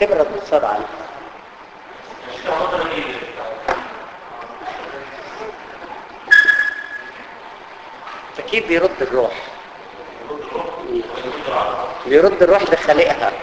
تبرد بسرعة أكيد بيرد الروح بيرد الروح بخالقها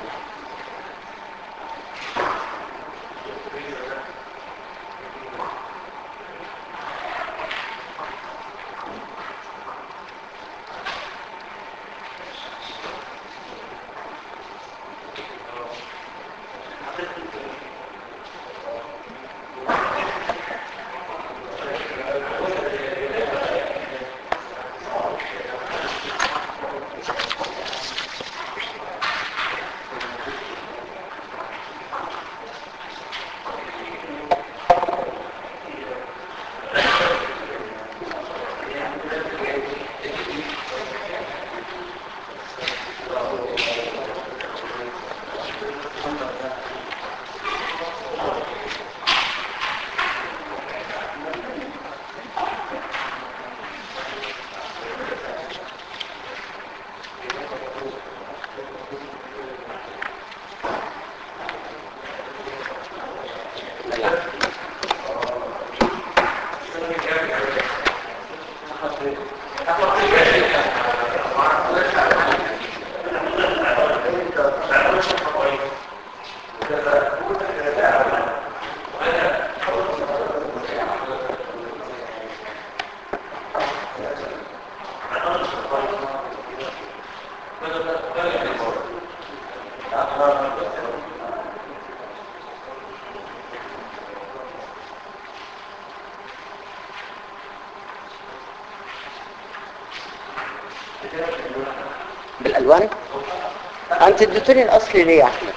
بالالوان انت اديتوني الاصلي ليه يا احمد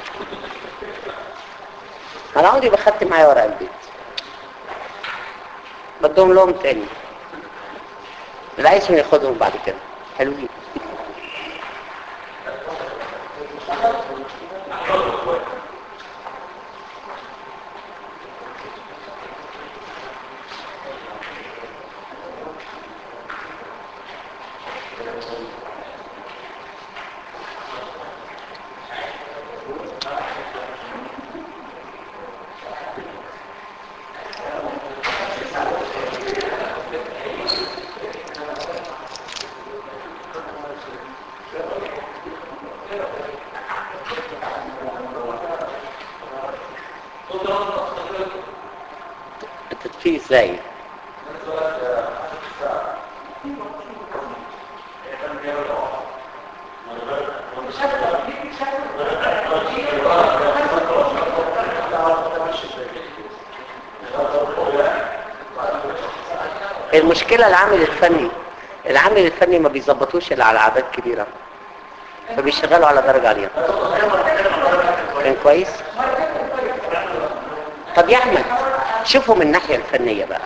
انا عمري ما خدت معايا ورق البيت بدهم لهم تاني اللي عايزهم ياخدهم بعد كده حلوين التدفيه ازاي المشكلة العامل الفني العامل الفني ما بيظبطوش الا على اعداد كبيرة فبيشتغلوا على درجة عالية كان كويس طب يا احمد شوفوا من الناحية الفنية بقى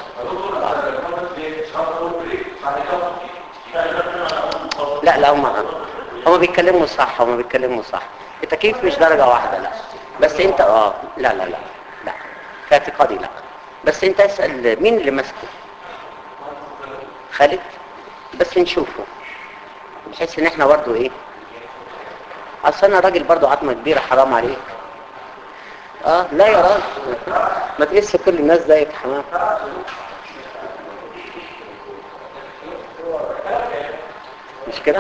لا لا هم هم بيتكلموا صح هم بيتكلموا صح التكييف مش درجة واحدة لا بس انت اه لا لا لا لا في اعتقادي لا بس انت اسأل مين اللي ماسكه خالد بس نشوفه بحيث ان احنا برضو ايه اصل انا راجل برضو عظمه كبيره حرام عليك اه لا يا راجل ما تقيس كل الناس زيك يا حمام مش كده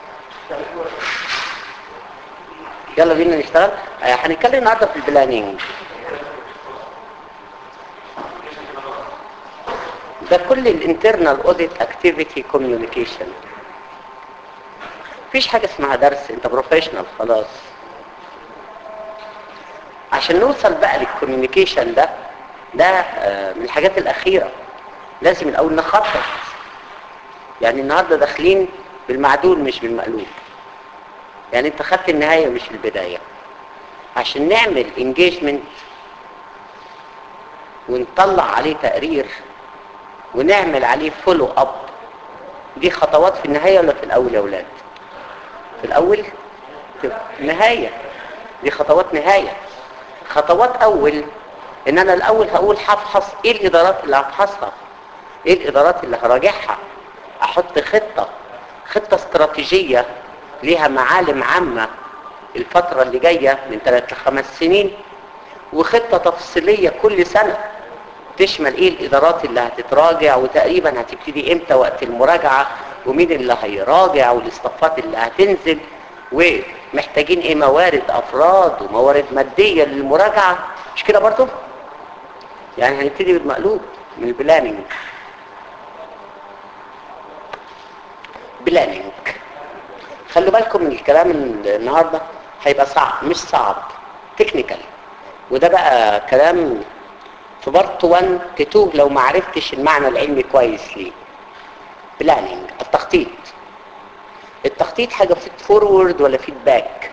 يلا بينا نشتغل آه، هنتكلم النهارده في البلانينج ده كل الانترنال اوديت اكتيفيتي كوميونيكيشن مفيش حاجه اسمها درس انت بروفيشنال خلاص عشان نوصل بقى للكوميونيكيشن ده ده آه، من الحاجات الاخيره لازم الاول نخطط يعني النهارده داخلين بالمعدول مش بالمقلوب يعني انت خدت النهايه مش البدايه عشان نعمل انجيجمنت ونطلع عليه تقرير ونعمل عليه فولو اب دي خطوات في النهايه ولا في الاول يا اولاد في الاول في النهايه دي خطوات نهايه خطوات اول ان انا الاول هقول هفحص ايه الادارات اللي هفحصها ايه الادارات اللي هراجعها احط خطه خطه استراتيجيه ليها معالم عامه الفترة اللي جاية من ثلاث لخمس سنين وخطة تفصيلية كل سنة تشمل ايه الادارات اللي هتتراجع وتقريبا هتبتدي امتى وقت المراجعة ومين اللي هيراجع والاصطفات اللي هتنزل ومحتاجين ايه موارد افراد وموارد مادية للمراجعة مش كده برضو يعني هنبتدي بالمقلوب من البلاننج بلاننج خلوا بالكم من الكلام النهاردة هيبقى صعب مش صعب تكنيكال وده بقى كلام في بارت 1 تتوه لو ما عرفتش المعنى العلمي كويس ليه بلاننج التخطيط التخطيط حاجة فيت فورورد ولا فيدباك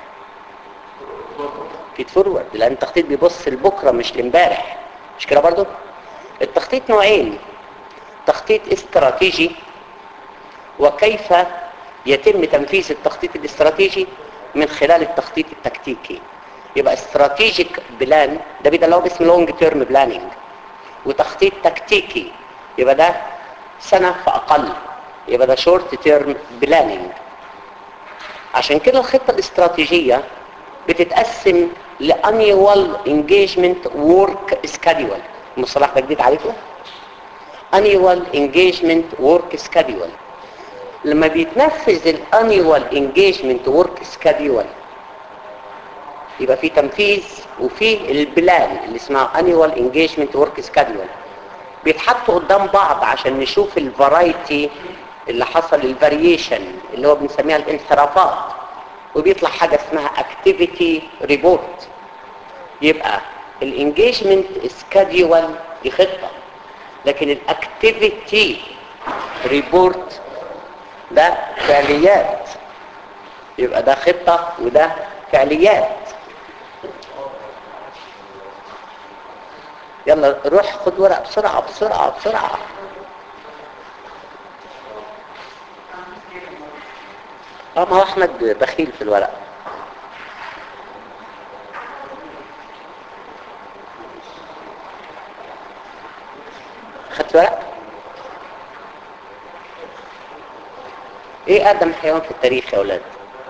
فيت فورورد لان التخطيط بيبص لبكرة مش لامبارح مش كده برضو التخطيط نوعين تخطيط استراتيجي وكيف يتم تنفيذ التخطيط الاستراتيجي من خلال التخطيط التكتيكي يبقى استراتيجيك بلان ده بيدلعوه باسم لونج تيرم بلاننج وتخطيط تكتيكي يبقى ده سنة فأقل يبقى ده شورت تيرم بلاننج عشان كده الخطة الاستراتيجية بتتقسم لانيوال انجيجمنت ورك سكادول المصطلح ده جديد عليكم annual engagement work schedule لما بيتنفذ الانيوال انجيجمنت ورك سكادول يبقى في تنفيذ وفي البلان اللي اسمها annual engagement work schedule بيتحطوا قدام بعض عشان نشوف الفرايتي اللي حصل الفاريشن اللي هو بنسميها الانحرافات وبيطلع حاجة اسمها activity report يبقى الانجيجمنت سكادول دي خطة لكن الاكتيفيتي ريبورت ده فعليات يبقى ده خطة وده فعليات يلا روح خد ورق بسرعة بسرعة بسرعة اه ما هو احمد بخيل في الورق خدت ورق ايه اقدم حيوان في التاريخ يا اولاد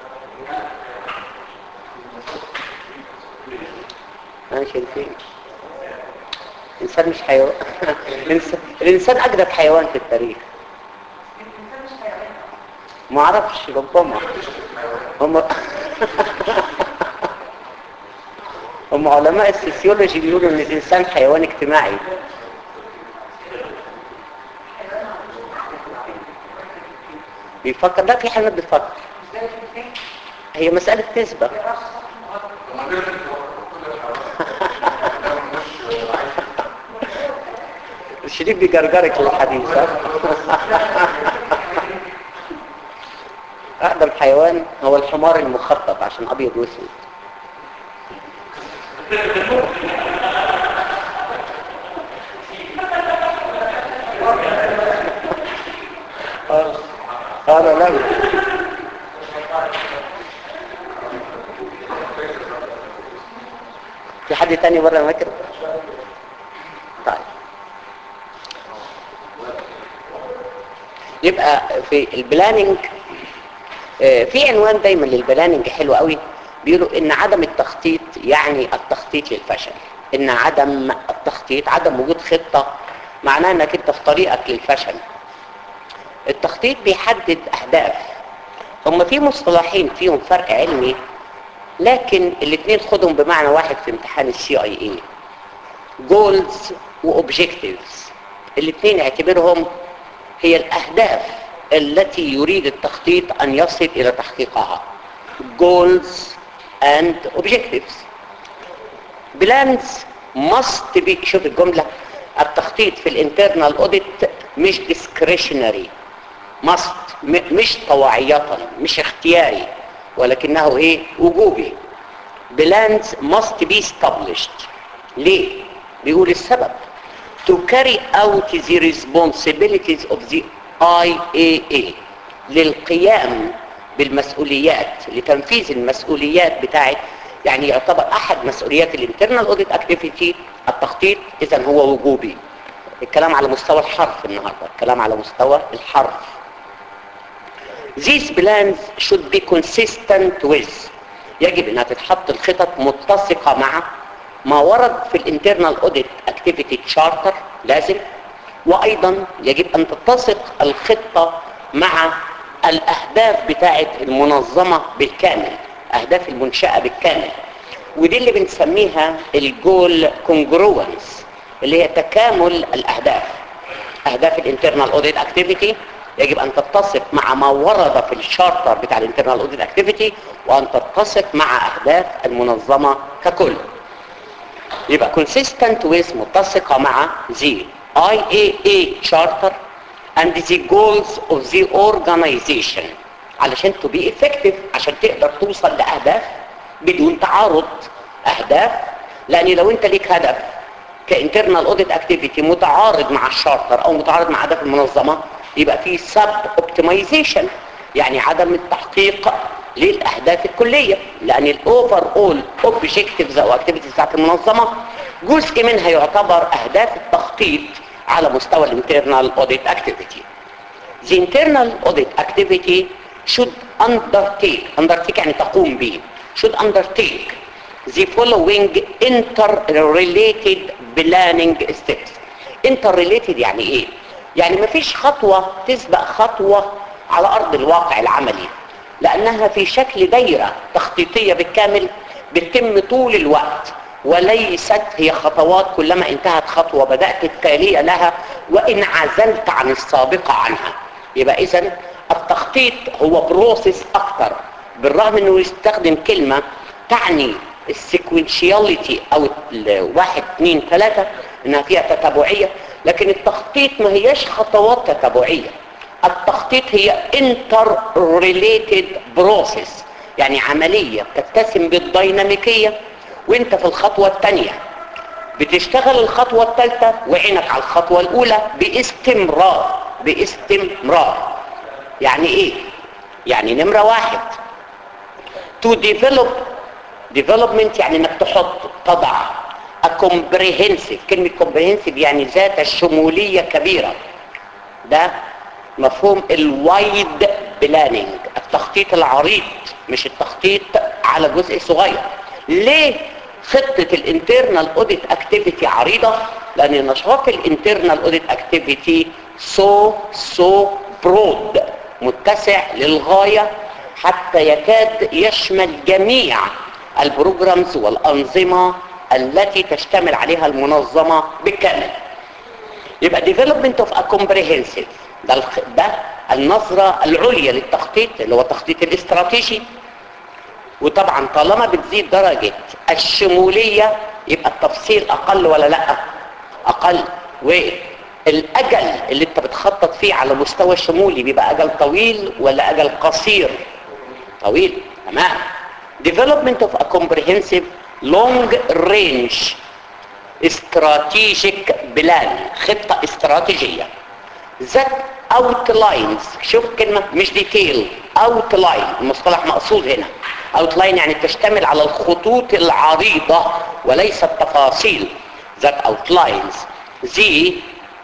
انا شايفين الانسان مش حيوان الإنسان- الانسان اجدد حيوان في التاريخ ما اعرفش ربما هم هم علماء السيسيولوجي بيقولوا ان الانسان حيوان اجتماعي بيفكر لا في حيوانات بتفكر هي مسألة نسبة الشريف بيجرجرك للحديث ها؟ أقدم حيوان هو الحمار المخطط عشان أبيض وأسود آه. أنا لا في حد تاني بره المكتب طيب يبقى في البلاننج آه، في عنوان دايما للبلاننج حلو قوي بيقولوا ان عدم التخطيط يعني التخطيط للفشل ان عدم التخطيط عدم وجود خطة معناه انك انت في طريقك للفشل التخطيط بيحدد اهداف هم في مصطلحين فيهم فرق علمي لكن الاثنين خدهم بمعنى واحد في امتحان السي اي اي جولز واوبجكتيفز الاثنين اعتبرهم هي الاهداف التي يريد التخطيط ان يصل الى تحقيقها goals and objectives plans must be شوف الجملة التخطيط في الانترنال اوديت مش discretionary must م- مش طوعية مش اختياري ولكنه ايه وجوبي plans must be established ليه بيقول السبب to carry out the responsibilities of the IAA للقيام بالمسؤوليات لتنفيذ المسؤوليات بتاعت يعني يعتبر احد مسؤوليات الانترنال اوديت اكتيفيتي التخطيط اذا هو وجوبي الكلام على مستوى الحرف النهارده الكلام على مستوى الحرف These plans should be consistent with يجب انها تتحط الخطط متسقة مع ما ورد في الانترنال اوديت اكتيفيتي تشارتر لازم وايضا يجب ان تتسق الخطة مع الاهداف بتاعه المنظمة بالكامل اهداف المنشأة بالكامل ودي اللي بنسميها الجول كونجروانس اللي هي تكامل الاهداف اهداف الانترنال اوديت اكتيفيتي يجب ان تتسق مع ما ورد في الشارتر بتاع الانترنال اوديت اكتيفيتي وان تتسق مع اهداف المنظمه ككل يبقى consistent with متسقه مع the IAA charter and the goals of the organization علشان to be effective عشان تقدر توصل لاهداف بدون تعارض اهداف لان لو انت ليك هدف كانترنال اوديت اكتيفيتي متعارض مع الشارتر او متعارض مع اهداف المنظمه يبقى في سب اوبتمايزيشن يعني عدم التحقيق للاهداف الكليه لان الاوفر اول اوبجكتيفز او اكتيفيتيز بتاعت المنظمه جزء منها يعتبر اهداف التخطيط على مستوى الانترنال اوديت اكتيفيتي The internal audit activity should undertake undertake يعني تقوم به should undertake the following interrelated planning steps interrelated يعني ايه يعني مفيش خطوة تسبق خطوة على ارض الواقع العملي لانها في شكل دايرة تخطيطية بالكامل بتتم طول الوقت وليست هي خطوات كلما انتهت خطوة بدأت التالية لها وإن عزلت عن السابقة عنها يبقى إذا التخطيط هو بروسيس أكتر بالرغم أنه يستخدم كلمة تعني السيكونشياليتي أو الواحد اثنين ثلاثة إنها فيها تتابعية لكن التخطيط ما هيش خطوات تتابعية التخطيط هي interrelated process يعني عملية بتتسم بالديناميكية وانت في الخطوة الثانية بتشتغل الخطوة الثالثة وعينك على الخطوة الأولى باستمرار باستمرار يعني ايه؟ يعني نمرة واحد to develop development يعني انك تحط تضع a comprehensive كلمة comprehensive يعني ذات الشمولية كبيرة ده مفهوم الوايد بلاننج التخطيط العريض مش التخطيط على جزء صغير ليه خطة الانترنال اوديت اكتيفيتي عريضة لان نشاط الانترنال اوديت اكتيفيتي سو سو برود متسع للغاية حتى يكاد يشمل جميع البروجرامز والأنظمة التي تشتمل عليها المنظمة بالكامل يبقى development of a comprehensive ده, الخ... ده النظرة العليا للتخطيط اللي هو التخطيط الاستراتيجي وطبعا طالما بتزيد درجة الشمولية يبقى التفصيل أقل ولا لا أقل والأجل اللي انت بتخطط فيه على مستوى الشمولي بيبقى أجل طويل ولا أجل قصير طويل تمام development of a comprehensive long range strategic plan خطة استراتيجية that outlines شوف كلمة مش detail outline المصطلح مقصود هنا outline يعني تشتمل على الخطوط العريضة وليس التفاصيل that outlines the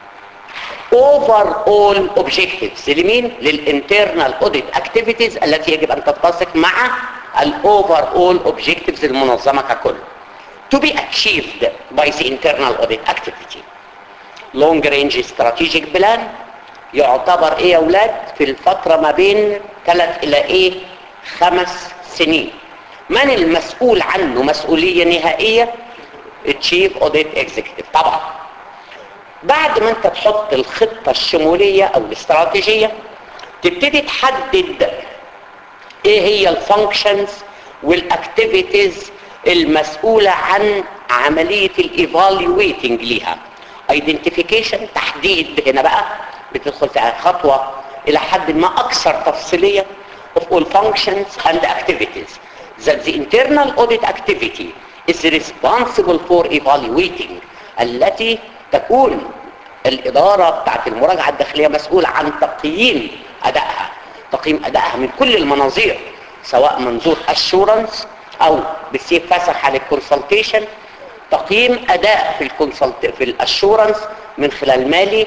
overall objectives لمين؟ للinternal audit activities التي يجب أن تتسق مع الاوفر objectives المنظمة ككل to be achieved by the internal audit activity long range strategic plan يعتبر ايه يا اولاد في الفترة ما بين ثلاث الى ايه خمس سنين من المسؤول عنه مسؤولية نهائية التشيف اوديت اكزيكتيف طبعا بعد ما انت تحط الخطة الشمولية او الاستراتيجية تبتدي تحدد ايه هي الفانكشنز والاكتيفيتيز المسؤولة عن عملية الايفالويتنج ليها ايدنتيفيكيشن تحديد هنا بقى بتدخل في خطوة الى حد ما اكثر تفصيلية of all functions and activities that the internal audit activity is responsible for evaluating التي تكون الإدارة بتاعت المراجعة الداخلية مسؤولة عن تقييم أدائها تقييم أدائها من كل المناظير سواء منظور assurance أو بسيب فسح على الكونسلتيشن تقييم أداء في الكونسلت في الأشورنس من خلال مالي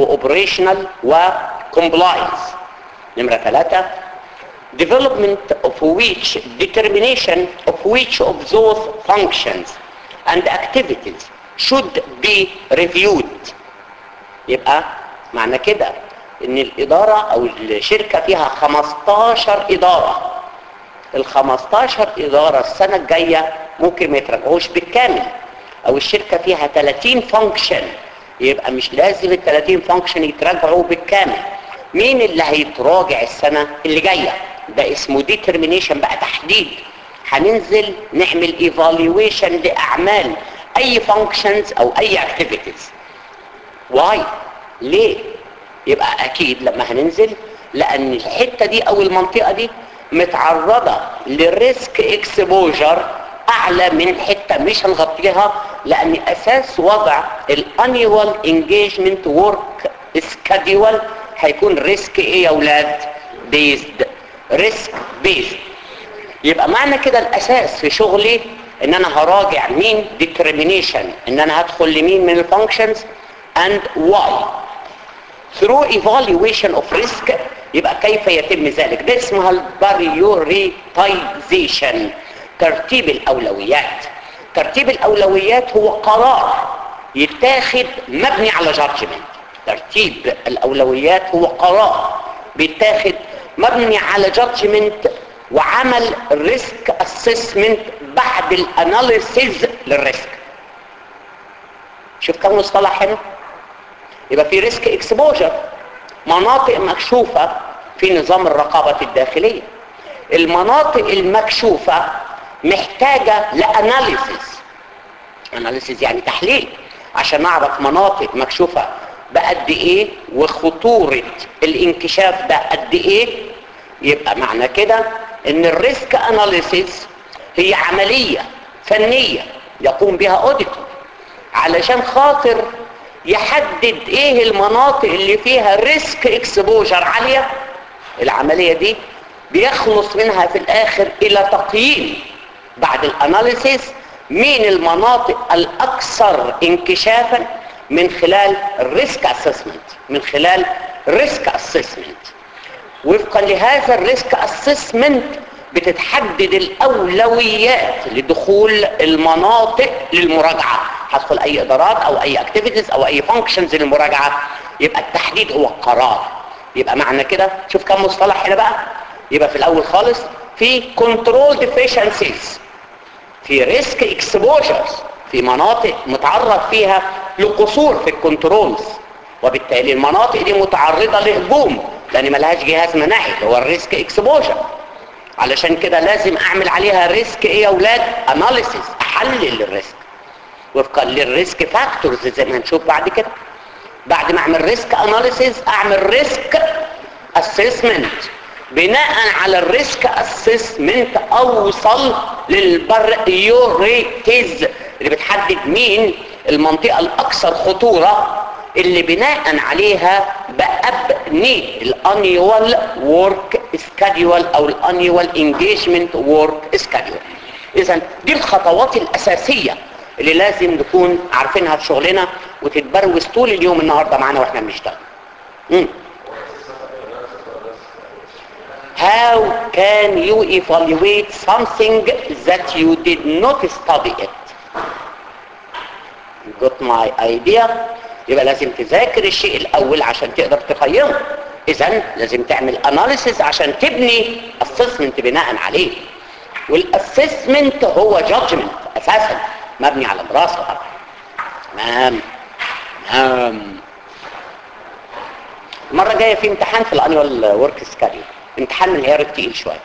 وأوبريشنال وكومبلاينس نمرة ثلاثة development of which determination of which of those functions and activities should be reviewed يبقى معنى كده ان الادارة او الشركة فيها 15 ادارة ال 15 ادارة السنة الجاية ممكن ما يتراجعوش بالكامل او الشركة فيها 30 فانكشن يبقى مش لازم ال 30 فانكشن يتراجعوا بالكامل مين اللي هيتراجع السنة اللي جاية ده اسمه determination بقى تحديد هننزل نعمل evaluation لأعمال أي functions أو أي activities واي ليه يبقى أكيد لما هننزل لأن الحتة دي أو المنطقة دي متعرضة لريسك اكسبوجر أعلى من حتة مش هنغطيها لأن أساس وضع الانيوال انجيجمنت ورك سكادول هيكون ريسك ايه يا اولاد بيزد ريسك بيزد يبقى معنى كده الاساس في شغلي ان انا هراجع مين determination ان انا هدخل لمين من الفانكشنز and why through evaluation of risk يبقى كيف يتم ذلك ده اسمها البريوريتايزيشن ترتيب الاولويات ترتيب الاولويات هو قرار يتاخد مبني على جادجمنت ترتيب الاولويات هو قرار بيتاخد مبني على جادجمنت وعمل ريسك اسسمنت بعد الاناليسيز للريسك شوف كم مصطلح هنا يبقى في ريسك اكسبوجر مناطق مكشوفة في نظام الرقابة الداخلية المناطق المكشوفة محتاجة لأناليسيز أناليسيز يعني تحليل عشان نعرف مناطق مكشوفة بقد ايه وخطورة الانكشاف ده قد ايه يبقى معنى كده ان الريسك اناليسيز هي عملية فنية يقوم بها اوديتور علشان خاطر يحدد ايه المناطق اللي فيها ريسك اكسبوجر عالية العملية دي بيخلص منها في الاخر الى تقييم بعد الاناليسيس مين المناطق الاكثر انكشافا من خلال الريسك اسسمنت من خلال ريسك اسسمنت وفقا لهذا الريسك اسسمنت بتتحدد الاولويات لدخول المناطق للمراجعه هدخل اي ادارات او اي اكتيفيتيز او اي فانكشنز للمراجعه يبقى التحديد هو القرار يبقى معنى كده شوف كم مصطلح هنا بقى يبقى في الاول خالص في كنترول ديفيشنسيز في ريسك اكسبوجرز في مناطق متعرض فيها لقصور في الكنترولز وبالتالي المناطق دي متعرضة لهجوم لان ملهاش جهاز مناعي اللي هو الريسك اكسبوجر علشان كده لازم اعمل عليها ريسك ايه يا اولاد اناليسيس احلل الريسك وفقا للريسك فاكتورز زي ما هنشوف بعد كده بعد ما اعمل ريسك اناليسيس اعمل ريسك اسسمنت بناء على الريسك اسسمنت اوصل للبريوريتيز اللي بتحدد مين المنطقة الاكثر خطورة اللي بناء عليها بأبني الانيوال ورك سكادول او الانيوال انجيجمنت ورك سكادول اذا دي الخطوات الاساسية اللي لازم نكون عارفينها في شغلنا وتتبروز طول اليوم النهاردة معانا واحنا بنشتغل مم. How can you evaluate something that you did not study it? You got my idea? يبقى لازم تذاكر الشيء الأول عشان تقدر تقيمه. إذا لازم تعمل analysis عشان تبني assessment بناء عليه. والassessment هو judgment أساسا مبني على دراسة طبعا. تمام تمام المرة الجاية في امتحان في الانيوال ورك سكادول امتحان من العيار التقيل شوية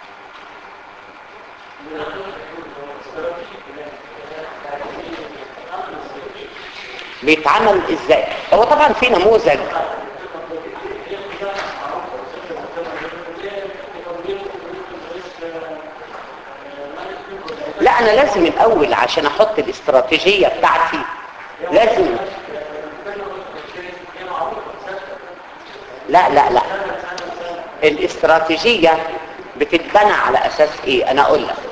بيتعمل ازاي هو طبعا في نموذج لا انا لازم الاول عشان احط الاستراتيجية بتاعتي لازم لا لا لا الاستراتيجية بتتبنى على اساس ايه انا اقول لك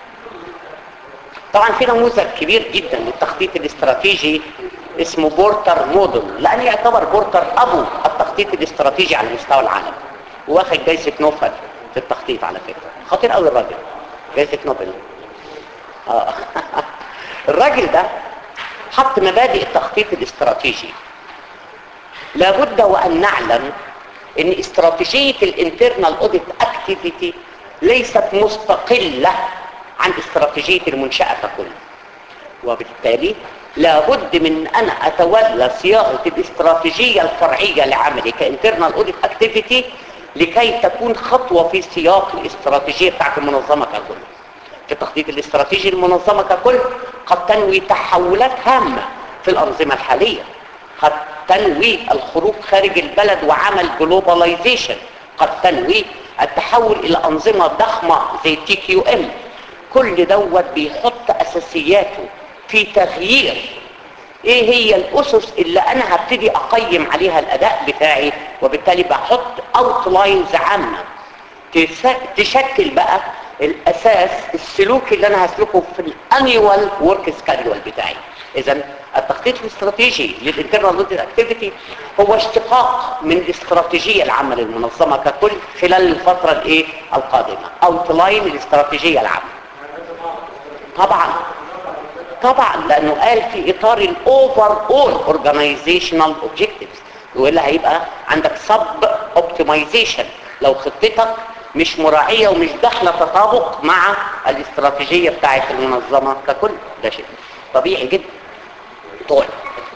طبعا في نموذج كبير جدا للتخطيط الاستراتيجي اسمه بورتر موديل لان يعتبر بورتر ابو التخطيط الاستراتيجي على مستوى العالم واخد جايزة نوبل في في التخطيط على فكره خطير قوي الراجل جايزه نوبل اه الراجل ده حط مبادئ التخطيط الاستراتيجي لابد وان نعلم ان استراتيجيه الانترنال اوديت اكتيفيتي ليست مستقله عن استراتيجيه المنشاه ككل وبالتالي لابد من أن أتولى صياغة الاستراتيجية الفرعية لعملي كانترنال اوديت اكتيفيتي لكي تكون خطوة في سياق الاستراتيجية بتاعت المنظمة ككل في التخطيط الاستراتيجي للمنظمة ككل قد تنوي تحولات هامة في الأنظمة الحالية قد تنوي الخروج خارج البلد وعمل جلوباليزيشن قد تنوي التحول إلى أنظمة ضخمة زي تي كيو ام كل دوت بيحط أساسياته في تغيير ايه هي الاسس اللي انا هبتدي اقيم عليها الاداء بتاعي وبالتالي بحط اوتلاينز عامه تشكل بقى الاساس السلوك اللي انا هسلكه في الانيوال ورك سكادول بتاعي اذا التخطيط الاستراتيجي للانترنال اوديت اكتيفيتي هو اشتقاق من الاستراتيجيه العامه للمنظمه ككل خلال الفتره الايه القادمه اوتلاين الاستراتيجيه العامه طبعا طبعا لانه قال في اطار الاوفر اول اورجانيزيشنال اوبجكتيفز والا هيبقى عندك سب اوبتمايزيشن لو خطتك مش مراعيه ومش داخله تطابق مع الاستراتيجيه بتاعه المنظمه ككل ده شيء طبيعي جدا طيب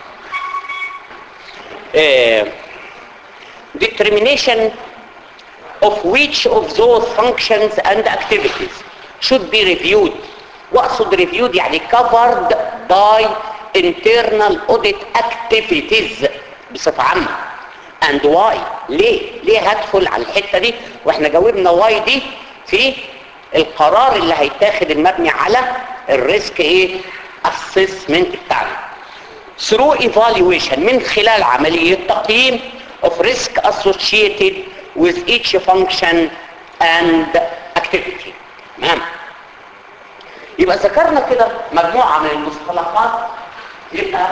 uh, determination of which of those functions and activities should be reviewed واقصد reviewed يعني covered by internal audit activities بصفة عامة and why ليه ليه هدخل على الحتة دي واحنا جاوبنا why دي في القرار اللي هيتاخد المبني على الريسك ايه assessment بتاعنا through evaluation من خلال عملية تقييم of risk associated with each function and activity تمام يبقى ذكرنا كده مجموعة من المصطلحات يبقى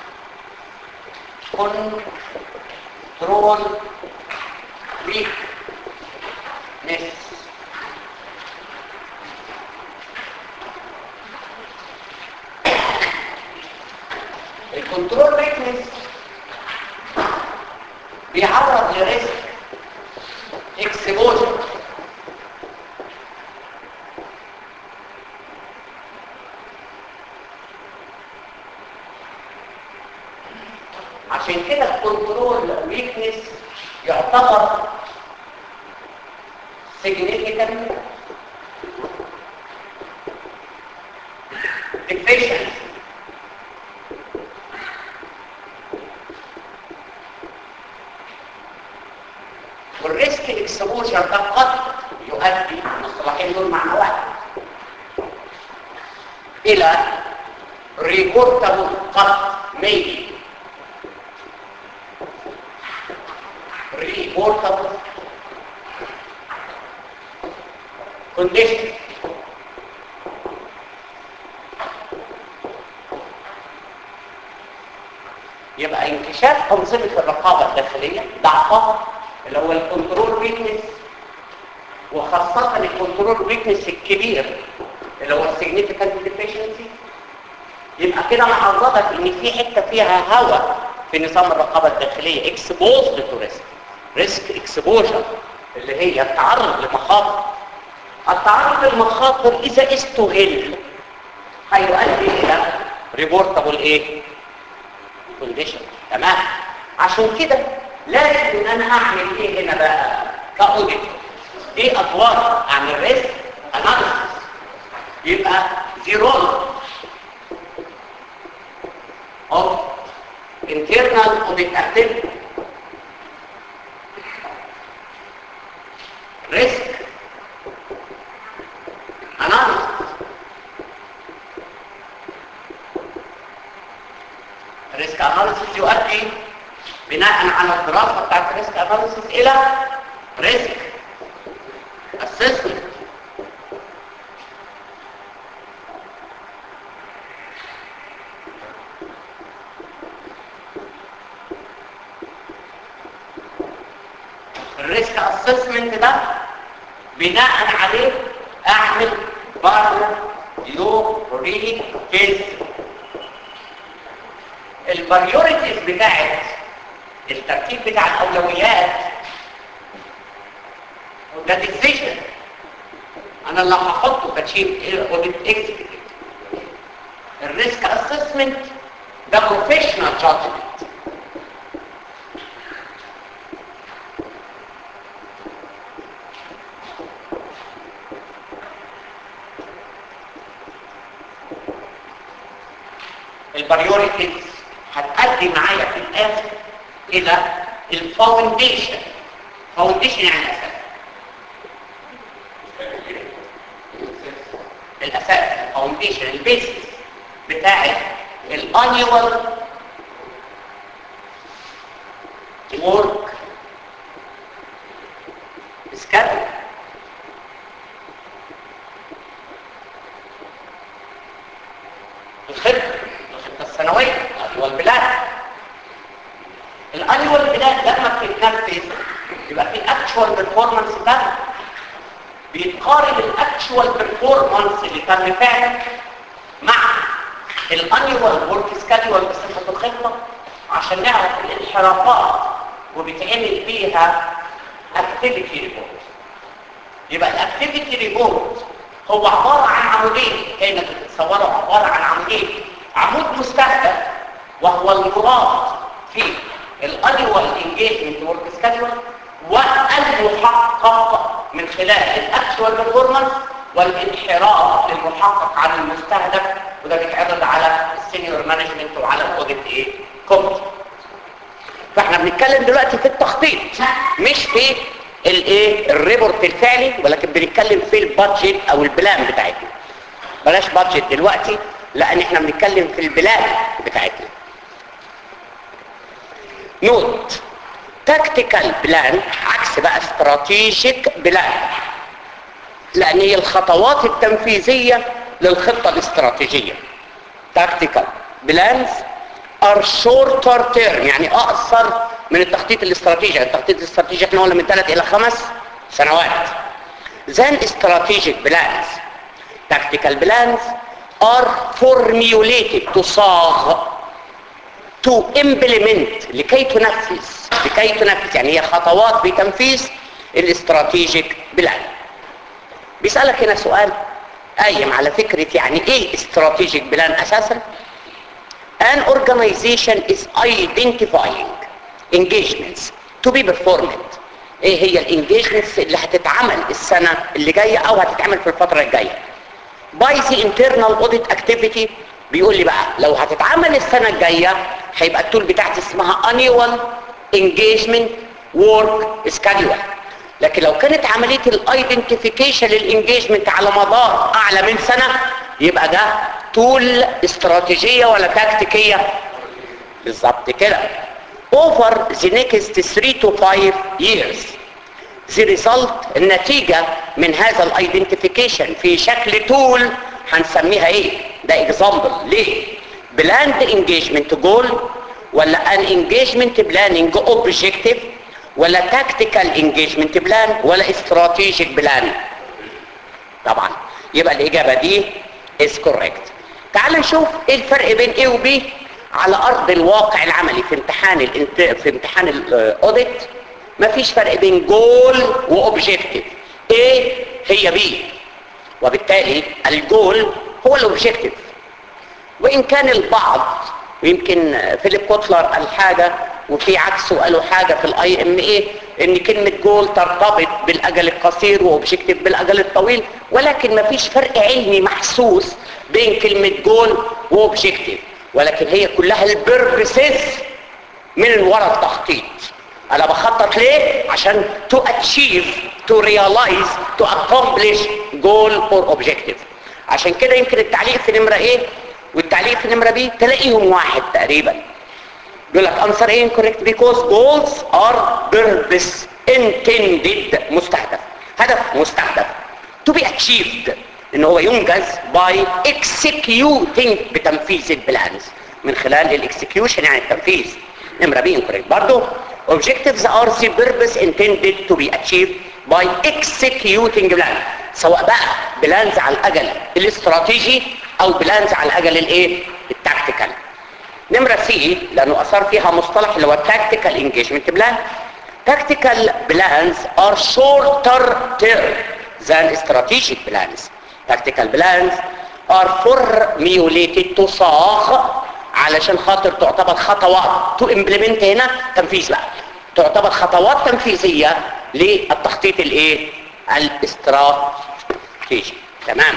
كنترول ويكنس الكنترول ويكنس بيعرض لريسك اكسبوجر عشان كده الكنترول ويكنس يعتبر significant deficiency والريسك اكسبوجر ده قد يؤدي المصطلحين دول معنى واحد الى ريبورتابل قد maybe reportable condition يبقى انكشاف أنظمة الرقابة الداخلية ضعفها اللي هو الكنترول ويكنس وخاصة الكنترول ويكنس الكبير اللي هو السيجنيفيكانت ديفيشنسي يبقى كده معرضك ان في حته فيها هواء في نظام الرقابه الداخليه اكسبوزد تو ريسك ريسك اكسبوجر اللي هي التعرض لمخاطر التعرض للمخاطر اذا استغل هيؤدي الى ريبورتابل ايه كونديشن تمام عشان كده لازم ان انا اعمل ايه هنا بقى كاوديت ايه ادوار اعمل ريسك اناليسيس يبقى زيرو of internal audit activity risk analysis risk analysis يؤدي بناء على الدراسة بتاعت risk analysis إلى risk assessment الريسك اسسمنت ده بناء عليه اعمل باريو ريلي تيست البريوريتيز بتاعت الترتيب بتاع الاولويات ده ديسيجن انا اللي هحطه كتشيف اوديت اكزيكتيف الريسك اسسمنت ده بروفيشنال جادجمنت البريوريتيز هتأدي معايا في الاخر الى الفاونديشن فاونديشن يعني اساس الاساس الفاونديشن البيسس بتاعت الانيوال work schedule الخطة الخطة السنوية والبلاد الانيوال بلاد لما بتتنفذ يبقى في اكشوال بيرفورمانس ده بيتقارن الاكشوال بيرفورمانس اللي تم فعلا مع الانيوال ورك سكادول بصفه الخطه عشان نعرف الانحرافات وبيتعمل فيها اكتيفيتي ريبورت يبقى الاكتيفيتي ريبورت هو عباره عن عمودين كانك بتتصوروا عباره عن عمودين عمود مستهدف وهو المراد في الانيوال انجيجمنت ورك سكادول والمحقق من خلال الاكشوال بيرفورمانس والانحراف للمحقق عن المستهدف وده بيتعرض على السينيور مانجمنت وعلى الاوديت ايه كوميتي فاحنا بنتكلم دلوقتي في التخطيط مش في الايه الريبورت الفعلي ولكن بنتكلم في البادجت او البلان بتاعتنا بلاش بادجت دلوقتي لان احنا بنتكلم في البلان بتاعتنا نوت تكتيكال بلان عكس بقى استراتيجيك بلان لان هي الخطوات التنفيذيه للخطه الاستراتيجيه تكتيكال بلانز ار شورتر تيرم يعني اقصر من التخطيط الاستراتيجي التخطيط الاستراتيجي احنا قلنا من ثلاث الى خمس سنوات then strategic plans tactical plans are formulated تصاغ to implement لكي تنفذ لكي تنفذ يعني هي خطوات بتنفيذ الاستراتيجيك بلان بيسألك هنا سؤال قايم على فكرة يعني ايه استراتيجيك بلان اساسا an organization is identifying engagements to be performed ايه هي الانجيجمنتس اللي هتتعمل السنة اللي جاية او هتتعمل في الفترة الجاية by the internal audit activity بيقول لي بقى لو هتتعمل السنة الجاية هيبقى التول بتاعتي اسمها annual engagement work schedule لكن لو كانت عملية الايدنتيفيكيشن للانجيجمنت على مدار اعلى من سنة يبقى ده تول استراتيجية ولا تكتيكية بالظبط كده over the next 3 to 5 years the result النتيجة من هذا الايدنتيفيكيشن في شكل تول هنسميها ايه ده اكزامبل ليه بلاند انجيجمنت جول ولا ان انجيجمنت بلاننج اوبجيكتيف ولا تاكتيكال انجيجمنت بلان ولا استراتيجيك بلان طبعا يبقى الاجابه دي از كوريكت تعال نشوف ايه الفرق بين A و B على ارض الواقع العملي في امتحان الانت... في امتحان الاوديت مفيش فرق بين جول واوبجيكتيف A هي B وبالتالي الجول هو الاوبجيكتيف وان كان البعض ويمكن فيليب كوتلر قال حاجه وفي عكسه قالوا حاجه في الاي ام اي ان كلمه جول ترتبط بالاجل القصير واوبجيكتيف بالاجل الطويل ولكن ما فيش فرق علمي محسوس بين كلمه جول واوبجيكتيف ولكن هي كلها البيربسز من وراء التخطيط انا بخطط ليه عشان تو اتشيف تو ريلايز تو accomplish جول اور اوبجيكتيف عشان كده يمكن التعليق في نمره ايه والتعليق في نمره بي تلاقيهم واحد تقريبا بيقول لك answer incorrect because goals are purpose intended مستهدف هدف مستهدف to be achieved ان هو ينجز by executing بتنفيذ البلانز من خلال الاكسكيوشن يعني التنفيذ نمره بي incorrect برضه objectives are the purpose intended to be achieved by executing plan سواء بقى بلانز على الاجل الاستراتيجي او بلانز على الاجل الايه التكتيكال نمرة سي لانه اثار فيها مصطلح اللي هو تاكتيكال انجيجمنت بلان تاكتيكال بلانز ار shorter term than strategic plans tactical plans are formulated تصاغ علشان خاطر تعتبر خطوات تو امبلمنت هنا تنفيذ بقى تعتبر خطوات تنفيذية للتخطيط الايه الاستراتيجي تمام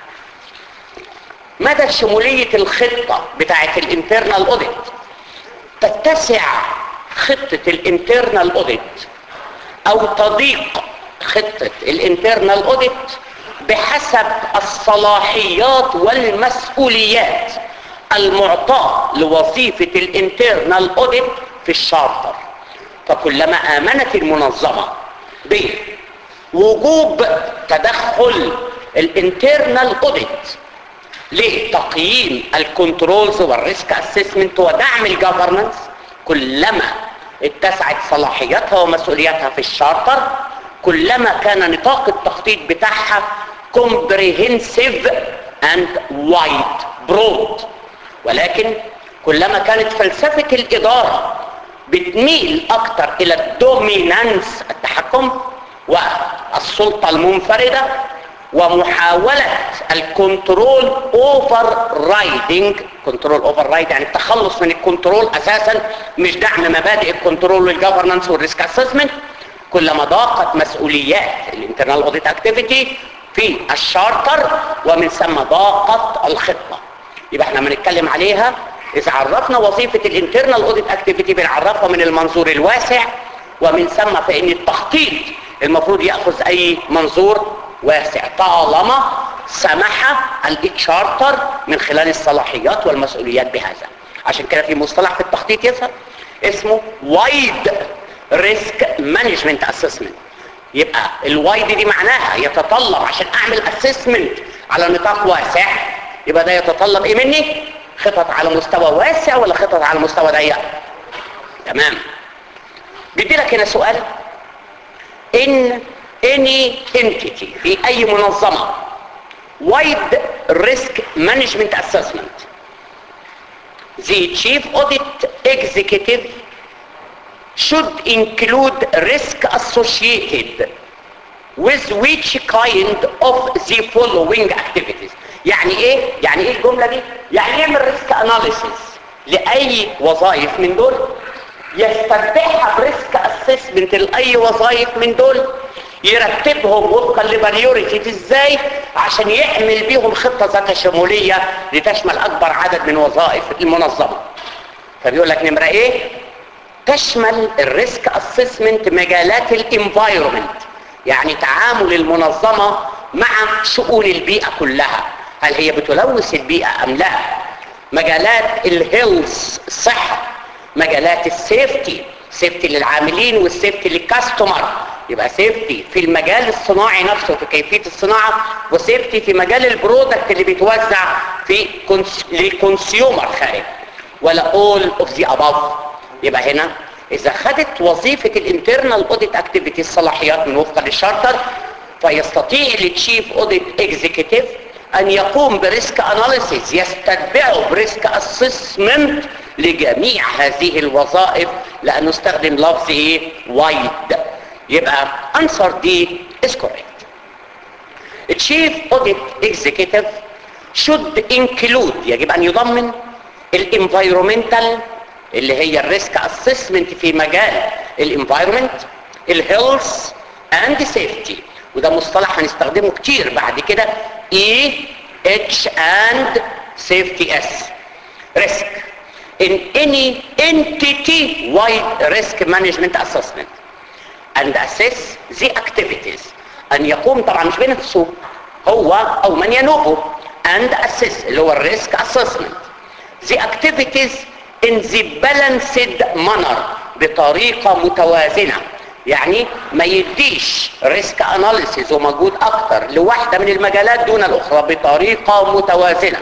مدى شمولية الخطة بتاعت الانترنال اوديت تتسع خطة الانترنال اوديت او تضيق خطة الانترنال اوديت بحسب الصلاحيات والمسؤوليات المعطاة لوظيفة الانترنال اوديت في الشارتر فكلما امنت المنظمة بوجوب تدخل الانترنال اوديت لتقييم الكنترولز والريسك اسسمنت ودعم الجفرنس كلما اتسعت صلاحياتها ومسؤولياتها في الشارتر كلما كان نطاق التخطيط بتاعها comprehensive and wide broad ولكن كلما كانت فلسفة الإدارة بتميل أكتر إلى الدومينانس التحكم والسلطة المنفردة ومحاولة الكنترول اوفر رايدنج كنترول اوفر رايد يعني التخلص من الكنترول اساسا مش دعم مبادئ الكنترول والجفرنس والريسك اسسمنت كلما ضاقت مسؤوليات الانترنال اوديت اكتيفيتي في الشارتر ومن ثم ضاقت الخطه يبقى احنا بنتكلم عليها اذا عرفنا وظيفه الانترنال اوديت اكتيفيتي بنعرفها من المنظور الواسع ومن ثم فان التخطيط المفروض ياخذ اي منظور واسع طالما سمح التشارتر من خلال الصلاحيات والمسؤوليات بهذا عشان كده في مصطلح في التخطيط يظهر اسمه وايد ريسك مانجمنت اسسمنت يبقى الوايد دي معناها يتطلب عشان اعمل اسسمنت على نطاق واسع يبقى ده يتطلب ايه مني خطط على مستوى واسع ولا خطط على مستوى ضيق تمام بيدي لك هنا سؤال ان any entity في اي منظمة wide risk management assessment the chief audit executive should include risk associated with which kind of the following activities يعني ايه يعني ايه الجملة دي يعني يعمل ريسك اناليسيس لاي وظائف من دول يستتبعها بريسك اسسمنت لاي وظائف من دول يرتبهم وفقا لبريوريتي ازاي عشان يعمل بيهم خطة ذات شمولية لتشمل اكبر عدد من وظائف المنظمة فبيقول لك نمرة ايه تشمل الريسك اسسمنت مجالات الانفايرومنت يعني تعامل المنظمة مع شؤون البيئة كلها هل هي بتلوث البيئة ام لا مجالات الهيلث الصحة مجالات السيفتي سيفتي للعاملين والسيفتي للكاستمر يبقى سيفتي في المجال الصناعي نفسه في كيفية الصناعة وسيفتي في مجال البرودكت اللي بيتوزع في كونس... للكونسيومر خارج ولا all of the above يبقى هنا اذا خدت وظيفة الانترنال اوديت اكتيفيتي الصلاحيات من وفقا للشارتر فيستطيع التشيف اوديت اكزيكتيف ان يقوم بريسك اناليسيس يستتبعه بريسك اسسمنت لجميع هذه الوظائف لانه استخدم لفظ ايه وايد يبقى answer D is correct. The chief audit executive should include يجب ان يضمن الانفايرومنتال اللي هي الريسك اسسمنت في مجال الانفايرومنت الهيلث اند سيفتي وده مصطلح هنستخدمه كتير بعد كده E H and safety S risk in any entity wide risk management assessment and assess the activities ان يقوم طبعا مش بنفسه هو او من ينوبه and assess اللي هو الريسك assessment the activities in the balanced manner بطريقة متوازنة يعني ما يديش ريسك اناليسيز ومجهود اكتر لواحدة من المجالات دون الاخرى بطريقة متوازنة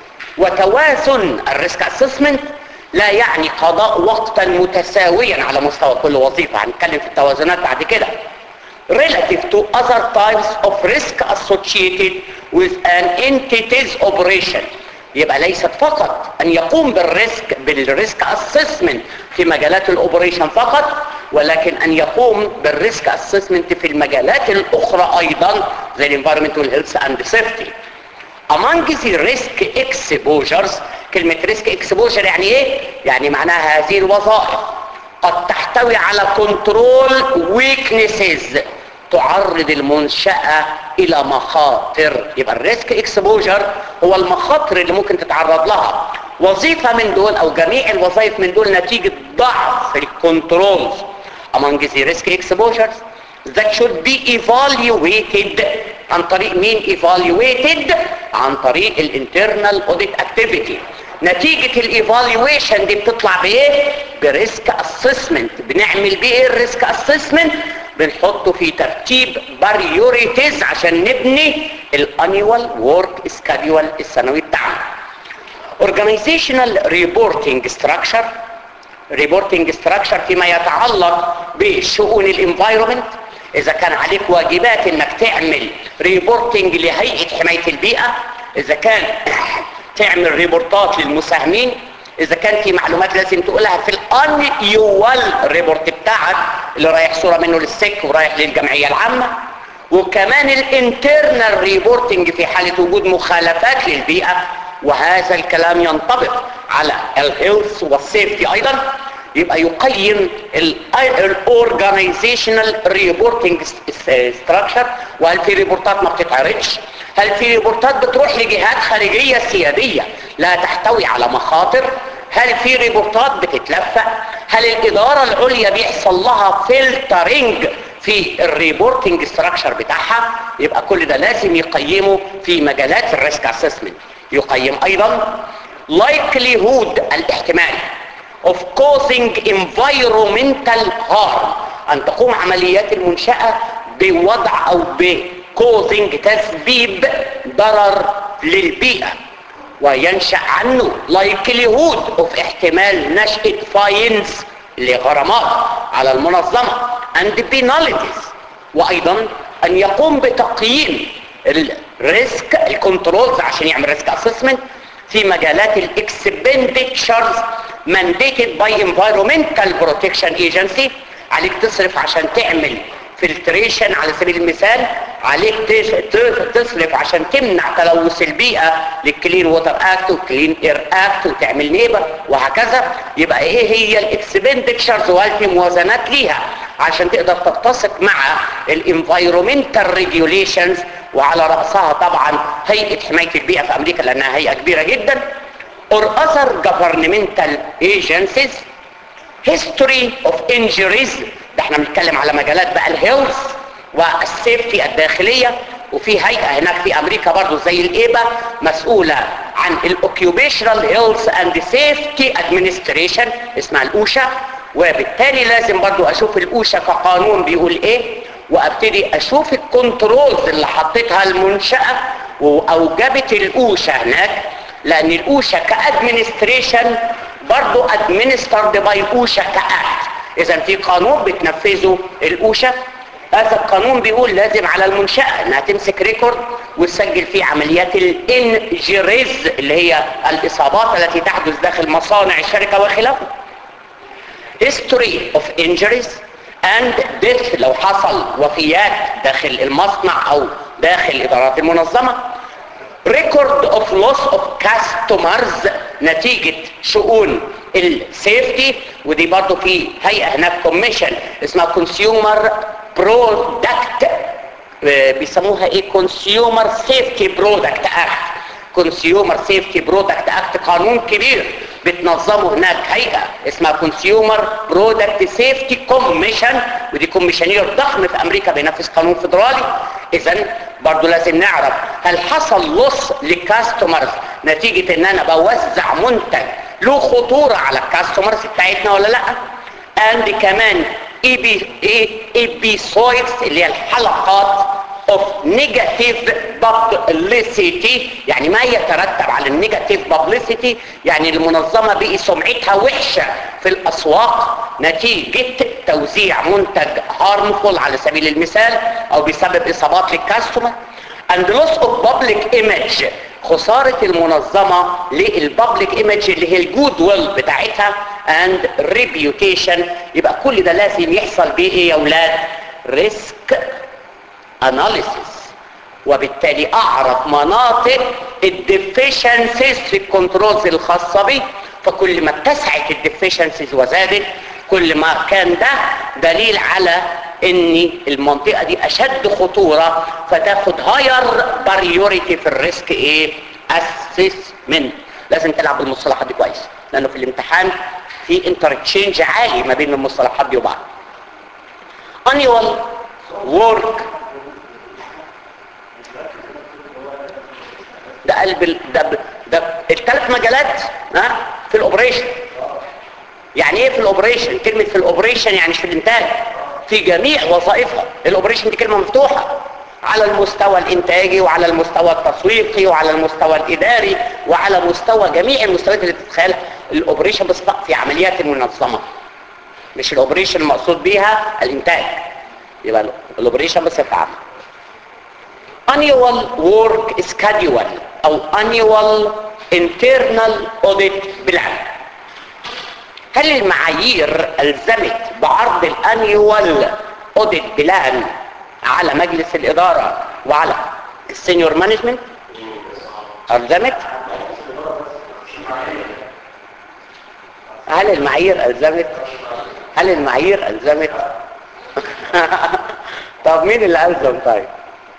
وتوازن الريسك اسسمنت لا يعني قضاء وقتا متساويا على مستوى كل وظيفة هنتكلم في التوازنات بعد كده relative to other types of risk associated with an entity's operation يبقى ليست فقط ان يقوم بالريسك بالريسك اسسمنت في مجالات الاوبريشن فقط ولكن ان يقوم بالريسك اسسمنت في المجالات الاخرى ايضا زي الانفايرمنت والهيلث اند سيفتي among the risk exposures كلمة risk exposure يعني ايه؟ يعني معناها هذه الوظائف قد تحتوي على control weaknesses تعرض المنشأة إلى مخاطر يبقى الريسك اكسبوجر هو المخاطر اللي ممكن تتعرض لها وظيفة من دول أو جميع الوظائف من دول نتيجة ضعف الكنترولز among the risk exposures that should be evaluated عن طريق مين evaluated عن طريق الانترنال audit activity نتيجة الايفالويشن دي بتطلع بايه بريسك اسسمنت بنعمل بيه ايه الريسك اسسمنت بنحطه في ترتيب بريوريتيز عشان نبني الانيوال وورك سكادول السنوي بتاعنا organizational reporting structure reporting structure فيما يتعلق بشؤون الانفايرومنت اذا كان عليك واجبات انك تعمل ريبورتنج لهيئة حماية البيئة اذا كان تعمل ريبورتات للمساهمين اذا كان في معلومات لازم تقولها في الانيوال ريبورت بتاعك اللي رايح صورة منه للسك ورايح للجمعية العامة وكمان الانترنال ريبورتنج في حالة وجود مخالفات للبيئة وهذا الكلام ينطبق على الهيلث والسيفتي ايضا يبقى يقيم الاورجانيزيشنال ريبورتنج ستراكشر وهل في ريبورتات ما بتتعرضش هل في ريبورتات بتروح لجهات خارجية سيادية لا تحتوي على مخاطر هل في ريبورتات بتتلفق هل الإدارة العليا بيحصل لها فلترنج في الريبورتنج ستراكشر بتاعها يبقى كل ده لازم يقيمه في مجالات الريسك اسسمنت يقيم ايضا likelihood الاحتمال of causing environmental harm ان تقوم عمليات المنشأة بوضع او بكوزنج تسبيب ضرر للبيئة وينشأ عنه likelihood of احتمال نشأة فاينز لغرامات على المنظمة and penalties وايضا ان يقوم بتقييم الريسك الكنترولز عشان يعمل ريسك اسسمنت في مجالات الاكسبندتشرز mandated by environmental protection agency عليك تصرف عشان تعمل فلتريشن على سبيل المثال عليك تصرف عشان تمنع تلوث البيئة للكلين ووتر اكت والكلين اير اكت وتعمل نيبة وهكذا يبقى ايه هي الاكسبندتشرز وهل في موازنات ليها عشان تقدر تتسق مع الانفايرومنتال ريجوليشنز وعلى رأسها طبعا هيئة حماية البيئة في امريكا لانها هيئة كبيرة جدا or other governmental agencies history of injuries ده احنا بنتكلم على مجالات بقى الهيلث والسيفتي الداخلية وفي هيئة هناك في امريكا برضو زي الايبا مسؤولة عن الاوكيوبيشنال هيلث اند سيفتي ادمنستريشن اسمها الاوشا وبالتالي لازم برضو اشوف الاوشا كقانون بيقول ايه وابتدي اشوف الكنترولز اللي حطيتها المنشأة واوجبت الاوشا هناك لان الاوشا كادمنستريشن برضو ادمنسترد باي اوشا كاكت اذا في قانون بتنفذه الاوشا هذا القانون بيقول لازم على المنشأة انها تمسك ريكورد وتسجل فيه عمليات الانجريز اللي هي الاصابات التي تحدث داخل مصانع الشركة وخلافه history of injuries and death لو حصل وفيات داخل المصنع او داخل ادارات المنظمة record of loss of customers نتيجة شؤون السيفتي ودي برضو في هيئة هناك كوميشن اسمها كونسيومر برودكت بيسموها ايه كونسيومر سيفتي برودكت اكت كونسيومر سيفتي برودكت اكت قانون كبير بتنظمه هناك هيئة اسمها كونسيومر برودكت سيفتي كوميشن ودي كوميشنير ضخم في امريكا بينفذ قانون فدرالي اذا برضو لازم نعرف هل حصل لص للكاستمرز نتيجة ان انا بوزع منتج له خطورة على الكاستمرز بتاعتنا ولا لا اند كمان ايبيسويدز اللي هي الحلقات of negative publicity يعني ما يترتب على النيجاتيف publicity يعني المنظمة بقي سمعتها وحشة في الأسواق نتيجة توزيع منتج هارمفول على سبيل المثال او بيسبب اصابات للكاستمر and loss of public image خسارة المنظمة للبابليك ايمج اللي هي الجود ويل بتاعتها and reputation يبقى كل ده لازم يحصل بيه ايه يا اولاد ريسك اناليسيس وبالتالي اعرف مناطق الديفيشنسيز في الكنترولز الخاصة بي فكل ما اتسعت الديفيشنسيز وزادت كل ما كان ده دليل على ان المنطقة دي اشد خطورة فتاخد هاير باريوريتي في الريسك ايه اسسمنت لازم تلعب بالمصطلحات دي كويس لانه في الامتحان في انترتشينج عالي ما بين المصطلحات دي وبعض annual work ده قلب ال... ده ب... ده الثلاث مجالات ها في الاوبريشن يعني ايه في الاوبريشن كلمه في الاوبريشن يعني مش في الانتاج في جميع وظائفها الاوبريشن دي كلمه مفتوحه على المستوى الانتاجي وعلى المستوى التسويقي وعلى المستوى الاداري وعلى مستوى جميع المستويات اللي تتخيلها الاوبريشن بس في عمليات المنظمه مش الاوبريشن المقصود بيها الانتاج يبقى الاوبريشن بس عام annual work schedule او annual internal audit plan هل المعايير الزمت بعرض الانيوال اوديت بلان على مجلس الاداره وعلى السينيور مانجمنت الزمت هل المعايير الزمت هل المعايير الزمت طب مين اللي الزم طيب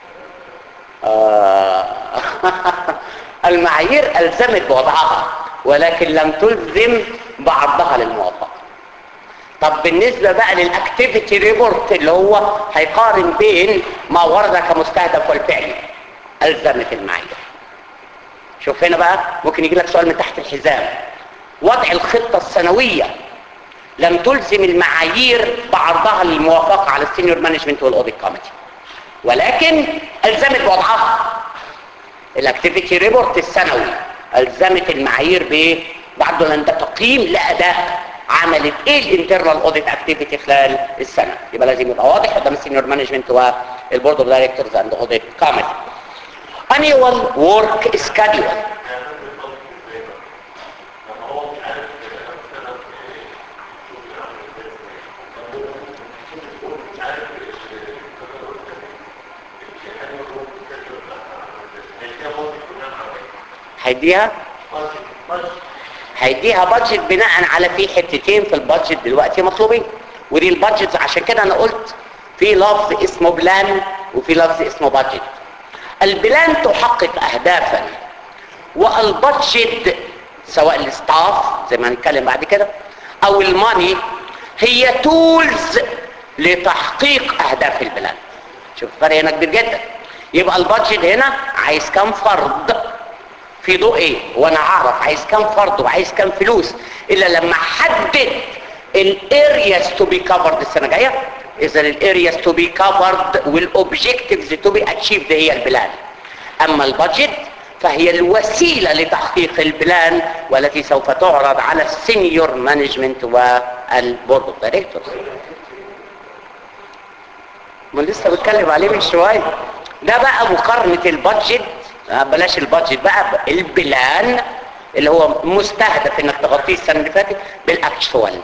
آه. المعايير الزمت بوضعها ولكن لم تلزم بعضها للموافقه طب بالنسبة بقى للاكتيفيتي ريبورت اللي هو هيقارن بين ما ورد كمستهدف والفعل الزمت المعايير شوف هنا بقى ممكن يجي لك سؤال من تحت الحزام وضع الخطة السنوية لم تلزم المعايير بعرضها للموافقة على السينيور مانجمنت والاوديت كوميتي ولكن الزمت وضعها الاكتيفيتي ريبورت السنوي الزمت المعايير بايه بعد لان ده تقييم لاداء عملت ايه الانترنال اوديت اكتيفيتي خلال السنه يبقى لازم يبقى واضح قدام السينيور مانجمنت والبورد اوف دايركتورز اند اوديت كوميتي annual work schedule هيديها هيديها بادجت بناء على في حتتين في البادجت دلوقتي مطلوبين ودي البادجت عشان كده انا قلت في لفظ اسمه بلان وفي لفظ اسمه بادجت البلان تحقق اهدافا والبادجت سواء الاستاف زي ما هنتكلم بعد كده او الماني هي تولز لتحقيق اهداف البلان شوف الفرق هنا كبير جدا يبقى البادجت هنا عايز كام فرد في ضوء ايه وانا اعرف عايز كام فرد وعايز كام فلوس الا لما احدد الارياز تو بي كفرد السنه الجايه اذا الارياز تو بي كفرد والاوبجكتيفز تو بي اتشيفد هي البلان اما البادجت فهي الوسيله لتحقيق البلان والتي سوف تعرض على السينيور مانجمنت والبورد اوف دايركتورز ما لسه بتكلم عليه من شويه ده بقى مقارنه البادجت بلاش البادجت بقى البلان اللي هو مستهدف انك تغطيه السنه اللي فاتت بالاكشوال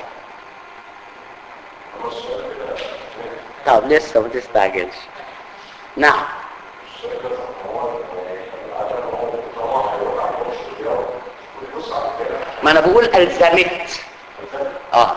طب لسه ما تستعجلش نعم ما انا بقول الزمت اه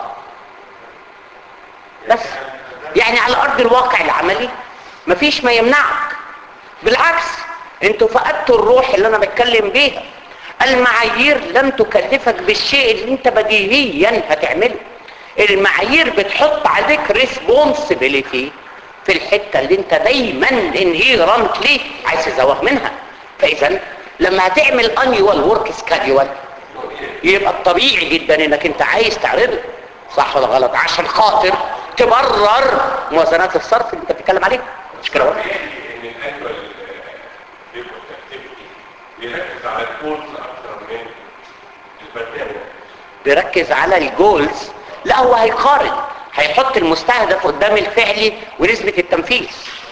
بس يعني على ارض الواقع العملي مفيش ما يمنعك بالعكس انتوا فقدتوا الروح اللي انا بتكلم بيها المعايير لم تكلفك بالشيء اللي انت بديهيا هتعمله المعايير بتحط عليك ريسبونسبيليتي في الحتة اللي انت دايما انهيرنتلي عايز تزوغ منها فاذا لما هتعمل انيوال ورك سكادول يبقى الطبيعي جدا انك انت عايز تعرضه صح ولا غلط عشان خاطر تبرر موازنات الصرف اللي انت بتتكلم عليها مش كده ولا؟ بيركز على الجولز اكتر من البدايه بيركز على الجولز لا هو هيقارن هيحط المستهدف قدام الفعلي ونسبة التنفيذ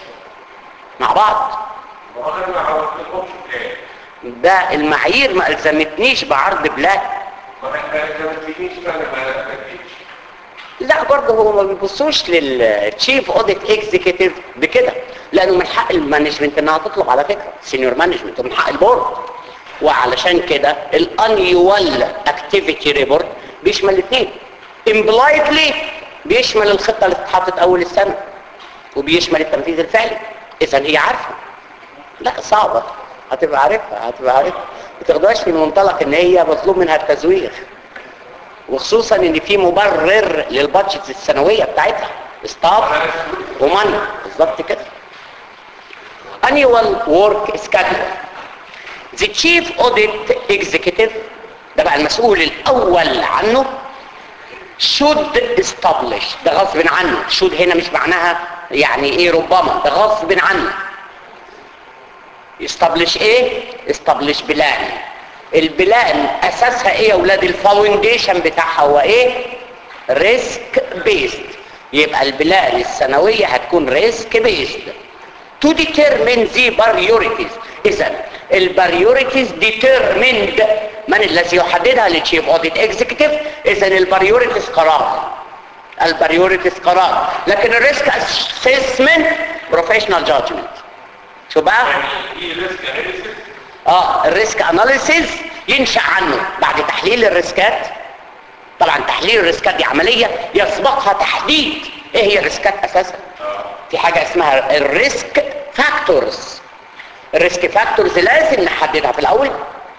مع بعض وهذا ما عرفتكمش ايه ده المعايير ما الزمتنيش بعرض بلان ما احنا ما تجيش انا ما تجيش لا برضه هو ما بيبصوش للتشيف اوديت اكزيكتيف بكده لانه من حق المانجمنت انها تطلب على فكره سينيور مانجمنت ومن حق البورد وعلشان كده الانيوال اكتيفيتي ريبورت بيشمل الاثنين امبلايدلي بيشمل الخطه اللي اتحطت اول السنه وبيشمل التنفيذ الفعلي اذا هي عارفه لا صعبه هتبقى عارفها هتبقى عارفها ما تاخدهاش من منطلق ان هي مطلوب منها التزوير وخصوصا ان في مبرر للبادجت السنويه بتاعتها ستاف وماني بالظبط كده annual work schedule the chief audit executive ده بقى المسؤول الاول عنه should establish ده غصب عنه should هنا مش معناها يعني ايه ربما ده غصب عنه establish ايه establish بلان البلان اساسها ايه يا اولاد الفاونديشن بتاعها هو ايه ريسك بيست يبقى البلان السنوية هتكون ريسك بيست to determine the priorities اذا البريوريتيز determined من الذي يحددها للتشيف اوديت اكزيكتيف اذا البريوريتيز قرار البريوريتيز قرار لكن الريسك اسسمنت بروفيشنال جادجمنت شو بقى في ريسك اناليسيس اه الريسك اناليسيز ينشأ عنه بعد تحليل الريسكات طبعا تحليل الريسكات دي عملية يسبقها تحديد ايه هي الريسكات اساسا في حاجة اسمها الريسك فاكتورز الريسك فاكتورز لازم نحددها في الاول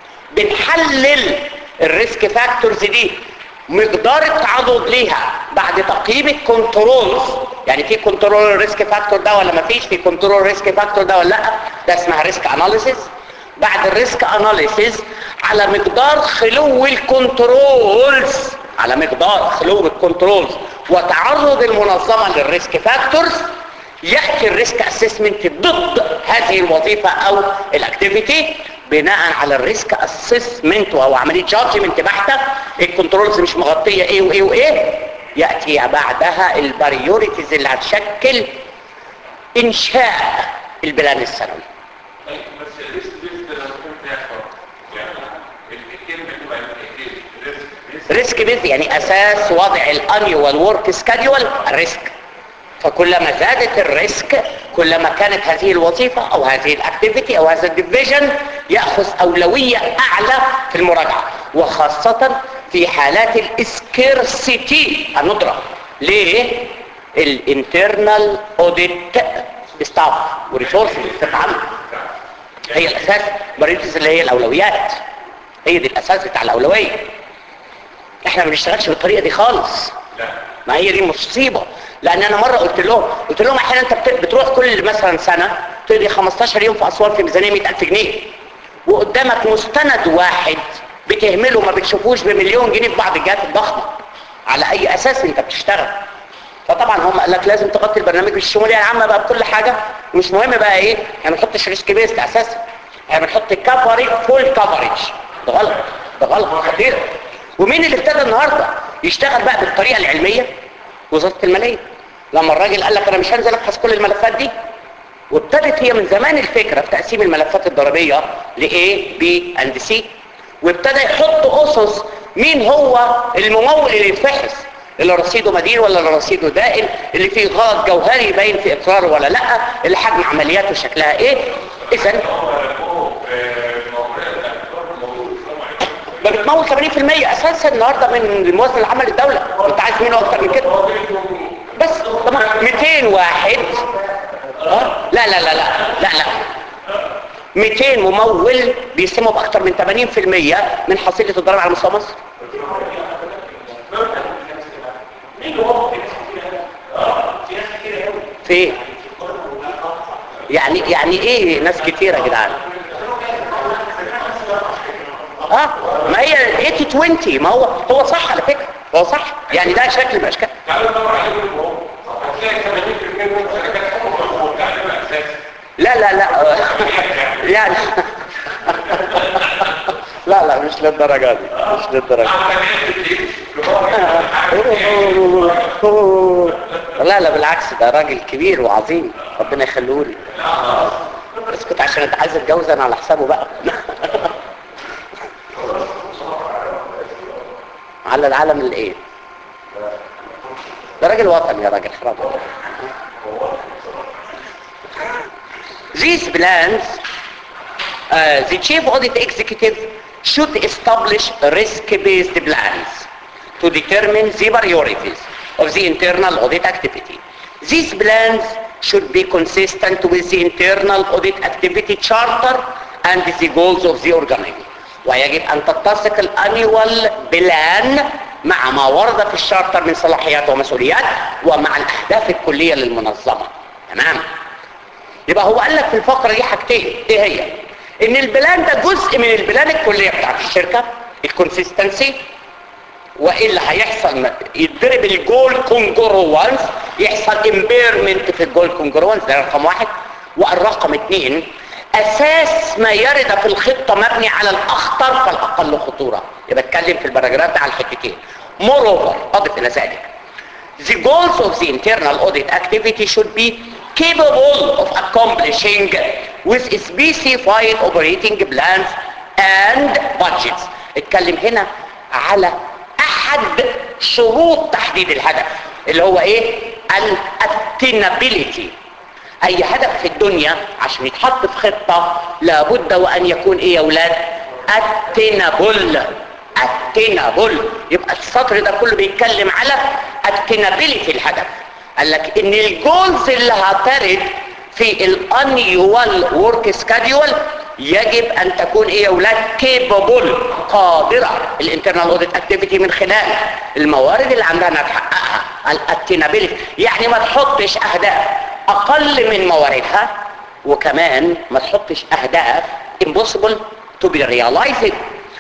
بنحلل الريسك فاكتورز دي مقدار التعرض ليها بعد تقييم الكنترولز يعني في كنترول الريسك فاكتور ده ولا ما فيش في كنترول الريسك فاكتور ده ولا لا ده اسمها ريسك اناليسيس بعد الريسك اناليسيس على مقدار خلو الكنترولز على مقدار خلو الكنترولز وتعرض المنظمة للريسك فاكتورز يأتي الريسك اسسمنت ضد هذه الوظيفة او الاكتيفيتي بناء على الريسك اسسمنت وهو عملية جادجمنت بحتة الكنترولز مش مغطية ايه وايه وايه يأتي بعدها البريوريتيز اللي هتشكل انشاء البلان السنوي بس الريسك بيست لما كنت يحصل يعني الكلمه تبقى الريسك ريسك ريسك بيز يعني اساس وضع الانيوال ورك سكادول الريسك فكلما زادت الريسك كلما كانت هذه الوظيفة او هذه الاكتيفيتي او هذا الديفيجن يأخذ اولوية اعلى في المراجعة وخاصة في حالات الاسكيرسيتي الندرة ليه؟ الانترنال اوديت ستاف وريسورسز بتتعمل هي الاساس بريدز اللي هي الاولويات هي دي الاساس بتاع الاولويه احنا ما بنشتغلش بالطريقه دي خالص لا ما هي دي مصيبه لان انا مره قلت لهم قلت لهم احيانا انت بت- بتروح كل مثلا سنه تقضي 15 يوم في اسوان في ميزانيه 100000 جنيه وقدامك مستند واحد بتهمله ما بتشوفوش بمليون جنيه في بعض الجهات الضخمه على اي اساس انت بتشتغل فطبعا هم قال لك لازم تغطي البرنامج الشموليه العامه بقى بكل حاجه مش مهم بقى ايه يعني ما نحطش ريسك بيست اساسا يعني بنحط كفرج فول كفرج ده غلط ده غلط خطير ومين اللي ابتدى النهارده يشتغل بقى بالطريقه العلميه وزاره الماليه لما الراجل قال لك انا مش هنزل ابحث كل الملفات دي وابتدت هي من زمان الفكره في تقسيم الملفات الضريبيه لايه بي اند سي وابتدى يحط اسس مين هو الممول اللي يتفحص اللي رصيده مدين ولا اللي رصيده دائم اللي فيه غلط جوهري باين في اقراره ولا لا اللي حجم عملياته شكلها ايه اذا هو هو موجود ده بتمول 80% اساسا النهارده من الموازنه العامه للدوله انت عايز منه اكتر من كده بس طبعا 200 واحد اه لا لا لا لا لا لا 200 ممول بيسموا باكتر من 80% من حصيله الضرائب على مستوى مصر في ايه؟ يعني يعني ايه ناس كتيره يا جدعان اه ما هي 80 20 ما هو هو صح على فكره هو صح يعني ده شكل من الاشكال تعالوا ندور عليهم هو هتلاقي 80% من شركات حكومة وبتعلم اساس لا لا لا يعني لا لا مش للدرجه دي مش للدرجه دي. لا لا بالعكس ده راجل كبير وعظيم ربنا يخليه لي اسكت عشان انت عايز اتجوز انا على حسابه بقى على العالم الايه ده راجل وطني يا راجل حرام These plans, uh, the chief audit executive should establish risk-based plans to determine the priorities of the internal audit activity. These plans should be consistent with the internal audit activity charter and the goals of the organism. ويجب أن تتسق الانيوال بلان مع ما ورد في الشارتر من صلاحيات ومسؤوليات ومع الأهداف الكلية للمنظمة تمام يبقى هو قال لك في الفقرة دي حاجتين ايه هي ان البلان ده جزء من البلان الكلية بتاعت الشركة الكونسيستنسي والا هيحصل يتضرب الجول كونجروانس يحصل امبيرمنت في الجول كونجروانس ده رقم واحد والرقم اثنين اساس ما يرد في الخطة مبني على الاخطر فالاقل خطورة يبقى اتكلم في البراجراف ده على الحتتين moreover اضف الى ذلك the goals of the internal audit activity should be capable of accomplishing with specified operating plans and budgets اتكلم هنا على احد شروط تحديد الهدف اللي هو ايه الاتنابيليتي اي هدف في الدنيا عشان يتحط في خطة لابد وان يكون ايه يا اولاد اتنابل اتنابل يبقى السطر ده كله بيتكلم على اتنابيليتي الهدف قال لك ان الجولز اللي هترد في الانيوال ورك سكادول يجب ان تكون ايه يا اولاد كيبابل قادره الانترنال اوديت اكتيفيتي من خلال الموارد اللي عندها انها تحققها الاتنابيلتي يعني ما تحطش اهداف اقل من مواردها وكمان ما تحطش اهداف impossible to be realized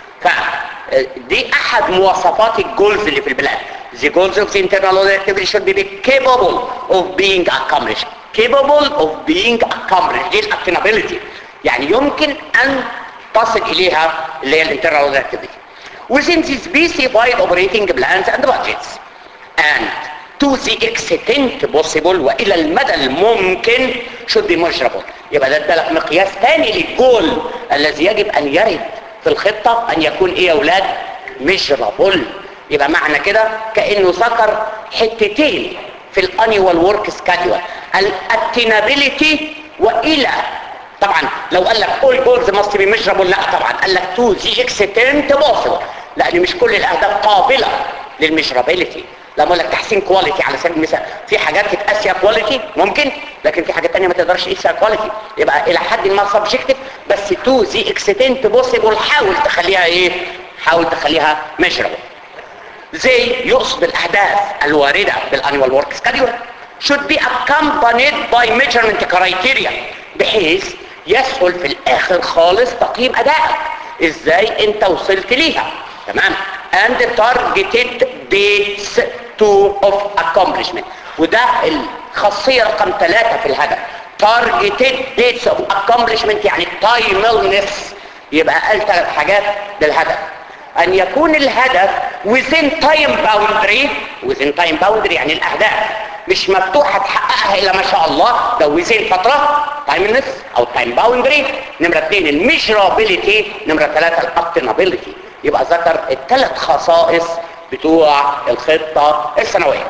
فدي احد مواصفات الجولز اللي في البلاد the goals of the internal audit activity should be capable of being accomplished capable of being accomplished دي الاكتنابيلتي يعني يمكن ان تصل اليها اللي هي الانترنال audit activity within the specified operating plans and budgets and to the extent possible والى المدى الممكن should be measurable يبقى ده ادالك مقياس ثاني للجول الذي يجب ان يرد في الخطة ان يكون ايه يا اولاد measurable يبقى معنى كده كانه ذكر حتتين في الانيوال ورك سكادول الاتنابيليتي والى طبعا لو قال لك all goals must be measurable لا طبعا قال لك to the extent possible لان مش كل الاهداف قابله للميجرابيلتي لما اقول لك تحسين كواليتي على سبيل المثال في حاجات تتقاسيها كواليتي ممكن لكن في حاجات تانية ما تقدرش تقيسها كواليتي يبقى الى حد ما سبجكتيف بس تو ذي اكستنت بوسيبل حاول تخليها ايه حاول تخليها ميجرابل زي يقصد الاهداف الوارده بالانيوال ورك سكادول should be accompanied by measurement criteria بحيث يسهل في الاخر خالص تقييم ادائك ازاي انت وصلت ليها تمام and targeted dates to of accomplishment وده الخاصية رقم ثلاثة في الهدف targeted dates of accomplishment يعني timeless يبقى قال ثلاث حاجات للهدف ان يكون الهدف within time boundary within time boundary يعني الاهداف مش مفتوحة تحققها الا ما شاء الله ده within فترة timeless او time boundary نمرة اثنين الميجرابيليتي نمرة ثلاثة الاكتنابيليتي يبقى ذكر الثلاث خصائص بتوع الخطة السنوية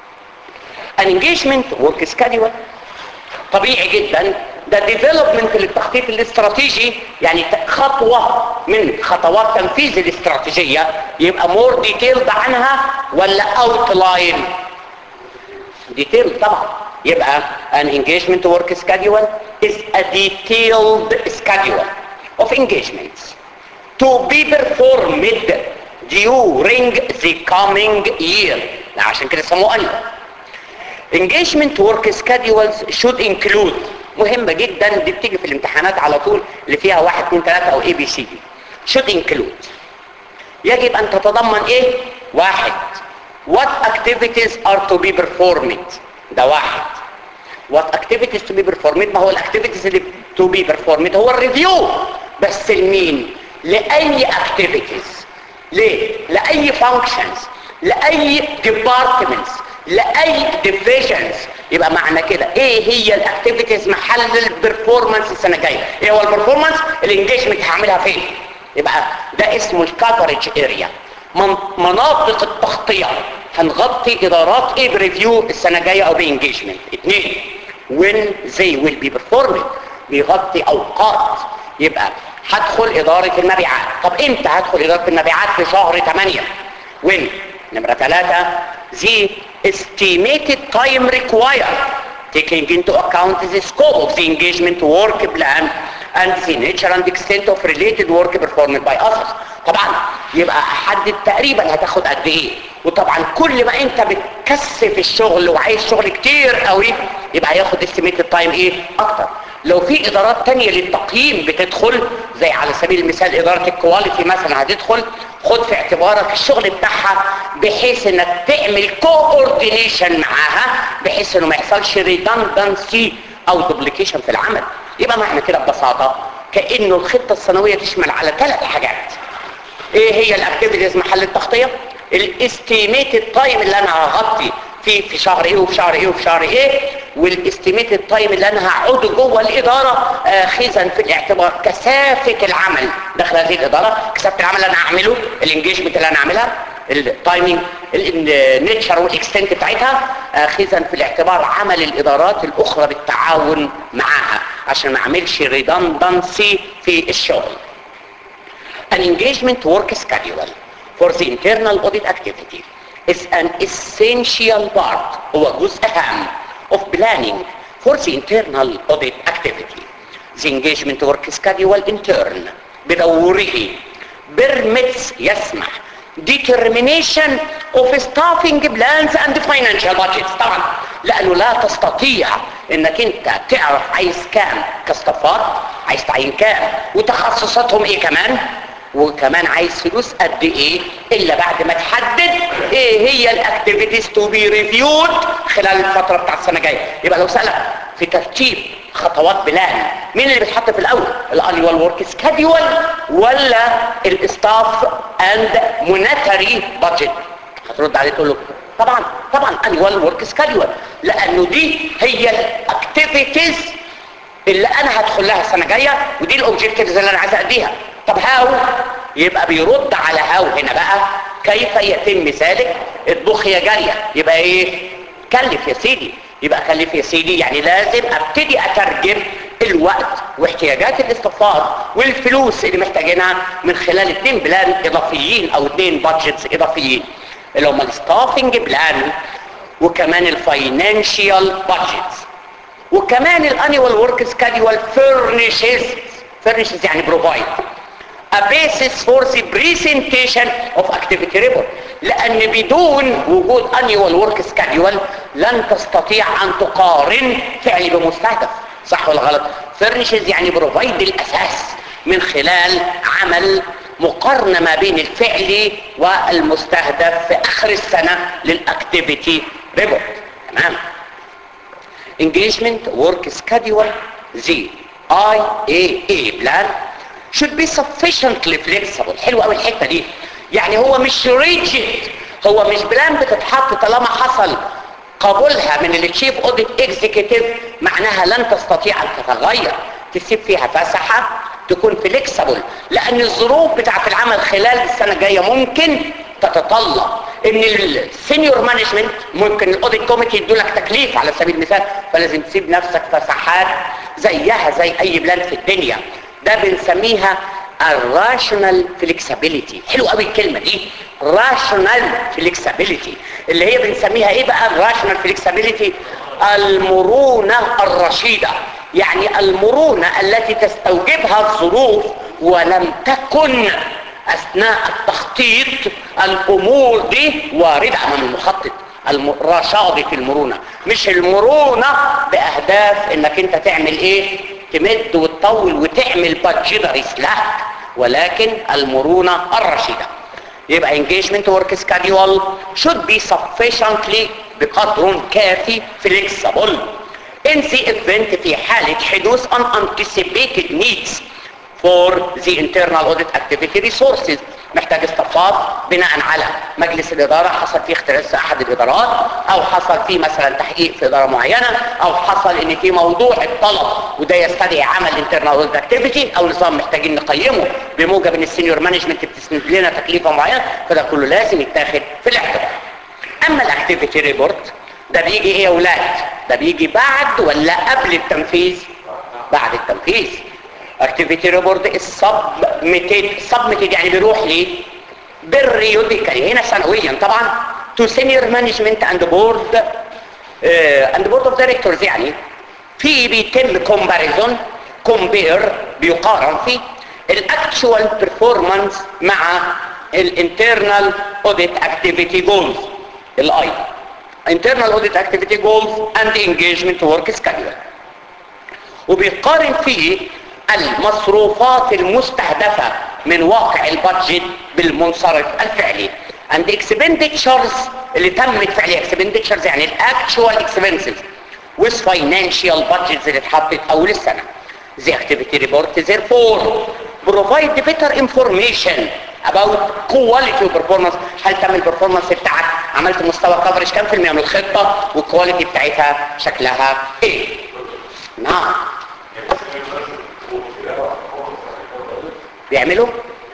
الانجيجمنت ورك سكادول طبيعي جدا ده ديفلوبمنت للتخطيط الاستراتيجي يعني خطوة من خطوات تنفيذ الاستراتيجية يبقى مور ديتيلد عنها ولا اوتلاين ديتيل طبعا يبقى an engagement work schedule is a detailed schedule of engagements to be performed during the coming year عشان كده سموه annual engagement work schedules should include مهمة جدا دي بتيجي في الامتحانات على طول اللي فيها واحد اتنين تلاتة او اي بي سي دي should include يجب ان تتضمن ايه واحد what activities are to be performed ده واحد what activities to be performed ما هو الاكتيفيتيز اللي to be performed هو الريفيو بس لمين لأي activities ليه لأي functions لاي ديبارتمنتس لاي ديفيجنز يبقى معنى كده ايه هي الاكتيفيتيز محل البرفورمانس السنه الجايه ايه هو البرفورمانس الانجيجمنت هعملها فين يبقى ده اسمه الكفرج اريا مناطق التغطيه هنغطي ادارات ايه بريفيو السنه الجايه او بانجيجمنت اثنين when they will be performing بيغطي اوقات يبقى هدخل اداره المبيعات طب امتى هدخل اداره المبيعات في شهر 8 when نمره ثلاثة the estimated time required taking into account the scope of the engagement work plan and the nature and extent of related work performed by others طبعا يبقى احدد تقريبا هتاخد قد ايه وطبعا كل ما انت بتكثف الشغل وعايز شغل كتير قوي يبقى هياخد استيميتد تايم ايه اكتر لو في ادارات تانية للتقييم بتدخل زي على سبيل المثال ادارة الكواليتي مثلا هتدخل خد في اعتبارك الشغل بتاعها بحيث انك تعمل كوردينيشن معاها بحيث انه ما يحصلش ريدندنسي او دوبليكيشن في العمل يبقى معنى كده ببساطة كأنه الخطة السنوية تشمل على ثلاث حاجات ايه هي الاكتيفيتيز محل التغطية الاستيميتد تايم اللي انا هغطي فيه في شهر ايه وفي شهر ايه وفي شهر ايه والاستيميتد تايم اللي انا هقعده جوه الاداره اخذا في الاعتبار كثافه العمل داخل هذه الاداره كثافه العمل اللي انا هعمله الانجيجمنت اللي انا هعملها التايمنج النيتشر والاكستنت بتاعتها اخذا في الاعتبار عمل الادارات الاخرى بالتعاون معاها عشان ما اعملش ريدندنسي في الشغل an engagement work schedule for the internal audit activity is an essential part هو جزء هام of planning for the internal audit activity. The engagement work schedule in turn بدوره permits يسمح determination of staffing plans and financial budgets طبعا لانه لا تستطيع انك انت تعرف عايز كام كاستفاد عايز تعين كام وتخصصاتهم ايه كمان وكمان عايز فلوس قد ايه الا بعد ما تحدد ايه هي الاكتيفيتيز تو بي ريفيود خلال الفتره بتاعت السنه الجايه يبقى لو سالك في ترتيب خطوات بلان مين اللي بيتحط في الاول الانيوال ورك سكادول ولا الاستاف اند مونيتري بادجت هترد عليه تقول له طبعا طبعا انيوال ورك سكادول لانه دي هي الاكتيفيتيز اللي انا هدخل لها السنه الجايه ودي الاوبجكتيفز اللي انا عايز اديها طب هاو يبقى بيرد على هاو هنا بقى كيف يتم ذلك اطبخ يا جاريه يبقى ايه كلف يا سيدي يبقى كلف يا سيدي يعني لازم ابتدي اترجم الوقت واحتياجات الاستفاد والفلوس اللي محتاجينها من خلال اتنين بلان اضافيين او اتنين بادجتس اضافيين اللي هم الستافنج بلان وكمان الفاينانشال بادجتس وكمان الانيوال ورك سكادول furnishes furnishes يعني provide a basis for the presentation of activity report لان بدون وجود annual work schedule لن تستطيع ان تقارن فعل بمستهدف صح ولا غلط furnishes يعني provide الاساس من خلال عمل مقارنة ما بين الفعل والمستهدف في اخر السنة للاكتيفيتي ريبورت تمام engagement work schedule the IAA plan should be sufficiently flexible حلوة قوي الحتة دي يعني هو مش rigid هو مش بلان بتتحط طالما حصل قبولها من التشيف اوديت اكزيكتيف معناها لن تستطيع ان تتغير تسيب فيها فسحة تكون فليكسبل لان الظروف بتاعت العمل خلال السنة الجاية ممكن تتطلب ان السينيور مانجمنت ممكن الاوديت كوميتي يدوا لك تكليف على سبيل المثال فلازم تسيب نفسك فساحات زيها زي اي بلان في الدنيا ده بنسميها الراشونال فليكسابيليتي حلو قوي الكلمه دي راشونال فليكسابيليتي اللي هي بنسميها ايه بقى الراشونال فليكسابيليتي المرونه الرشيده يعني المرونه التي تستوجبها الظروف ولم تكن اثناء التخطيط الامور دي وارده امام المخطط الرشاده المرونه مش المرونه باهداف انك انت تعمل ايه تمد وتطول وتعمل بادجيتري سلاك ولكن المرونه الرشيده يبقى engagement work schedule should be sufficiently بقدر كافي flexible in the event في حالة حدوث unanticipated needs for the internal audit activity resources محتاج استفاض بناء على مجلس الاداره حصل فيه اختلاس احد الادارات او حصل فيه مثلا تحقيق في اداره معينه او حصل ان في موضوع الطلب وده يستدعي عمل انترنال اكتيفيتي او نظام محتاجين نقيمه بموجب ان السينيور مانجمنت بتسند لنا تكليفه معينه فده كله لازم يتاخد في الاعتبار اما الاكتيفيتي ريبورت ده بيجي ايه يا اولاد ده بيجي بعد ولا قبل التنفيذ بعد التنفيذ اكتيفيتي ريبورت السبميتد سبميتد يعني بيروح ليه بالريوديكالي هنا سنويا طبعا تو سينيور مانجمنت اند بورد اند بورد اوف دايركتورز يعني في بيتم كومباريزون كومبير بيقارن في الاكتشوال بيرفورمانس مع الانترنال اوديت اكتيفيتي جولز الاي internal audit activity goals and engagement work schedule وبيقارن فيه المصروفات المستهدفة من واقع البادجت بالمنصرف الفعلي and expenditures اللي تمت فعليا expenditures يعني actual expenses with financial budgets اللي اتحطت اول السنة the activity report therefore provide better information about quality of performance هل تم البرفورمانس بتاعك عملت مستوى كفرج كام في المية من الخطة والكواليتي بتاعتها شكلها ايه نعم بيعملوا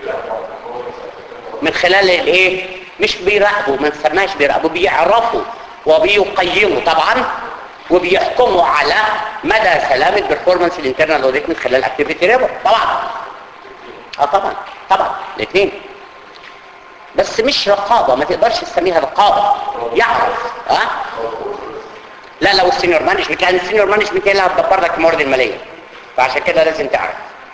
من خلال الايه مش بيراقبوا ما نسماش بيراقبوا بيعرفوا وبيقيموا طبعا وبيحكموا على مدى سلامة البرفورمانس الانترنال اوديت من خلال اكتيفيتي ريبورت طبعا اه طبعا طبعا الاثنين بس مش رقابة ما تقدرش تسميها رقابة يعرف ها أه؟ لا لو السينيور مانجمنت لان السينيور مانجمنت هي اللي هتدبر لك الموارد المالية فعشان كده لازم تعرف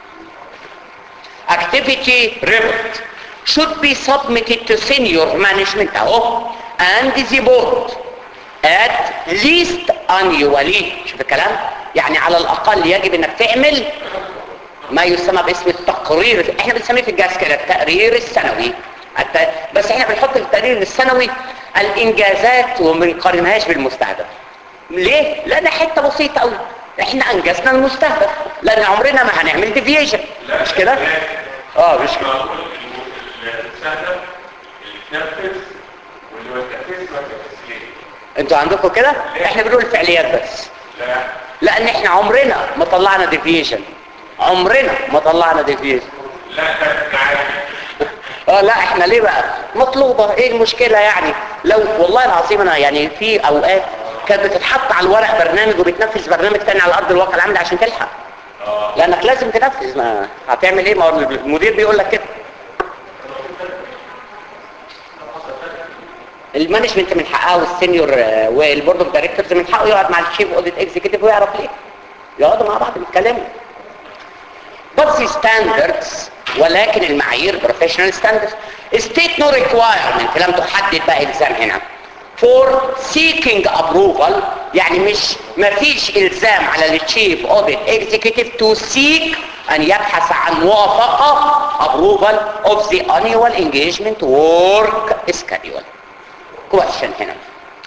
activity report should be submitted to senior management اهو and the board at least annually شوف الكلام يعني على الاقل يجب انك تعمل ما يسمى باسم التقرير احنا بنسميه في الجهاز كده التقرير السنوي الت... بس احنا بنحط في التقرير السنوي الانجازات وما بنقارنهاش بالمستهدف ليه لان حته بسيطه قوي احنا انجزنا المستهدف لان عمرنا ما هنعمل ديفيشن مش كده اه مش كده المستهدف اللي تنفذ واللي ما تنفذش ما تنفذش ليه؟ انتوا عندكم كده احنا بنقول الفعليات بس لا لان احنا عمرنا ما طلعنا ديفيشن عمرنا ما طلعنا ديفيشن لا ده عادي اه لا احنا ليه بقى مطلوبة ايه المشكلة يعني لو والله العظيم انا يعني في اوقات كانت بتتحط على الورق برنامج وبتنفذ برنامج تاني على ارض الواقع العملي عشان تلحق لانك لازم تنفذ ما هتعمل ايه ما هو المدير بيقول لك كده المانجمنت من حقها والسينيور آه، والبورد اوف دايركتورز من حقه يقعد مع الشيف اوديت اكزيكتيف ويعرف ليه يقعدوا مع بعض يتكلموا بس ستاندردز ولكن المعايير بروفيشنال ستاندردز ستيت نو ريكوايرمنت لم تحدد بقى الزام هنا فور سيكينج ابروفال يعني مش مفيش الزام على التشيف اوديت اكزيكتيف تو سيك ان يبحث عن موافقه ابروفال اوف ذا انيوال انجيجمنت ورك سكادول كويشن هنا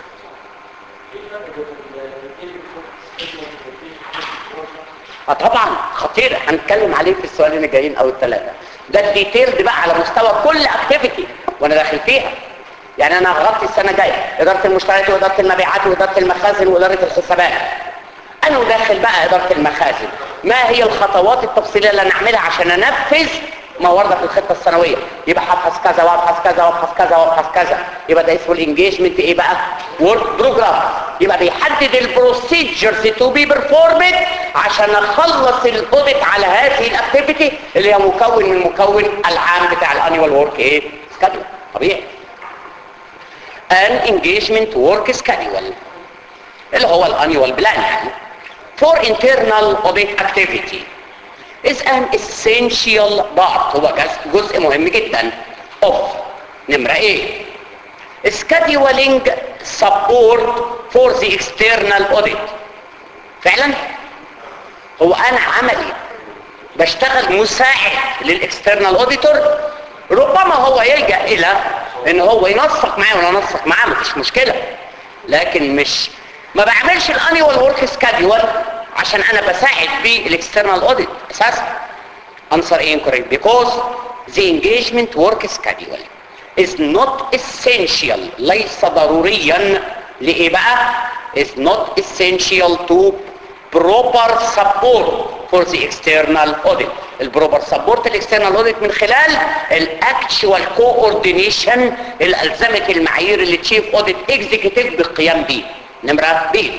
اه طبعا خطير هنتكلم عليه في السؤالين الجايين او الثلاثه ده الديتيلز بقى على مستوى كل اكتيفيتي وانا داخل فيها يعني انا غطي السنه الجايه اداره المشتريات واداره المبيعات واداره المخازن واداره الحسابات انا وداخل بقى اداره المخازن ما هي الخطوات التفصيليه اللي انا اعملها عشان انفذ ما ورد في الخطه السنويه يبقى هبحث كذا وابحث كذا وابحث كذا وابحث كذا يبقى ده اسمه الانجيجمنت ايه بقى ورك بروجرام يبقى بيحدد البروسيجرز تو بي بيرفورمد عشان اخلص الاوديت على هذه الاكتيفيتي اللي هي مكون من المكون العام بتاع الانيوال ورك ايه سكادول طبيعي an engagement work schedule اللي هو الانيوال بلان يعني for internal audit activity is an essential part هو جزء, جزء مهم جدا of نمرة ايه scheduling support for the external audit فعلا هو انا عملي بشتغل مساعد للاكسترنال اوديتور ربما هو يلجأ الى ان هو ينسق معايا وانا انسق معاه مفيش مشكلة لكن مش ما بعملش الانيوال ورك سكادول عشان انا بساعد في الاكسترنال اوديت اساسا answer incorrect because the engagement work schedule is not essential ليس ضروريا لإيه بقى is not essential to proper support for the external audit البروبر سبورت الاكسترنال اوديت من خلال الاكتشوال كوردينيشن اللي الزمت المعايير اللي تشيف اوديت اكزيكتيف بالقيام بيه نمره ب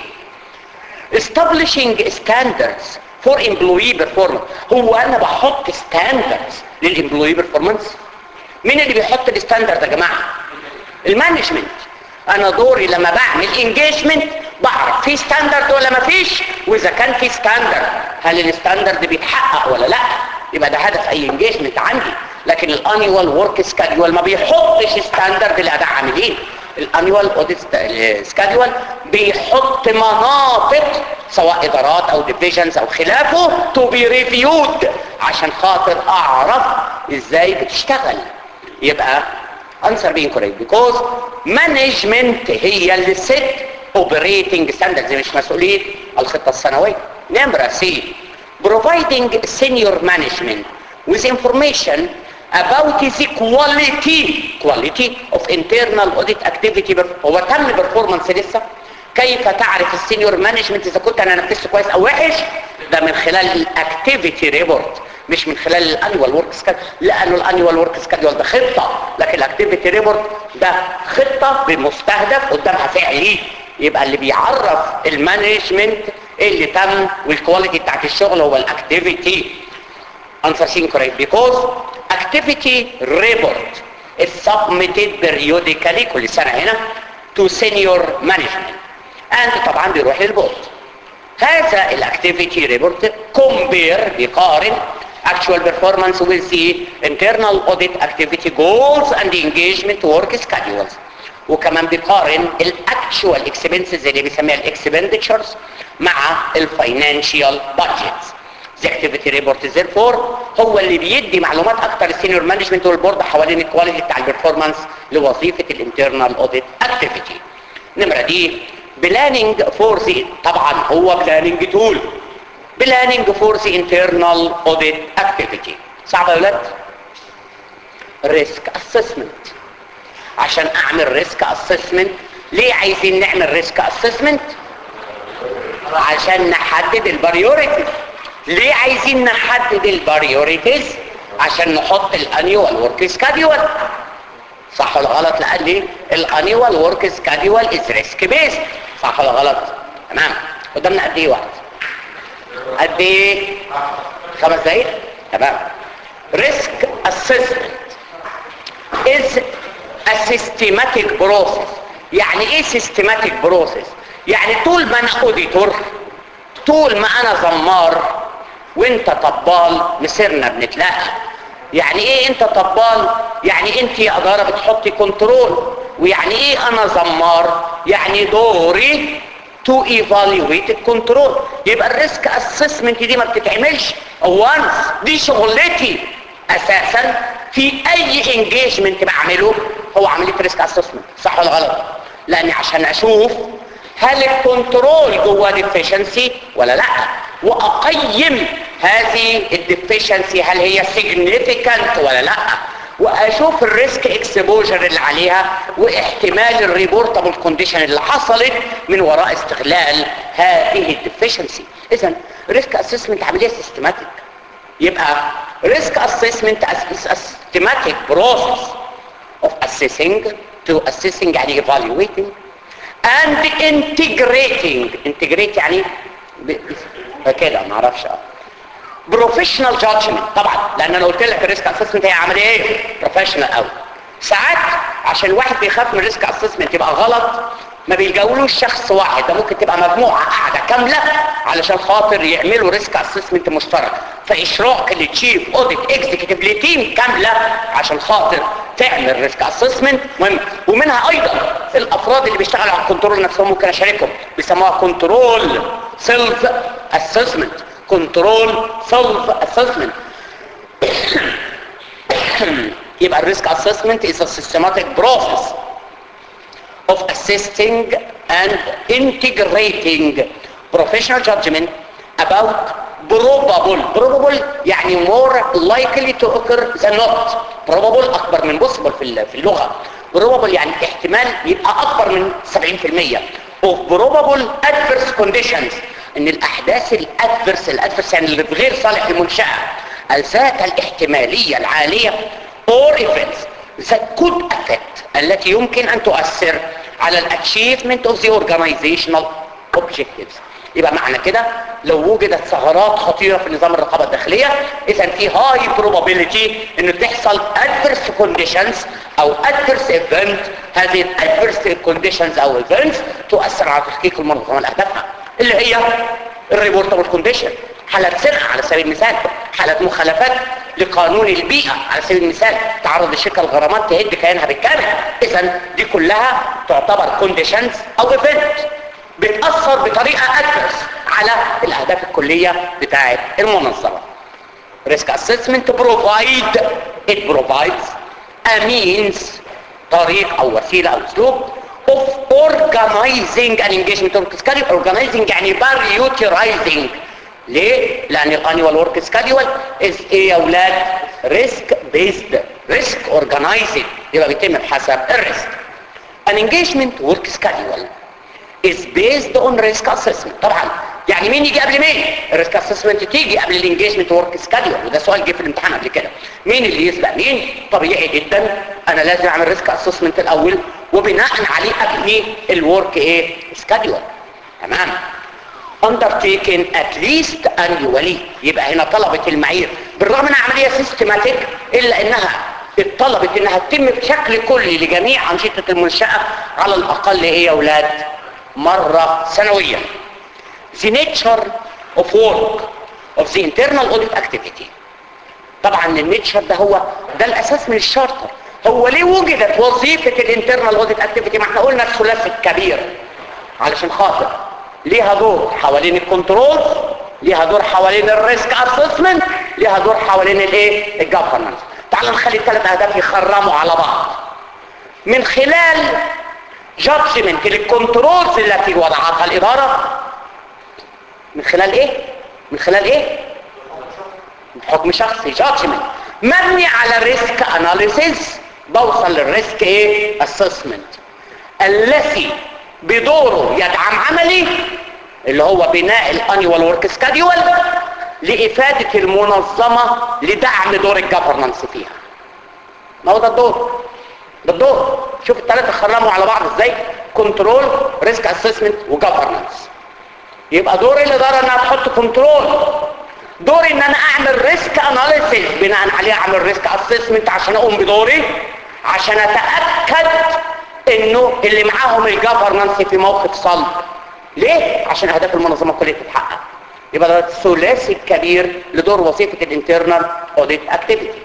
establishing standards for employee performance هو انا بحط standards للامبلوي performance مين اللي بيحط الستاندرد يا جماعه المانجمنت انا دوري لما بعمل انجيجمنت بعرف في ستاندرد ولا ما فيش واذا كان في ستاندرد هل الستاندرد بيتحقق ولا لا يبقى ده هدف اي انجيجمنت عندي لكن الانيوال ورك سكادول ما بيحطش ستاندرد لاداء عاملين الانيوال اوديت سكادول بيحط مناطق سواء ادارات او ديفيجنز او خلافه تو بي ريفيود عشان خاطر اعرف ازاي بتشتغل يبقى answer being correct because management هي اللي set operating standards مش مسؤولية الخطة السنوية نمرة سي providing senior management with information about the quality quality of internal audit activity هو تم performance لسه كيف تعرف السينيور مانجمنت اذا كنت انا نفذت كويس او وحش ده من خلال الاكتيفيتي ريبورت مش من خلال الانيوال ورك سكادول لانه الانيوال ورك سكادول ده خطه لكن الاكتيفيتي ريبورت ده خطه بمستهدف قدامها فعلي يبقى اللي بيعرف المانجمنت اللي تم والكواليتي بتاعت الشغل هو الاكتيفيتي answer correct because activity report is submitted periodically كل سنه هنا to senior management and طبعا بيروح للبورد هذا الاكتيفيتي ريبورت كومبير بيقارن actual performance with the internal audit activity goals and the engagement work schedules وكمان بيقارن الاكتشوال expenses اللي بيسميها الاكسبندتشرز مع الفاينانشال budgets The activity report therefore هو اللي بيدي معلومات اكتر السينيور مانجمنت والبورد حوالين الكواليتي بتاع البرفورمانس لوظيفه الانترنال اوديت اكتيفيتي نمره دي بلاننج فور ذا طبعا هو بلاننج تول بلاننج فور ذا انترنال اوديت اكتيفيتي صعب يا ولاد ريسك اسسمنت عشان اعمل ريسك اسسمنت ليه عايزين نعمل ريسك اسسمنت عشان نحدد البريوريتيز ليه عايزين نحدد البريوريتيز عشان نحط الانيوال ورك سكادول صح ولا غلط لان ليه الانيوال ورك سكادول از ريسك بيس صح ولا غلط تمام قدامنا قد ايه وقت قد ايه خمس دقايق تمام ريسك اسسمنت is a systematic process يعني ايه systematic process يعني طول ما انا اوديتور طول ما انا زمار وانت طبال مسيرنا بنتلاقى يعني ايه انت طبال يعني انت يا اداره بتحطي كنترول ويعني ايه انا زمار يعني دوري تو ايفالويت الكنترول يبقى الريسك اسسمنت دي ما بتتعملش وانس دي شغلتي اساسا في اي انجيجمنت بعمله هو عمليه ريسك اسسمنت صح ولا غلط لاني عشان اشوف هل الكنترول جوه ديفيشنسي ولا لا واقيم هذه الديفيشنسي هل هي significant ولا لا واشوف الريسك اكسبوجر اللي عليها واحتمال الريبورتابل كونديشن اللي حصلت من وراء استغلال هذه الديفيشنسي اذا ريسك اسسمنت عمليه سيستماتيك يبقى ريسك اسسمنت systematic process of assessing to assessing يعني evaluating and integrating integrate يعني ب... كده ما اعرفش اه بروفيشنال جادجمنت طبعا لان انا قلت لك الريسك اسسمنت هي عمليه ايه بروفيشنال قوي ساعات عشان الواحد بيخاف من الريسك اسسمنت يبقى غلط ما بيلجأولوش شخص واحد ده ممكن تبقى مجموعه قاعده كامله علشان خاطر يعملوا ريسك اسسمنت مشترك فاشراك التشيف اوديت اكزيكتيف لتيم كامله عشان خاطر تعمل ريسك اسسمنت مهم ومنها ايضا الافراد اللي بيشتغلوا على الكنترول نفسهم ممكن اشاركهم بيسموها كنترول سيلف اسسمنت كنترول سيلف اسسمنت يبقى الريسك اسسمنت is a systematic process of assisting and integrating professional judgment about probable probable يعني more likely to occur than not probable اكبر من possible في ال- في اللغه probable يعني احتمال يبقى اكبر من 70% of probable adverse conditions ان الاحداث الادفرس الادفرس يعني اللي غير صالح للمنشاه الذات الاحتماليه العاليه or events that could affect التي يمكن ان تؤثر على الاتشيفمنت of the organizational objectives يبقى معنى كده لو وجدت ثغرات خطيرة في نظام الرقابة الداخلية اذا في هاي probability انه تحصل adverse conditions او adverse event هذه ال adverse conditions او events تؤثر على تحقيق المنظمة الاهدافها اللي هي الريبورتابل كونديشن حالات سرقة على سبيل المثال حالات مخالفات لقانون البيئة على سبيل المثال تعرض الشركة الغرامات تهد كيانها بالكامل اذا دي كلها تعتبر كونديشنز او ايفنت بتأثر بطريقة أدفرس على الأهداف الكلية بتاعة المنظمة risk assessment provide it provides a means طريق أو وسيلة أو أسلوب of organizing an engagement work schedule organizing يعني prioritizing ليه؟ لأن الانيوال ورك سكادول is ايه يا أولاد؟ risk based risk organizing يبقى بيتم بحسب الريسك an engagement work schedule is based on risk assessment طبعا يعني مين يجي قبل مين الريسك اسسمنت تيجي قبل الانجيجمنت ورك سكادول وده سؤال جه في الامتحان قبل كده مين اللي يسبق مين طبيعي جدا انا لازم اعمل ريسك اسسمنت الاول وبناء عليه ابني الورك ايه سكادول تمام undertaken at least annually يبقى هنا طلبت المعايير بالرغم انها عمليه سيستماتيك الا انها اتطلبت انها تتم بشكل كلي لجميع انشطه المنشاه على الاقل ايه يا اولاد مرة سنويا the nature of work of the internal audit activity طبعا النيتشر ده هو ده الاساس من الشارتر هو ليه وجدت وظيفة الانترنال اوديت اكتيفيتي ما احنا قلنا الثلاثي الكبير علشان خاطر ليها دور حوالين الكنترول ليها دور حوالين الريسك اسسمنت ليها دور حوالين الايه الجفرنس تعالوا نخلي الثلاث اهداف يخرموا على بعض من خلال جادجمنت للكنترولز التي وضعتها الإدارة من خلال ايه؟ من خلال ايه؟ حكم شخصي جادجمنت مبني على ريسك اناليسيس بوصل للريسك ايه؟ اسسمنت الذي بدوره يدعم عملي اللي هو بناء الانيوال ورك سكادول لإفادة المنظمة لدعم دور الجفرنس فيها ما هو ده الدور ده الدور شوف الثلاثه خرموا على بعض ازاي كنترول ريسك اسسمنت وجفرنس يبقى دور الاداره انها تحط كنترول دوري ان انا اعمل ريسك اناليسيس بناء عليه اعمل ريسك اسسمنت عشان اقوم بدوري عشان اتاكد انه اللي معاهم الجفرنس في موقف صلب ليه عشان اهداف المنظمه كلها تتحقق يبقى ده الثلاثي الكبير لدور وظيفه الانترنال اوديت اكتيفيتي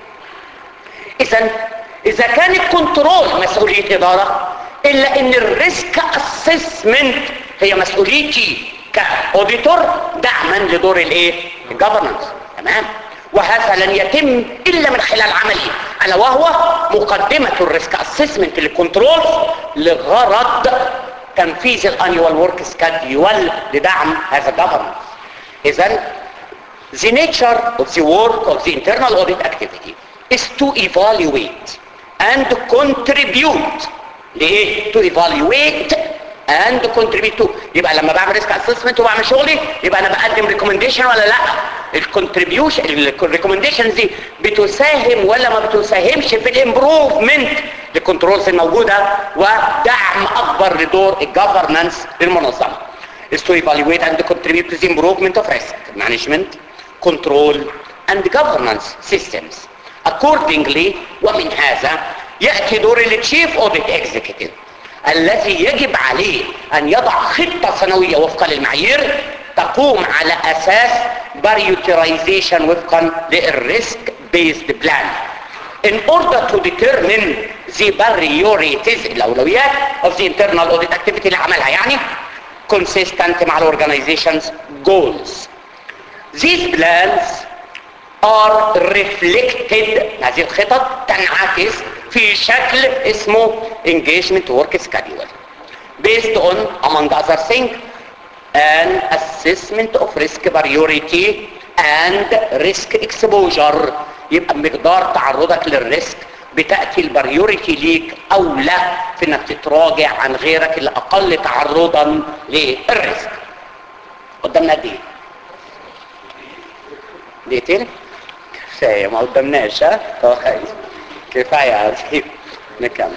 اذا اذا كان الكنترول مسؤولية ادارة الا ان الريسك اسسمنت هي مسؤوليتي كاوديتور دعما لدور الايه الجفرنس تمام وهذا لن يتم الا من خلال عملي الا وهو مقدمة الريسك اسسمنت للكنترول لغرض تنفيذ الانيوال ورك سكادول لدعم هذا الجفرنس اذا the nature of the work of the internal audit activity is to evaluate and contribute ليه to evaluate and contribute to يبقى لما بعمل ريسك اسسمنت وبعمل شغلي يبقى انا بقدم ريكومنديشن ولا لا الكونتريبيوشن الريكومنديشنز دي بتساهم ولا ما بتساهمش في الامبروفمنت للكنترولز الموجوده ودعم اكبر لدور الجفرنس للمنظمه is to evaluate and contribute to the improvement of risk management control and governance systems accordingly ومن هذا يأتي دور التشيف اوديت اكزيكتيف الذي يجب عليه ان يضع خطة سنوية وفقا للمعايير تقوم على اساس بريوترايزيشن وفقا للريسك بيزد بلان in order to determine the priorities الاولويات of the internal audit activity اللي عملها يعني consistent مع الاورجانيزيشن's goals these plans are reflected هذه الخطط تنعكس في شكل اسمه engagement work schedule based on among other things an assessment of risk priority and risk exposure يبقى مقدار تعرضك للريسك بتأتي البريوريتي ليك أولى في انك تتراجع عن غيرك اللي أقل تعرضا للريسك قدامنا قد ايه؟ دقيقتين؟ كفاية ما قدامناش ها؟ طب خايف كفاية عزيز نكمل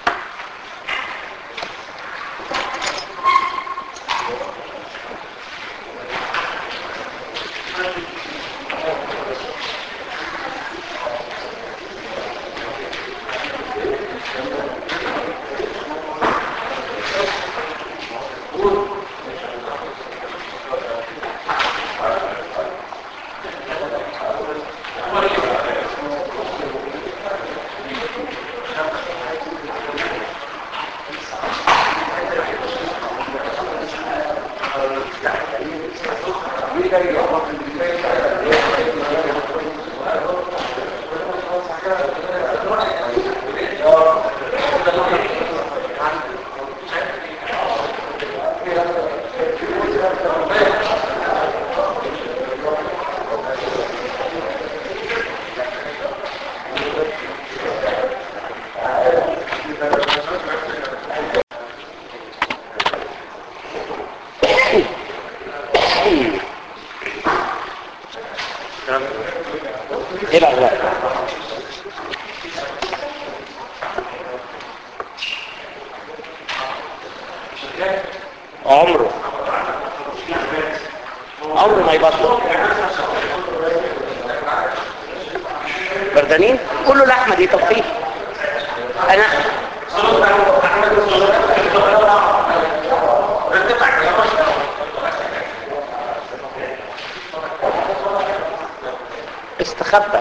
ايه الاخبار عمره عمره ما يبطل بردانين كله لحمه دي تطفيه انا استخبى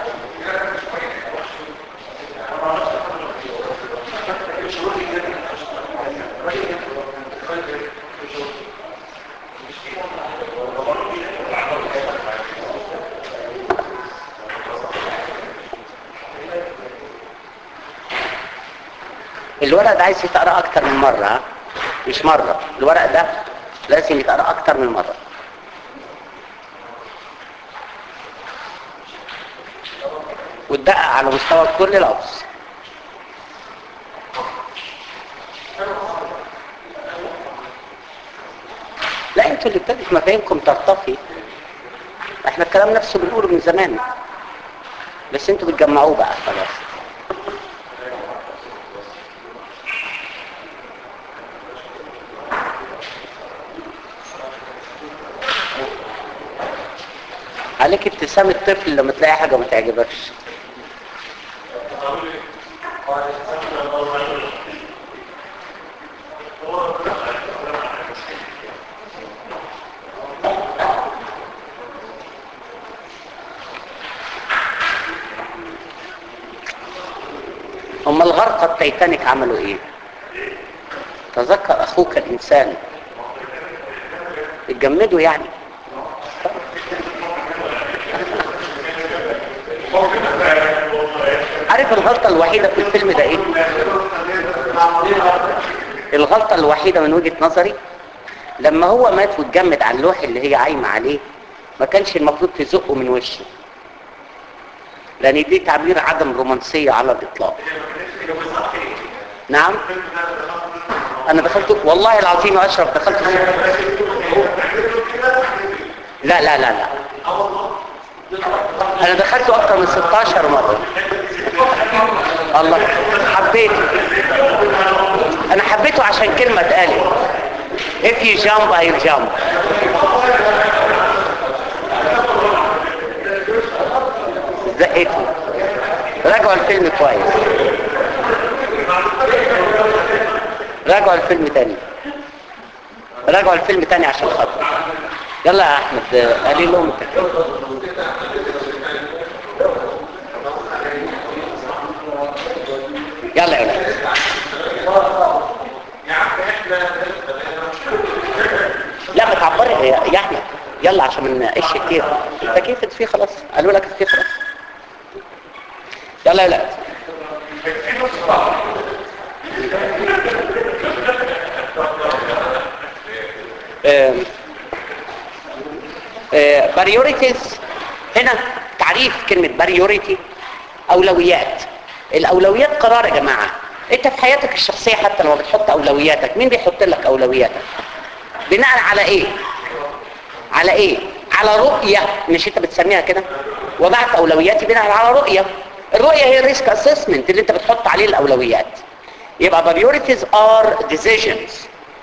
الورق ده عايز يتقرا اكتر من مره ها؟ مش مره الورق ده لازم يتقرا اكتر من مره وتدقق على مستوى كل لفظ لا انتوا اللي ابتدت مفاهيمكم ترتقي احنا الكلام نفسه بنقوله من زمان بس انتوا بتجمعوه بقى خلاص عليك ابتسام الطفل لما تلاقي حاجة ما تعجبكش هم الغرقى التيتانيك عملوا ايه تذكر اخوك الانسان اتجمدوا يعني عارف الغلطة الوحيدة في الفيلم ده ايه الغلطة الوحيدة من وجهة نظري لما هو مات واتجمد على اللوح اللي هي عايمة عليه ما كانش المفروض تزقه من وشه لان دي تعبير عدم رومانسية على الاطلاق نعم انا دخلت والله العظيم يا اشرف دخلت لا لا لا لا انا دخلته اكتر من 16 مرة الله حبيته انا حبيته عشان كلمة اتقالت if you jump I jump زقته راجعوا الفيلم كويس راجعوا الفيلم تاني راجعوا الفيلم تاني عشان خاطر يلا يا احمد قليل لهم التكليف يلا يا ولاد لا ما تعبري يا يا احمد يلا عشان ما نناقش كتير التكييف فيه خلاص قالوا لك فيه خلاص يلا يا ولاد priorities هنا تعريف كلمة بريوريتي أولويات الأولويات قرار يا جماعة أنت في حياتك الشخصية حتى لما بتحط أولوياتك مين بيحط لك أولوياتك بناء على إيه على إيه على رؤية مش أنت بتسميها كده وضعت أولوياتي بناء على رؤية الرؤية هي الريسك اسسمنت اللي أنت بتحط عليه الأولويات يبقى priorities are decisions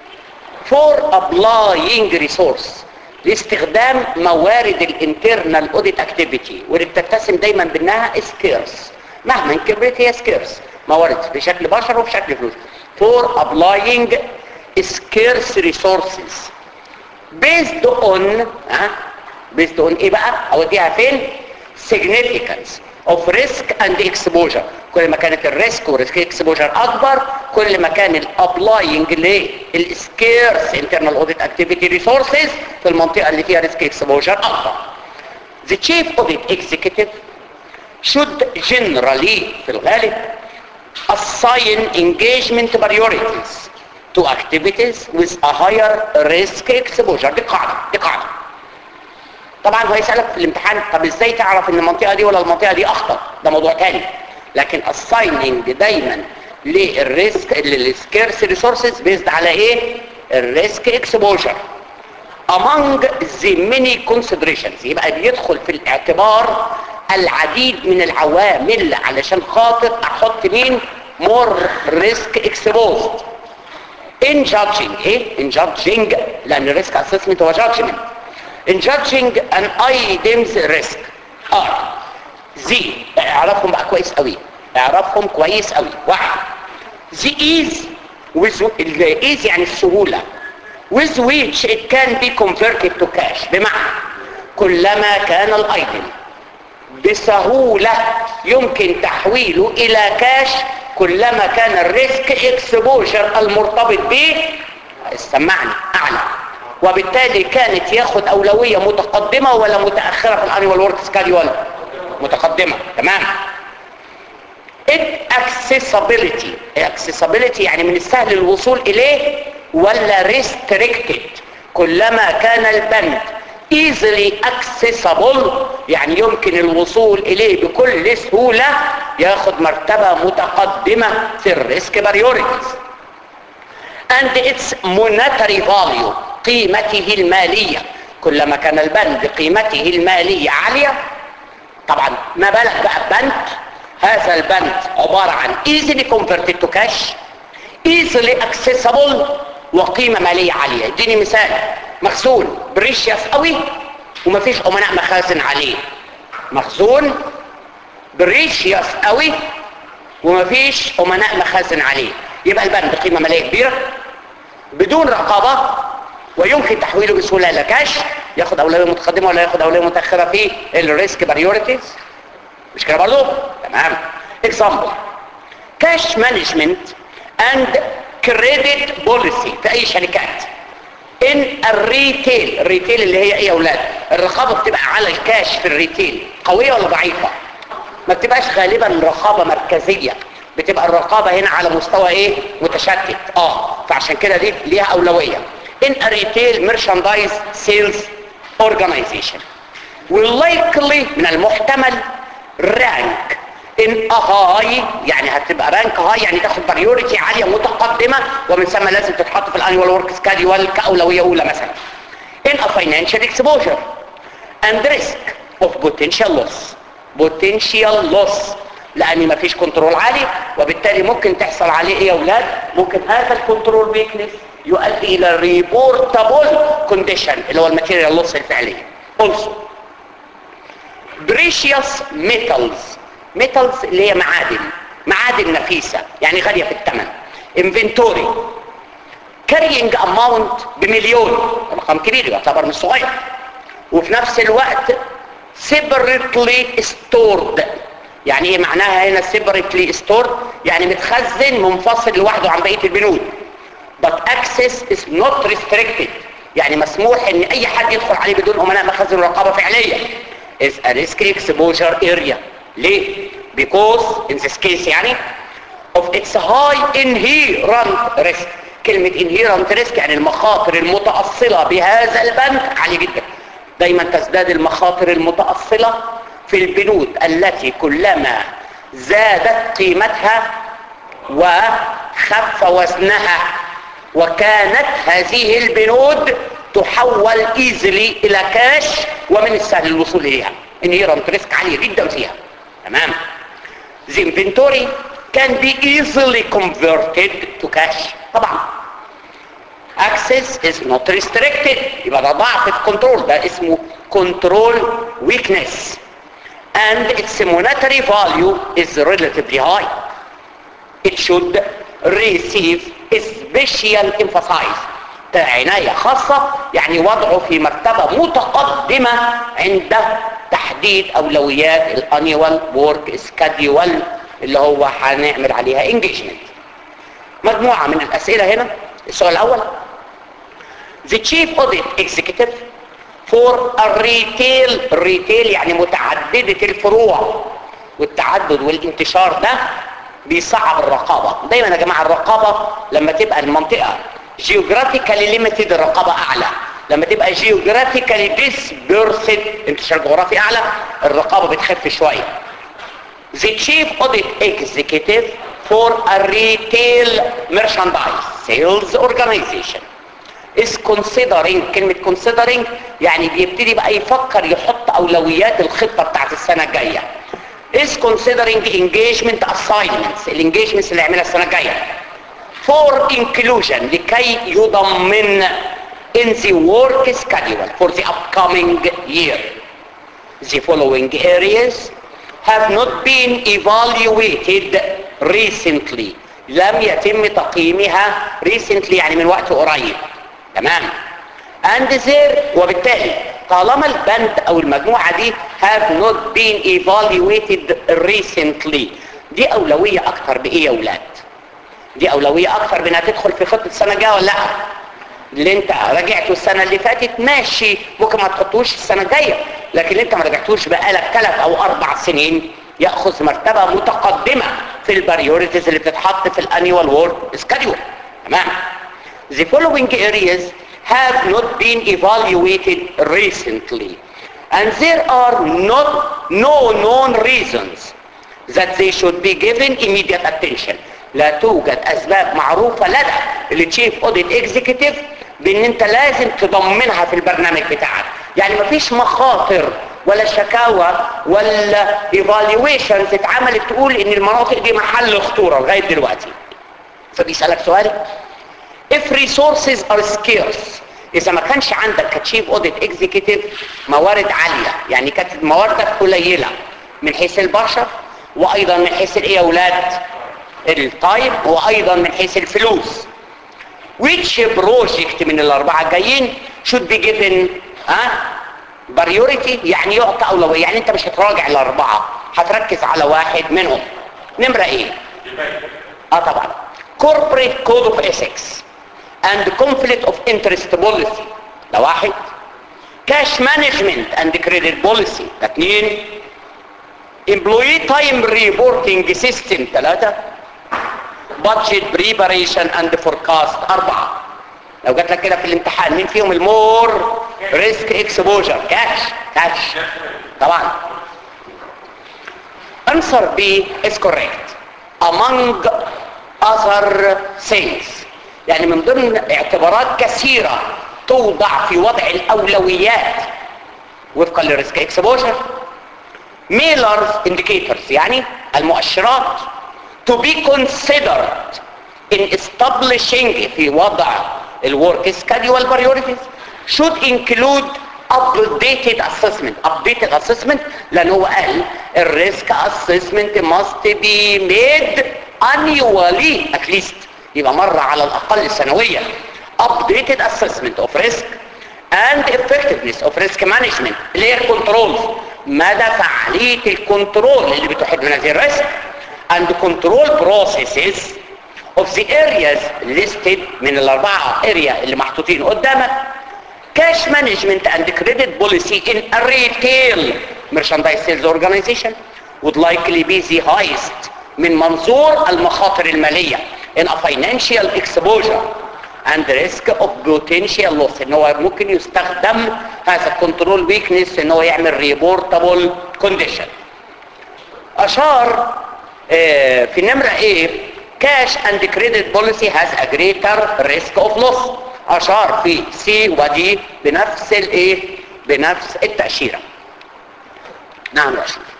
for applying resource لاستخدام موارد الانترنال اوديت اكتيفيتي واللي بتتسم دايما بانها سكيرس مهما كبرت هي سكيرس موارد بشكل بشر وبشكل فلوس for applying scarce resources based on ها based on ايه بقى اوديها فين significance of risk and exposure كل ما كانت الريسك والريسك اكسبوجر اكبر كل ما كان الابلاينج للسكيرس انترنال اوديت اكتيفيتي ريسورسز في المنطقه اللي فيها ريسك اكسبوجر اكبر The chief audit executive should generally في الغالب assign engagement priorities to activities with a higher risk exposure دي قاعدة دي قاعدة طبعا هو يسألك في الامتحان طب ازاي تعرف ان المنطقة دي ولا المنطقة دي اخطر ده موضوع تاني لكن assigning دايما للريسك للسكيرس ريسورسز بيزد على ايه الريسك اكسبوجر among the many considerations يبقى بيدخل في الاعتبار العديد من العوامل علشان خاطر احط مين more risk exposed in judging ايه in judging لان الريسك assessment هو judgment in judging an item's risk are زي اعرفهم بقى كويس قوي اعرفهم كويس قوي واحد the ease with ال ease يعني السهولة with which it can be converted to cash بمعنى كلما كان الايتم بسهولة يمكن تحويله الى كاش كلما كان الريسك اكسبوجر المرتبط به سمعني اعلى وبالتالي كانت ياخد اولوية متقدمة ولا متأخرة في الانيوال ورك سكادول متقدمة تمام accessibility accessibility يعني من السهل الوصول اليه ولا restricted كلما كان البند easily accessible يعني يمكن الوصول اليه بكل سهولة ياخد مرتبة متقدمة في الريسك priorities and its monetary value قيمته المالية كلما كان البند قيمته المالية عالية طبعا ما بالك بقى بند هذا البند عبارة عن easily converted to cash easily accessible وقيمة مالية عالية اديني مثال مخزون بريشيوس قوي ومفيش امناء مخازن عليه مخزون بريشيوس قوي ومفيش امناء مخازن عليه يبقى البند قيمة مالية كبيرة بدون رقابة ويمكن تحويله بسهولة الى كاش ياخد اولوية متقدمة ولا ياخد اولوية متأخرة في الريسك بريوريتيز مش كده برضو تمام example cash management and credit policy في اي شركات ان الريتيل الريتيل اللي هي ايه يا اولاد الرقابه بتبقى على الكاش في الريتيل قويه ولا ضعيفه ما بتبقاش غالبا رقابه مركزيه بتبقى الرقابه هنا على مستوى ايه متشتت اه فعشان كده دي ليها اولويه ان الريتيل ميرشاندايز سيلز اورجانيزيشن واللايكلي من المحتمل رانك ان هاي يعني هتبقى رانك هاي يعني تاخد بريوريتي عاليه متقدمه ومن ثم لازم تتحط في الانيوال ورك سكادول كاولويه اولى مثلا in a financial exposure and risk of potential loss potential loss لان مفيش كنترول عالي وبالتالي ممكن تحصل عليه ايه يا اولاد ممكن هذا الكنترول ويكنس يؤدي الى ريبورتابل كونديشن اللي هو الماتيريال لوس الفعليه also بريشيوس ميتالز ميتالز اللي هي معادن معادن نفيسة يعني غالية في الثمن انفنتوري كارينج اماونت بمليون رقم كبير يعتبر مش صغير وفي نفس الوقت separately stored يعني ايه معناها هنا separately stored يعني متخزن منفصل لوحده عن بقية البنود but access is not restricted يعني مسموح ان اي حد يدخل عليه بدون امناء مخازن رقابة فعلية is a risk exposure area ليه؟ because in this case يعني of its high inherent risk كلمة inherent risk يعني المخاطر المتأصلة بهذا البنك عالية جدا دايما تزداد المخاطر المتأصلة في البنود التي كلما زادت قيمتها وخف وزنها وكانت هذه البنود تحول ايزلي الى كاش ومن السهل الوصول اليها انهيرنت ريسك عالية جدا فيها تمام The inventory can be easily converted to cash طبعا access is not restricted يبقى ده ضعف الكنترول ده اسمه control weakness and its monetary value is relatively high it should receive special emphasis عناية خاصة يعني وضعه في مرتبة متقدمة عند تحديد أولويات الانيوال وورك سكاديول اللي هو هنعمل عليها انجيجمنت مجموعة من الأسئلة هنا السؤال الأول The chief audit executive for a retail retail يعني متعددة الفروع والتعدد والانتشار ده بيصعب الرقابة دايما يا جماعة الرقابة لما تبقى المنطقة geographically limited الرقابة أعلى لما تبقى geographically dispersed انتشار جغرافي أعلى الرقابة بتخف شوية The chief audit executive for a retail merchandise sales organization is considering كلمة considering يعني بيبتدي بقى يفكر يحط أولويات الخطة بتاعت السنة الجاية is considering engagement assignments الانجيجمنتس اللي يعملها السنة الجاية for inclusion لكي يضمن in the work schedule for the upcoming year the following areas have not been evaluated recently لم يتم تقييمها recently يعني من وقت قريب تمام and there وبالتالي طالما البند او المجموعة دي have not been evaluated recently دي اولوية اكتر بايه يا اولاد دي اولوية اكتر بانها تدخل في خطة السنة الجاية ولا لا اللي انت راجعته السنة اللي فاتت ماشي ممكن ما تحطوش السنة الجاية لكن انت ما رجعتوش بقالك ثلاث او اربع سنين يأخذ مرتبة متقدمة في البريوريتيز اللي بتتحط في الانيوال وورك سكادول تمام The following areas have not been evaluated recently and there are not no known reasons that they should be given immediate attention لا توجد اسباب معروفة لدى التشيف اوديت اكزيكتيف بان انت لازم تضمنها في البرنامج بتاعك يعني مفيش مخاطر ولا شكاوى ولا ايفالويشنز اتعملت تقول ان المناطق دي محل خطورة لغاية دلوقتي فبيسألك سؤال if resources are scarce اذا ما كانش عندك كتشيف اوديت اكزيكتيف موارد عالية يعني كانت مواردك قليلة من حيث البشر وايضا من حيث الايه يا اولاد التايم وايضا من حيث الفلوس which project من الاربعه الجايين should be given ها priority يعني يعطى اولويه يعني انت مش هتراجع الاربعه هتركز على واحد منهم نمره ايه اه طبعا corporate code of ethics and conflict of interest policy ده واحد cash management and credit policy ده اثنين employee time reporting system ثلاثة budget preparation and forecast أربعة لو جات لك كده في الامتحان مين فيهم المور ريسك اكسبوجر كاش كاش طبعا answer B is correct among other things يعني من ضمن اعتبارات كثيرة توضع في وضع الأولويات وفقا للريسك اكسبوجر ميلرز indicators يعني المؤشرات to be considered in establishing في وضع الورك schedule priorities should include updated assessment updated assessment لان هو قال الريسك assessment must be made annually at least يبقى مرة على الاقل سنويا updated assessment of risk and effectiveness of risk management اللي هي الكنترولز مدى فعالية الكنترول اللي بتحد من هذه الريسك and control processes of the areas listed من الاربعة area اللي محطوطين قدامك cash management and credit policy in a retail merchandise sales organization would likely be the highest من منظور المخاطر المالية in a financial exposure and risk of potential loss ان هو ممكن يستخدم هذا الكنترول ويكنس ان هو يعمل ريبورتابل كونديشن اشار آه، في النمرة A cash and credit policy has a greater risk of loss اشار في C ودي بنفس الايه بنفس التأشيرة نعم يا شيخ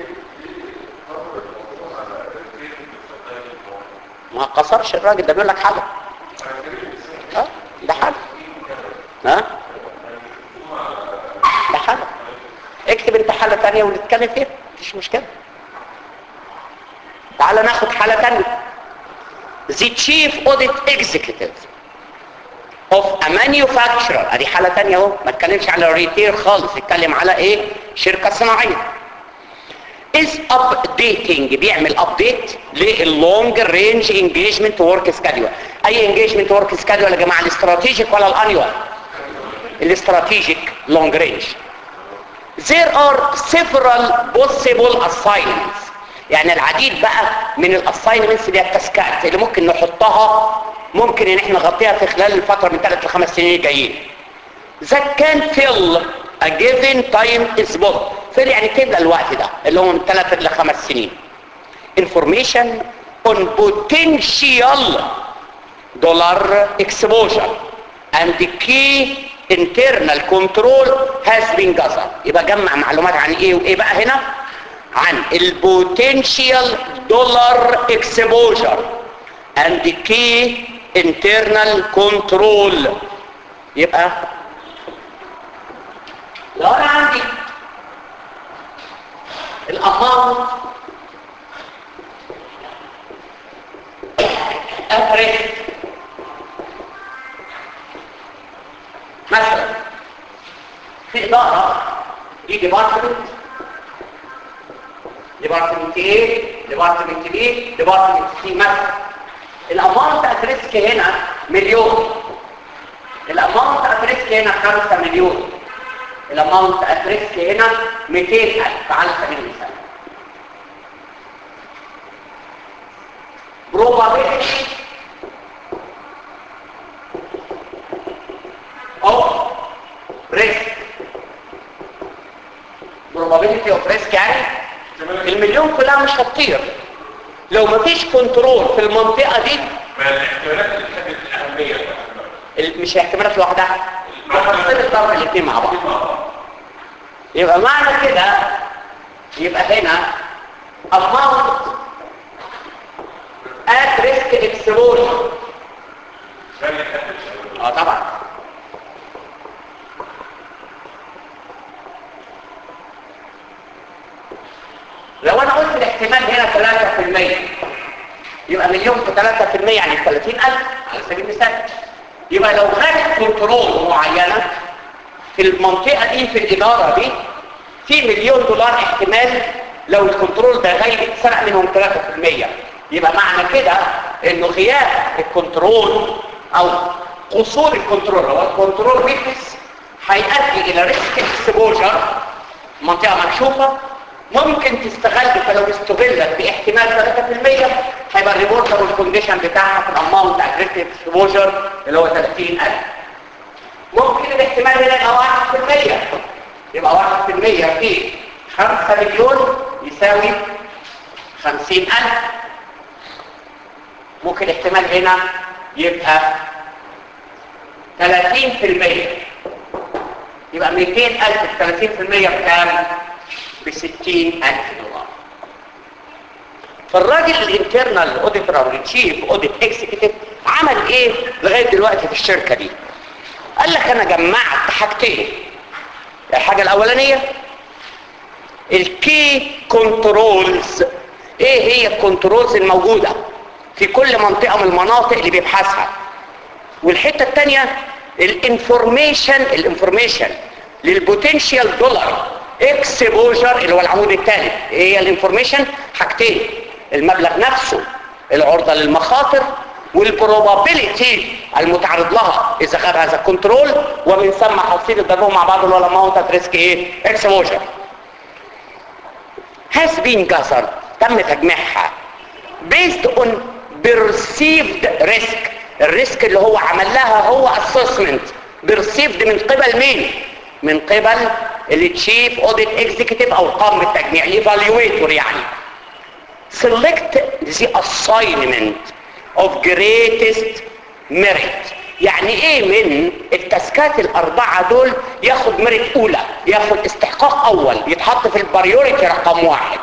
ما قصرش الراجل ده بيقول لك حاجة ها ده حاجة ها ده حاجة اكتب انت حالة تانية ونتكلم فيها مفيش مشكلة تعال ناخد حالة تانية The chief audit executive of a manufacturer ادي حالة تانية اهو ما اتكلمش على الريتيل خالص اتكلم على ايه شركة صناعية is updating بيعمل update لللونج رينج engagement work schedule اي engagement work schedule يا جماعة الاستراتيجيك ولا الانيوال الاستراتيجيك لونج رينج there are several possible assignments يعني العديد بقى من الاساينمنتس اللي هي التاسكات اللي ممكن نحطها ممكن ان احنا نغطيها في خلال الفتره من 3 ل 5 سنين الجايين that can fill a given time spot fill يعني تملى الوقت ده اللي هو من 3 ل 5 سنين information on potential dollar exposure and the key internal control has been gathered يبقى جمع معلومات عن ايه وايه بقى هنا عن البوتنشال دولار اكسبوجر and the key internal control يبقى لو انا عندي الاماونت افريج مثلا في اداره دي ديبارتمنت ديبارتمنت A ديبارتمنت B ديبارتمنت C مثلا الاماونت ات ريسك هنا مليون الاماونت ات ريسك هنا 5 مليون الاماونت ات ريسك هنا 200000 على سبيل المثال probability of risk probability of risk يعني المليون كلها مش هتطير لو مفيش كنترول في المنطقة دي ما الاحتمالات اللي تحدد الأهمية ال- مش احتمالات لوحدها تفصيل الضرب الاثنين مع بعض يبقى معنى كده يبقى هنا amount at risk exposure اه طبعا لو انا قلت الاحتمال هنا 3% يبقى مليون في 3% يعني 30000 على سبيل المثال يبقى لو خدت كنترول معينة في المنطقة دي في الإدارة دي في مليون دولار احتمال لو الكنترول ده غير اتسرق منهم 3% يبقى معنى كده انه غياب الكنترول او قصور الكنترول او الكنترول ويكنس هيؤدي الى ريسك اكسبوجر منطقة مكشوفة ممكن تستغل فلو استغلت باحتمال 3% هيبقى الريبورتابل كونديشن بتاعها في الاماونت اجريسيف اكسبوجر اللي هو 30000 ممكن الاحتمال هنا يبقى 1% يبقى 1% في 5 مليون يساوي 50000 ممكن احتمال هنا يبقى 30% يبقى 200000 في 30% بكام؟ ب 60000 دولار فالراجل الانترنال اوديتور او التشيف اوديت اكزيكتيف عمل ايه لغايه دلوقتي في الشركه دي قال لك انا جمعت حاجتين الحاجه الاولانيه الكي كنترولز ايه هي الكنترولز الموجوده في كل منطقه من المناطق اللي بيبحثها والحته الثانيه الانفورميشن الانفورميشن للبوتنشال دولار اكسبوجر اللي هو العمود الثالث ايه هي الانفورميشن حاجتين المبلغ نفسه العرضه للمخاطر والبروبابيليتي المتعرض لها اذا خد هذا الكنترول ومن ثم حصيل الضربهم مع بعض اللي هو الاماونت ات ريسك ايه اكسبوجر has been gathered تم تجميعها based on perceived risk الريسك اللي هو عمل لها هو اسسمنت برسيفد من قبل مين من قبل التشيف اوديت اكزيكتيف او القام بالتجميع الايفالويتور يعني select the assignment of greatest merit يعني ايه من التاسكات الاربعة دول ياخد ميرت اولى ياخد استحقاق اول يتحط في البريوريتي رقم واحد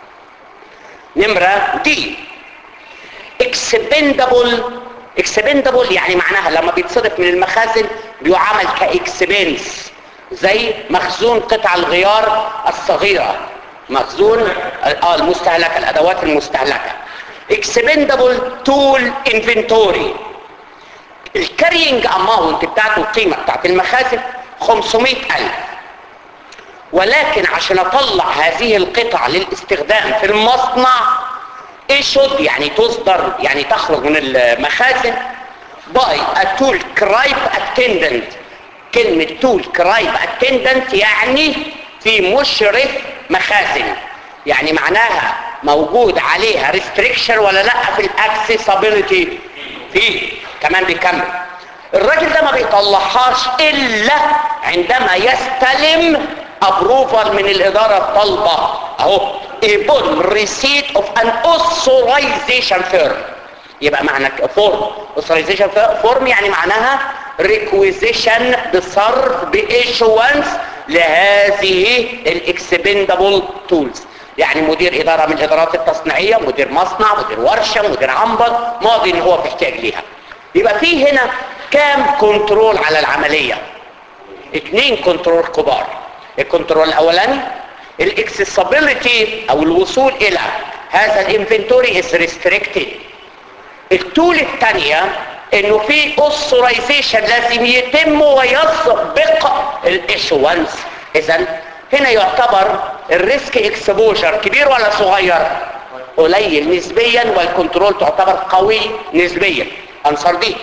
نمرة دي expendable expendable يعني معناها لما بيتصرف من المخازن بيعامل كاكسبنس زي مخزون قطع الغيار الصغيرة مخزون اه المستهلكة الادوات المستهلكة expendable tool inventory الكارينج اماونت بتاعته القيمة بتاعت المخازن 500 ألف ولكن عشان اطلع هذه القطع للاستخدام في المصنع issued يعني تصدر يعني تخرج من المخازن by a tool cribe attendant كلمة tool cribe attendant يعني في مشرف مخازن يعني معناها موجود عليها restriction ولا لا في الاكسسابيلتي فيه كمان بيكمل الراجل ده ما بيطلعهاش الا عندما يستلم ابروفال من الاداره الطالبه اهو upon receipt of an authorization firm يبقى معنى فورم authorization فورم يعني معناها requisition بصرف بإيشوانس لهذه الاكسبندبل تولز يعني مدير إدارة من الإدارات التصنيعية مدير مصنع مدير ورشة مدير عنبر ماضي ان هو بيحتاج ليها يبقى في هنا كام كنترول على العملية اتنين كنترول كبار الكنترول الاولاني الاكسسابيلتي او الوصول الى هذا الانفنتوري از ريستريكتد التول الثانيه انه في اوثرايزيشن لازم يتم ويسبق الايشوانس اذا هنا يعتبر الريسك اكسبوجر كبير ولا صغير قليل نسبيا والكنترول تعتبر قوي نسبيا انصر دي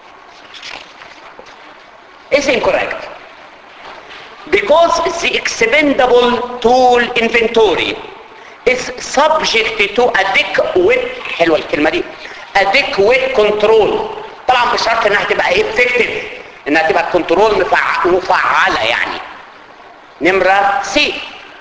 is incorrect because the expendable tool inventory is subject to adequate حلوه الكلمه دي adequate control طبعا بشرط انها تبقى effective انها تبقى كنترول مفع... مفعله يعني نمره سي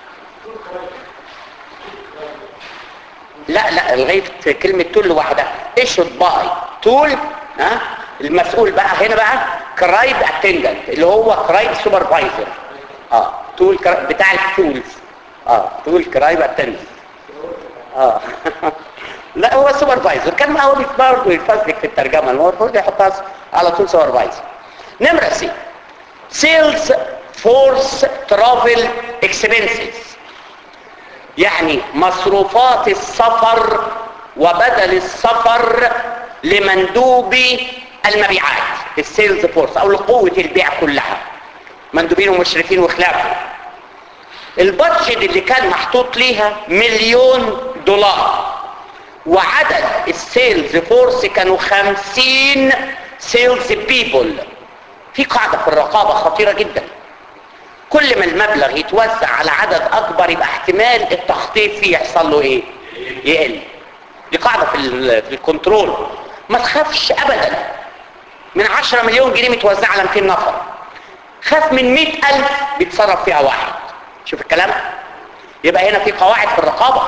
لا لا لغايه كلمه تول لوحدها issued باي تول ها المسؤول بقى هنا بقى كرايب اتندنت اللي هو كرايب سوبرفايزر اه تول كرا... بتاع التولز اه تول كرايب اتندنت اه لا هو سوبرفايزر كان هو برضه يفزلك في الترجمه المفروض يحطها على طول سوبرفايزر نمره سي سيلز فورس ترافل اكسبنسز يعني مصروفات السفر وبدل السفر لمندوبي المبيعات السيلز فورس او لقوة البيع كلها مندوبين ومشرفين وخلافه البادجت اللي كان محطوط ليها مليون دولار وعدد السيلز فورس كانوا خمسين سيلز بيبل في قاعدة في الرقابة خطيرة جدا كل ما المبلغ يتوزع على عدد اكبر يبقى احتمال التخطيط فيه يحصل له ايه يقل دي قاعدة في, في الكنترول ما تخافش ابدا من 10 مليون جنيه متوزعة على 200 نفر خاف من 100 ألف بيتصرف فيها واحد شوف الكلام يبقى هنا في قواعد في الرقابة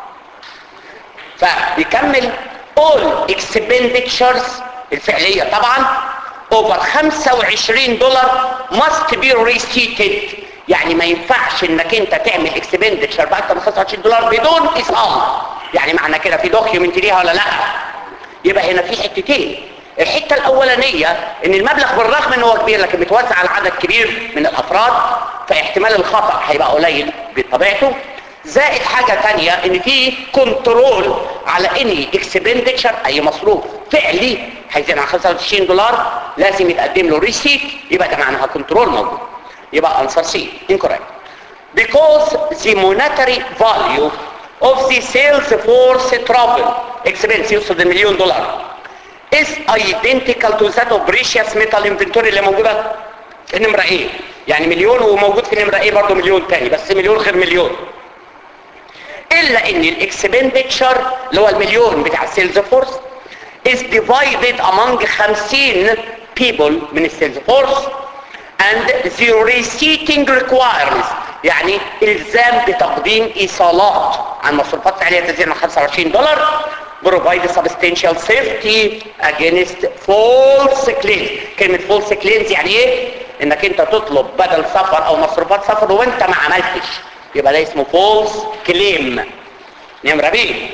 فبيكمل all expenditures الفعلية طبعا over 25 دولار must be restated يعني ما ينفعش انك انت تعمل اكسبندتشر باكتر من 25 دولار بدون اصابه يعني معنى كده في دوكيومنت ليها ولا لا يبقى هنا في حتتين الحته الاولانيه ان المبلغ بالرغم ان هو كبير لكن بيتوزع على عدد كبير من الافراد فاحتمال الخطا هيبقى قليل بطبيعته زائد حاجه تانية ان في كنترول على اني اكسبندتشر اي مصروف فعلي هيزيد عن 25 دولار لازم يتقدم له ريسيت يبقى ده معناها كنترول موجود يبقى answer C incorrect because the monetary value of the sales force travel expense يوصل لمليون دولار is identical to that of precious metal inventory اللي موجودة في نمرة ايه يعني مليون وموجود في نمرة ايه برضه مليون تاني بس مليون غير مليون الا ان الاكسبندتشر اللي هو المليون بتاع السيلز فورس is divided among 50 people من السيلز فورس and the receipting requires يعني الزام بتقديم ايصالات عن مصروفات فعليه تزيد عن 25 دولار provide substantial safety against false claims كلمة false claims يعني ايه انك انت تطلب بدل سفر او مصروفات سفر وانت ما عملتش يبقى ده اسمه false claim نمرة بي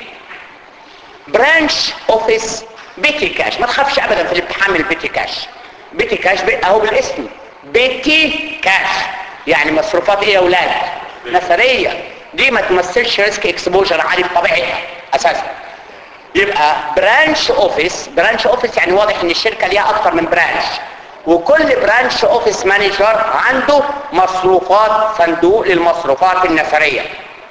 برانش اوفيس بيتي كاش ما تخافش ابدا في الامتحان من البيتي كاش بيتي كاش بي- اهو بالاسم بيتي كاش يعني مصروفات ايه يا اولاد نثريه دي ما تمثلش ريسك اكسبوجر عالي بطبيعتها اساسا يبقى برانش اوفيس برانش اوفيس يعني واضح ان الشركه ليها اكتر من برانش وكل برانش اوفيس مانجر عنده مصروفات صندوق للمصروفات النثريه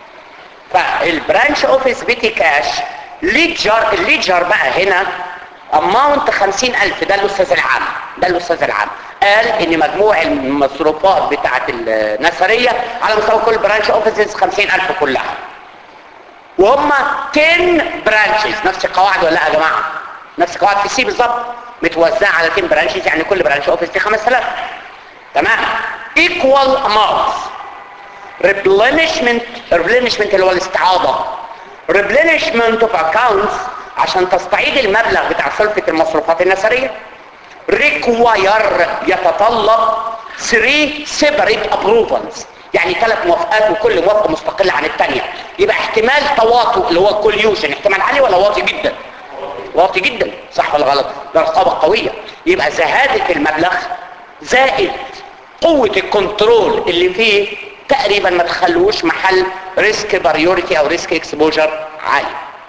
فالبرانش اوفيس بيتي كاش ليجر الليجر بقى هنا اماونت 50000 ده الاستاذ العام ده الاستاذ العام قال ان مجموع المصروفات بتاعه النثريه على مستوى كل برانش اوفيسز 50000 كلها وهم 10 برانشز نفس القواعد ولا لا يا جماعه نفس القواعد في سي بالظبط متوزعه على 10 برانشز يعني كل برانش اوفيس فيه 5000 تمام ايكوال اماونتس replenishment replenishment اللي هو الاستعاضة replenishment of accounts عشان تستعيد المبلغ بتاع سلفة المصروفات النثرية require يتطلب 3 separate approvals يعني ثلاث موافقات وكل موافقة مستقلة عن الثانية يبقى احتمال تواطؤ اللي هو كوليوشن احتمال عالي ولا واطي جدا واطي جدا صح ولا غلط ده رقابة قوية يبقى زهادة المبلغ زائد قوة الكنترول اللي فيه تقريبا ما تخلوش محل ريسك باريوريتي او ريسك اكسبوجر عالي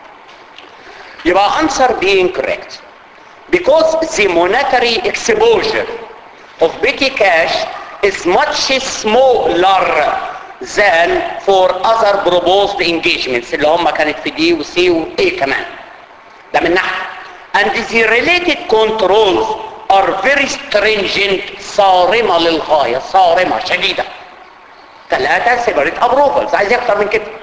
يبقى answer being correct because the monetary exposure of petty cash is much smaller than for other proposed engagements اللي هم كانت في دي وسي وايه كمان ده من ناحية and the related controls are very stringent صارمة للغاية صارمة شديدة ثلاثة سيبريت ابروفلز عايز اكتر من كده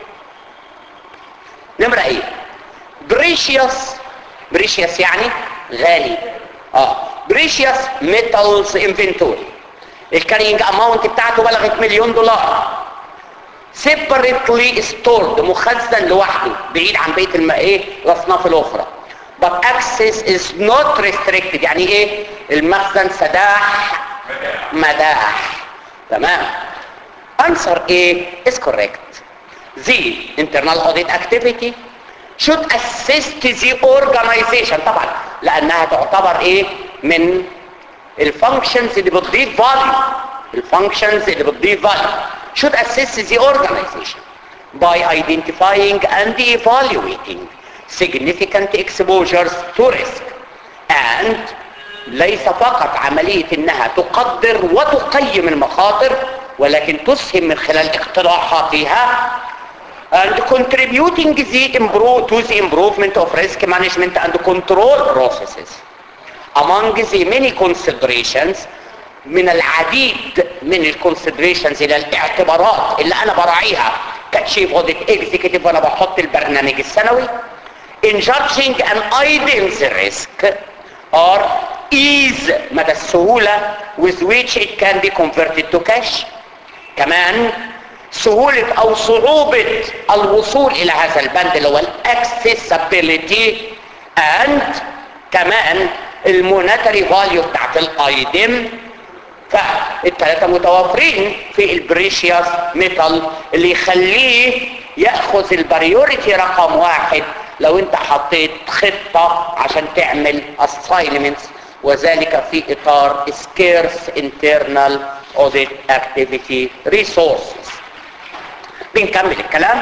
نمرة ايه بريشيوس بريشيوس يعني غالي اه بريشيوس ميتالز انفنتوري الكارينج اماونت بتاعته بلغت مليون دولار سيبريتلي ستورد مخزن لوحده بعيد عن بقيه الم... ايه الاصناف الاخرى but access is not restricted يعني ايه المخزن سداح مداح تمام answer A is correct the internal audit activity should assist the organization طبعا لانها تعتبر ايه من الفانكشنز اللي بتضيف value الفانكشنز اللي بتضيف value should assist the organization by identifying and evaluating significant exposures to risk and ليس فقط عملية انها تقدر وتقيم المخاطر ولكن تسهم من خلال اقتراحاتها and contributing the improve to the improvement of risk management and control processes among the many considerations من العديد من الكونسيدريشنز الى الاعتبارات اللي انا براعيها كتشيف اوديت اكزيكتيف وانا بحط البرنامج السنوي in judging an item's risk or ease مدى السهولة with which it can be converted to cash كمان سهولة او صعوبة الوصول الى هذا البند اللي هو الاكسسبيليتي and كمان المونتري فاليو بتاعت الايدم فالثلاثة متوافرين في البريشيوس ميتال اللي يخليه يأخذ البريوريتي رقم واحد لو انت حطيت خطة عشان تعمل assignments وذلك في اطار scarce internal audit activity resources بنكمل الكلام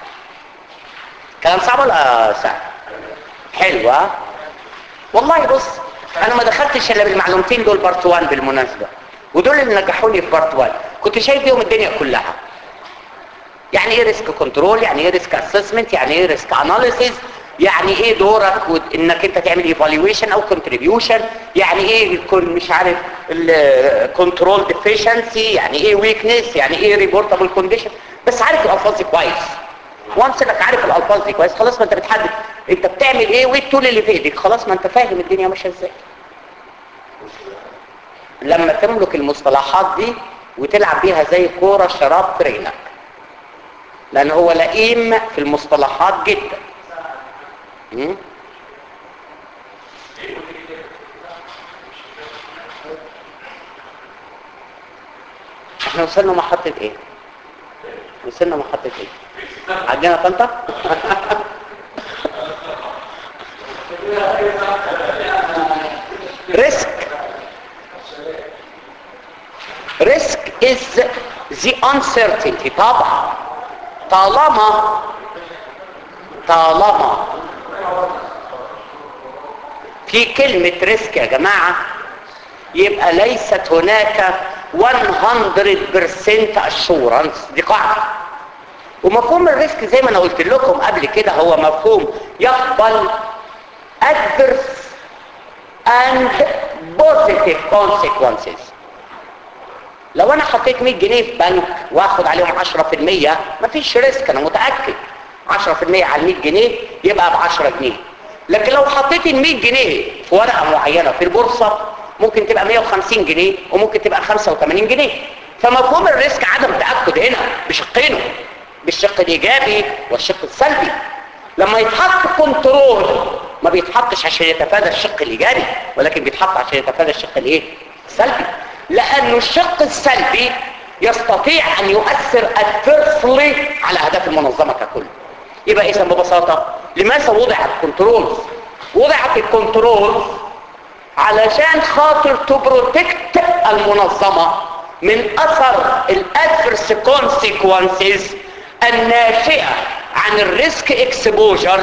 كلام صعب ولا سهل حلوة والله بص انا ما دخلتش الا بالمعلومتين دول بارت 1 بالمناسبة ودول اللي نجحوني في بارت 1 كنت شايف بيهم الدنيا كلها يعني ايه ريسك كنترول يعني ايه ريسك اسسمنت يعني ايه ريسك اناليسيز يعني ايه دورك ود- انك انت تعمل ايفالويشن او كونتريبيوشن يعني ايه يكون مش عارف الكنترول ديفيشنسي يعني ايه ويكنس يعني ايه ريبورتابل كونديشن بس عارف الالفاظ دي كويس وانس انك عارف الالفاظ دي كويس خلاص ما انت بتحدد انت بتعمل بيعمل ايه وايه التول اللي في ايدك خلاص ما انت فاهم الدنيا ماشيه ازاي لما تملك المصطلحات دي وتلعب بيها زي كوره شراب في رجلك لان هو لئيم في المصطلحات جدا م? احنا وصلنا محطة ايه وصلنا محطة ايه عندنا طنطا risk risk is the uncertainty طبعا طالما طالما في كلمة ريسك يا جماعة يبقى ليست هناك 100% assurance دي قاعدة ومفهوم الريسك زي ما انا قلت لكم قبل كده هو مفهوم يقبل adverse and positive consequences لو انا حطيت 100 جنيه في بنك واخد عليهم 10% مفيش ريسك انا متاكد 10% على 100 جنيه يبقى ب 10 جنيه لكن لو حطيت ال 100 جنيه في ورقه معينه في البورصه ممكن تبقى 150 جنيه وممكن تبقى 85 جنيه فمفهوم الريسك عدم تاكد هنا بشقينه بالشق الايجابي والشق السلبي لما يتحط كنترول ما بيتحطش عشان يتفادى الشق الايجابي ولكن بيتحط عشان يتفادى الشق الايه السلبي لانه الشق السلبي يستطيع ان يؤثر adversely على اهداف المنظمه ككل يبقى اذا ببساطه لماذا وضع الكنترول وضعت الكنترول علشان خاطر تبروتكت المنظمه من اثر الادفرس كونسيكونسز الناشئه عن الريسك اكسبوجرز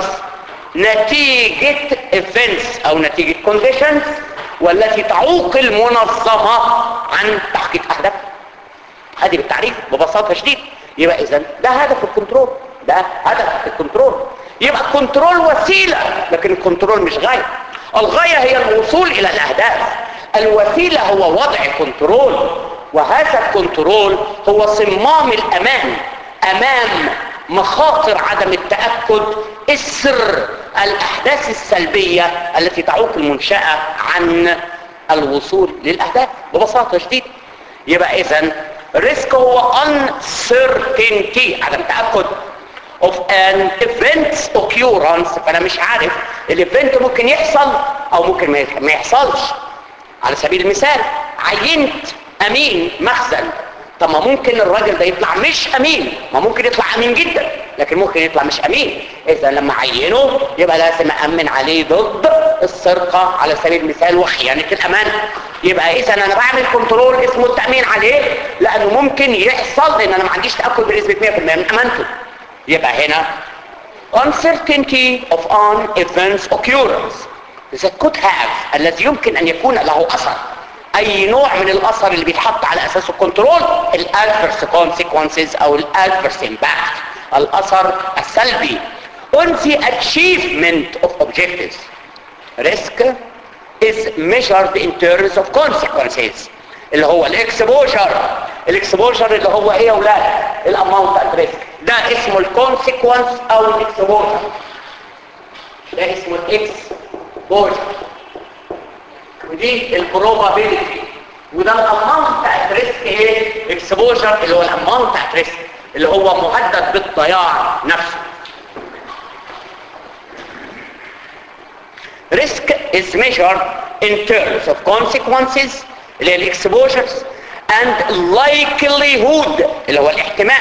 نتيجه ايفنتس او نتيجه كونديشنز والتي تعوق المنظمه عن تحقيق اهدافها هذه بالتعريف ببساطه شديده يبقى اذا ده هدف الكنترول ده هدف الكنترول يبقى الكنترول وسيله لكن الكنترول مش غايه الغايه هي الوصول الى الاهداف الوسيله هو وضع كنترول وهذا الكنترول هو صمام الامان امام مخاطر عدم التاكد السر الاحداث السلبيه التي تعوق المنشاه عن الوصول للاهداف ببساطه شديده يبقى اذا ريسك هو uncertainty عدم تاكد of an event's occurrence فانا مش عارف الايفنت ممكن يحصل او ممكن ما يحصلش على سبيل المثال عينت امين مخزن طب ما ممكن الراجل ده يطلع مش امين ما ممكن يطلع امين جدا لكن ممكن يطلع مش امين اذا لما عينه يبقى لازم امن عليه ضد السرقه على سبيل المثال وخيانه الامانه يبقى اذا انا بعمل كنترول اسمه التامين عليه لانه ممكن يحصل لان انا ما عنديش تاكد بنسبه 100% من امانته يبقى هنا uncertainty of an event's occurrence that could have الذي يمكن ان يكون له اثر اي نوع من الاثر اللي بيتحط على اساسه الكنترول الادفرس كونسيكونسز او الادفرس امباكت الاثر السلبي on the achievement of objectives risk is measured in terms of consequences اللي هو الاكسبوجر الاكسبوجر اللي هو ايه يا اولاد الاماونت ات ريسك ده اسمه الكونسيكونس او الاكسبوجر ده اسمه الاكسبوجر ودي البروبابيلتي وده الاماونت بتاعت ريسك ايه اكسبوجر اللي هو الاماونت بتاعت ريسك اللي هو مهدد بالضياع نفسه risk is measured in terms of consequences اللي هي الاكسبوجرز and likelihood اللي هو الاحتمال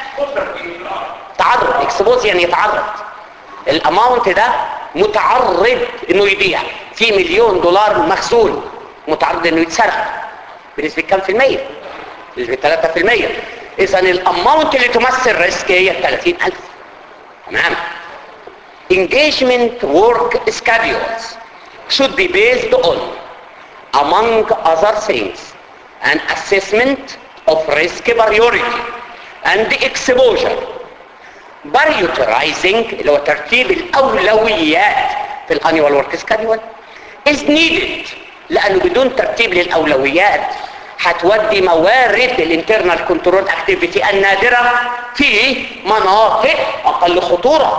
تعرض اكسبوز يعني يتعرض الاماونت ده متعرض انه يبيع في مليون دولار مخزون متعرض انه يتسرق بنسبة كام في المية بنسبة 3 في المية اذا الاماونت اللي تمثل ريسك هي 30000 تمام engagement work schedules should be based on among other things an assessment of risk priority and exposure prioritizing اللي هو ترتيب الاولويات في الانيوال ورك سكادول is needed لانه بدون ترتيب للاولويات هتودي موارد الانترنال كنترول اكتيفيتي النادره في مناطق اقل خطوره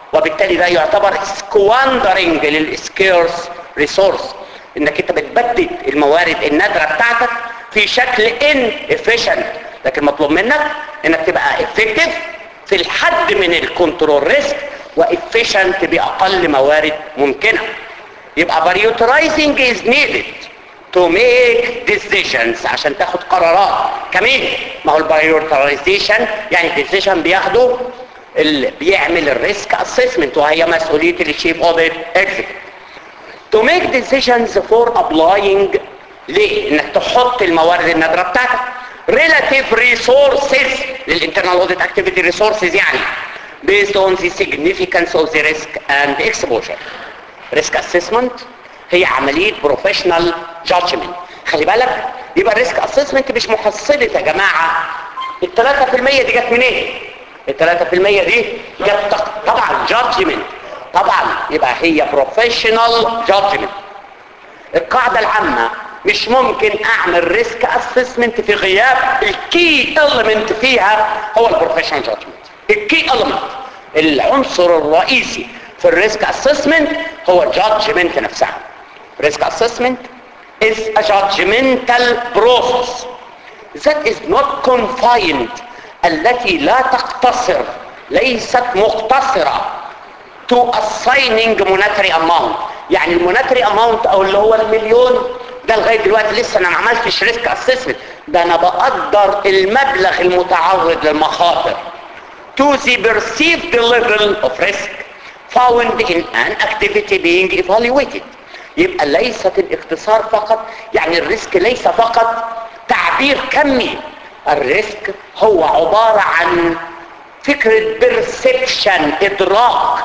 وبالتالي ده يعتبر سكواندرنج للسكيرس ريسورس انك انت بتبدد الموارد النادرة بتاعتك في شكل ان efficient لكن مطلوب منك انك تبقى effective في الحد من الكنترول ريسك وافيشنت باقل موارد ممكنه يبقى prioritizing is needed to make decisions عشان تاخد قرارات كمان ما هو البريورترايزيشن يعني decision بياخده اللي بيعمل الريسك اسسمنت وهي مسؤوليه الشيف اوديت اكزيكتيف to make decisions for applying ليه انك تحط الموارد النادره بتاعتك relative resources للinternal audit activity resources يعني based on the significance of the risk and exposure risk assessment هي عملية professional judgment خلي بالك يبقى الريسك assessment مش محصلة يا جماعة الثلاثة في المية دي جت منين الثلاثة في المية دي جت طبعا judgment طبعا يبقى هي professional judgment القاعدة العامة مش ممكن اعمل ريسك اسسمنت في غياب الكي element فيها هو البروفيشنال جادجمنت الكي element العنصر الرئيسي في الريسك اسسمنت هو الجادجمنت نفسها ريسك اسسمنت is a judgmental process that is not confined التي لا تقتصر ليست مقتصرة to assigning monetary amount يعني المونتري اماونت او اللي هو المليون ده لغايه دلوقتي لسه انا ما عملتش ريسك اسسمنت ده انا بقدر المبلغ المتعرض للمخاطر to the perceived level of risk found in an activity being evaluated يبقى ليست الاختصار فقط يعني الريسك ليس فقط تعبير كمي الريسك هو عبارة عن فكرة perception ادراك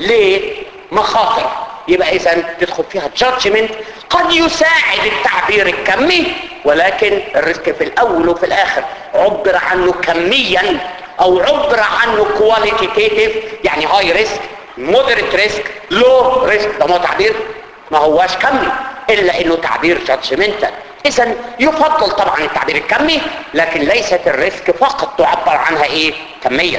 لمخاطر يبقى اذا تدخل فيها judgment قد يساعد التعبير الكمي ولكن الريسك في الاول وفي الاخر عبر عنه كميا او عبر عنه كواليتيتيف يعني هاي ريسك مودريت ريسك لو ريسك ده ما تعبير ما هواش كمي الا انه تعبير جادجمنتال اذا يفضل طبعا التعبير الكمي لكن ليست الريسك فقط تعبر عنها ايه كميا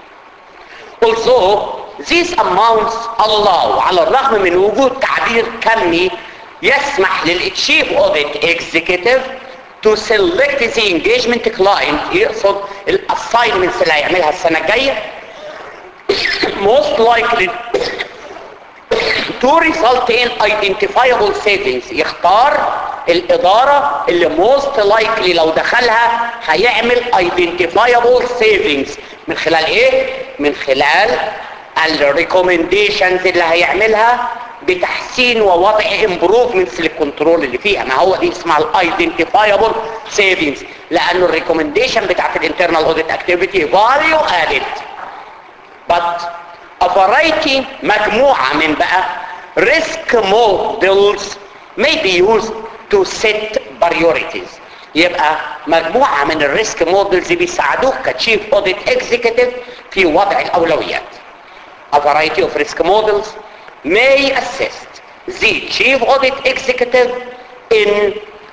although these amounts allow على الرغم من وجود تعبير كمي يسمح للتشيف اوديت اكزيكتيف to select the engagement client يقصد الاساينمنتس اللي هيعملها السنه الجايه most likely to result in identifiable savings يختار الإدارة اللي most likely لو دخلها هيعمل identifiable savings من خلال ايه؟ من خلال الريكومنديشنز اللي هيعملها بتحسين ووضع improvements للكنترول اللي فيها ما هو دي اسمها الايدنتيفايبل سيفنجز لانه الريكومنديشن بتاعت الانترنال اوديت اكتيفيتي فاليو ادد but a variety مجموعة من بقى risk models may be used to set priorities يبقى مجموعة من الريسك مودلز بيساعدوك كتشيف اوديت اكزيكتيف في وضع الاولويات a variety of risk models may assist the chief audit executive in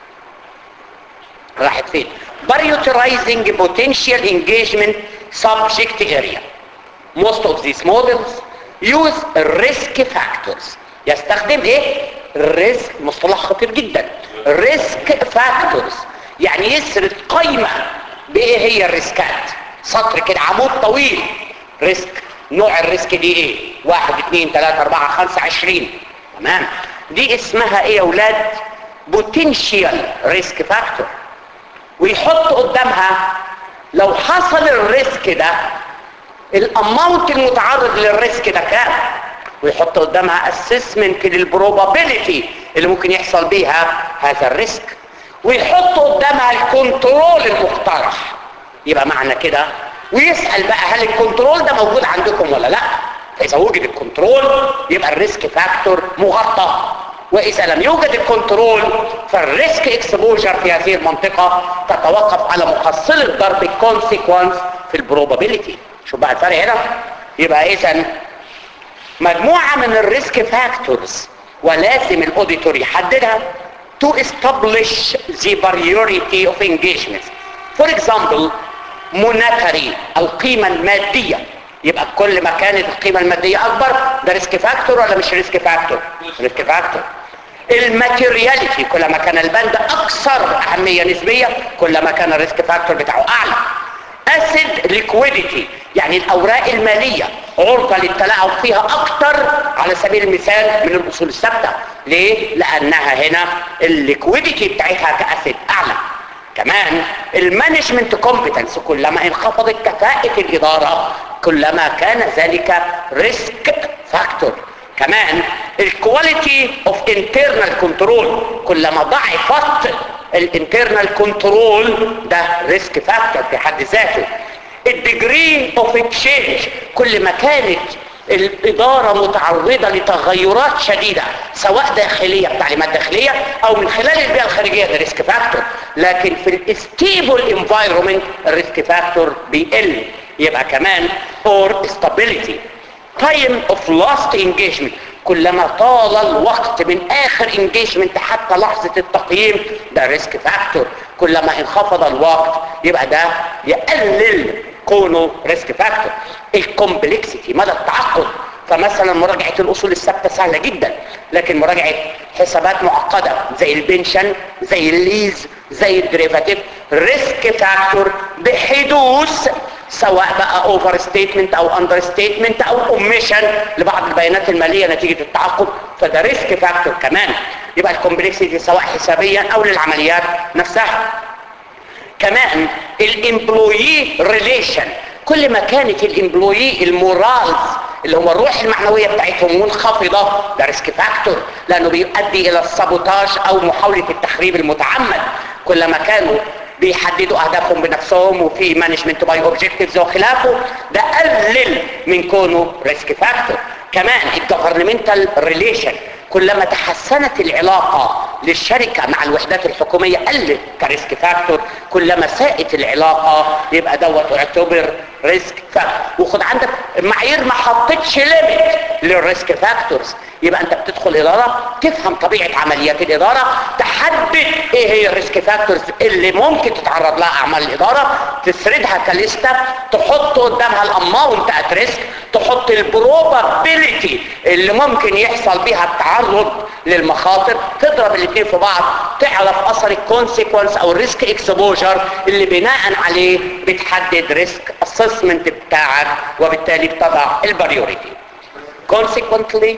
راحت فين prioritizing potential engagement subject area most of these models use risk factors يستخدم ايه risk مصطلح خطير جدا risk factors يعني يسرد قائمة بايه هي الريسكات سطر كده عمود طويل ريسك نوع الريسك دي ايه واحد اتنين تلاتة اربعة خمسة عشرين تمام دي اسمها ايه يا اولاد بوتنشيال ريسك فاكتور ويحط قدامها لو حصل الريسك ده الاماونت المتعرض للريسك ده كام ويحط قدامها اسسمنت للبروبابيليتي اللي ممكن يحصل بيها هذا الريسك ويحط قدامها الكنترول المقترح يبقى معنى كده ويسأل بقى هل الكنترول ده موجود عندكم ولا لا فإذا وجد الكنترول يبقى الريسك فاكتور مغطى وإذا لم يوجد الكنترول فالريسك اكسبوجر في هذه المنطقة تتوقف على محصلة ضرب الكونسيكونس في البروبابيليتي شوف بقى الفرق هنا يبقى إذا مجموعة من الريسك فاكتورز ولازم الاوديتور يحددها to establish the priority of engagement for example monetary القيمة المادية يبقى كل ما كانت القيمة المادية اكبر ده ريسك فاكتور ولا مش ريسك فاكتور ريسك فاكتور الماتيرياليتي كلما كان البند اكثر اهمية نسبية كلما كان الريسك فاكتور بتاعه اعلى اسيد ليكويديتي يعني الاوراق المالية عرضة للتلاعب فيها اكتر على سبيل المثال من الاصول الثابتة ليه؟ لانها هنا الليكويديتي بتاعتها كاسيد اعلى كمان المانجمنت كومبتنس كلما انخفضت كفاءة الادارة كلما كان ذلك ريسك فاكتور كمان الكواليتي اوف انترنال كنترول كلما ضعفت الانترنال كنترول ده ريسك فاكتور في حد ذاته الديجري اوف تشينج كل ما كانت الإدارة متعرضة لتغيرات شديدة سواء داخلية بتعليمات داخلية أو من خلال البيئة الخارجية ده ريسك فاكتور لكن في الاستيبل انفايرومنت الريسك فاكتور بيقل يبقى كمان اور stability time of last engagement كلما طال الوقت من اخر انجيجمنت حتى لحظة التقييم ده ريسك فاكتور كلما انخفض الوقت يبقى ده يقلل كونه ريسك فاكتور الكومبلكسيتي مدى التعقد فمثلا مراجعة الأصول الثابتة سهلة جدا لكن مراجعة حسابات معقدة زي البنشن زي الليز زي الدريفاتيف ريسك فاكتور بحدوث سواء بقى اوفر ستيتمنت او اندر ستيتمنت او اوميشن لبعض البيانات الماليه نتيجه التعاقد فده ريسك فاكتور كمان يبقى الكومبلكسيتي سواء حسابيا او للعمليات نفسها كمان الامبلويي ريليشن كل ما كانت الامبلويي المورالز اللي هو الروح المعنويه بتاعتهم منخفضه ده ريسك فاكتور لانه بيؤدي الى السابوتاج او محاوله التخريب المتعمد كلما كانوا بيحددوا اهدافهم بنفسهم وفي مانجمنت باي اوبجكتيفز وخلافه ده قلل من كونه ريسك فاكتور كمان الجفرنمنتال ريليشن كلما تحسنت العلاقة للشركة مع الوحدات الحكومية قلت كريسك فاكتور كلما ساءت العلاقة يبقى دوت يعتبر ريسك فاكتور وخد عندك معايير ما حطتش ليميت للريسك فاكتورز يبقى انت بتدخل اداره تفهم طبيعه عمليات الاداره تحدد ايه هي الريسك فاكتورز اللي ممكن تتعرض لها اعمال الاداره تسردها كليسته تحط قدامها الاماونت ات ريسك تحط البروبابيلتي اللي ممكن يحصل بيها التعرض للمخاطر تضرب الاثنين في بعض تعرف اثر الكونسيكونس او الريسك اكسبوجر اللي بناء عليه بتحدد ريسك اسسمنت بتاعك وبالتالي بتضع البريوريتي consequently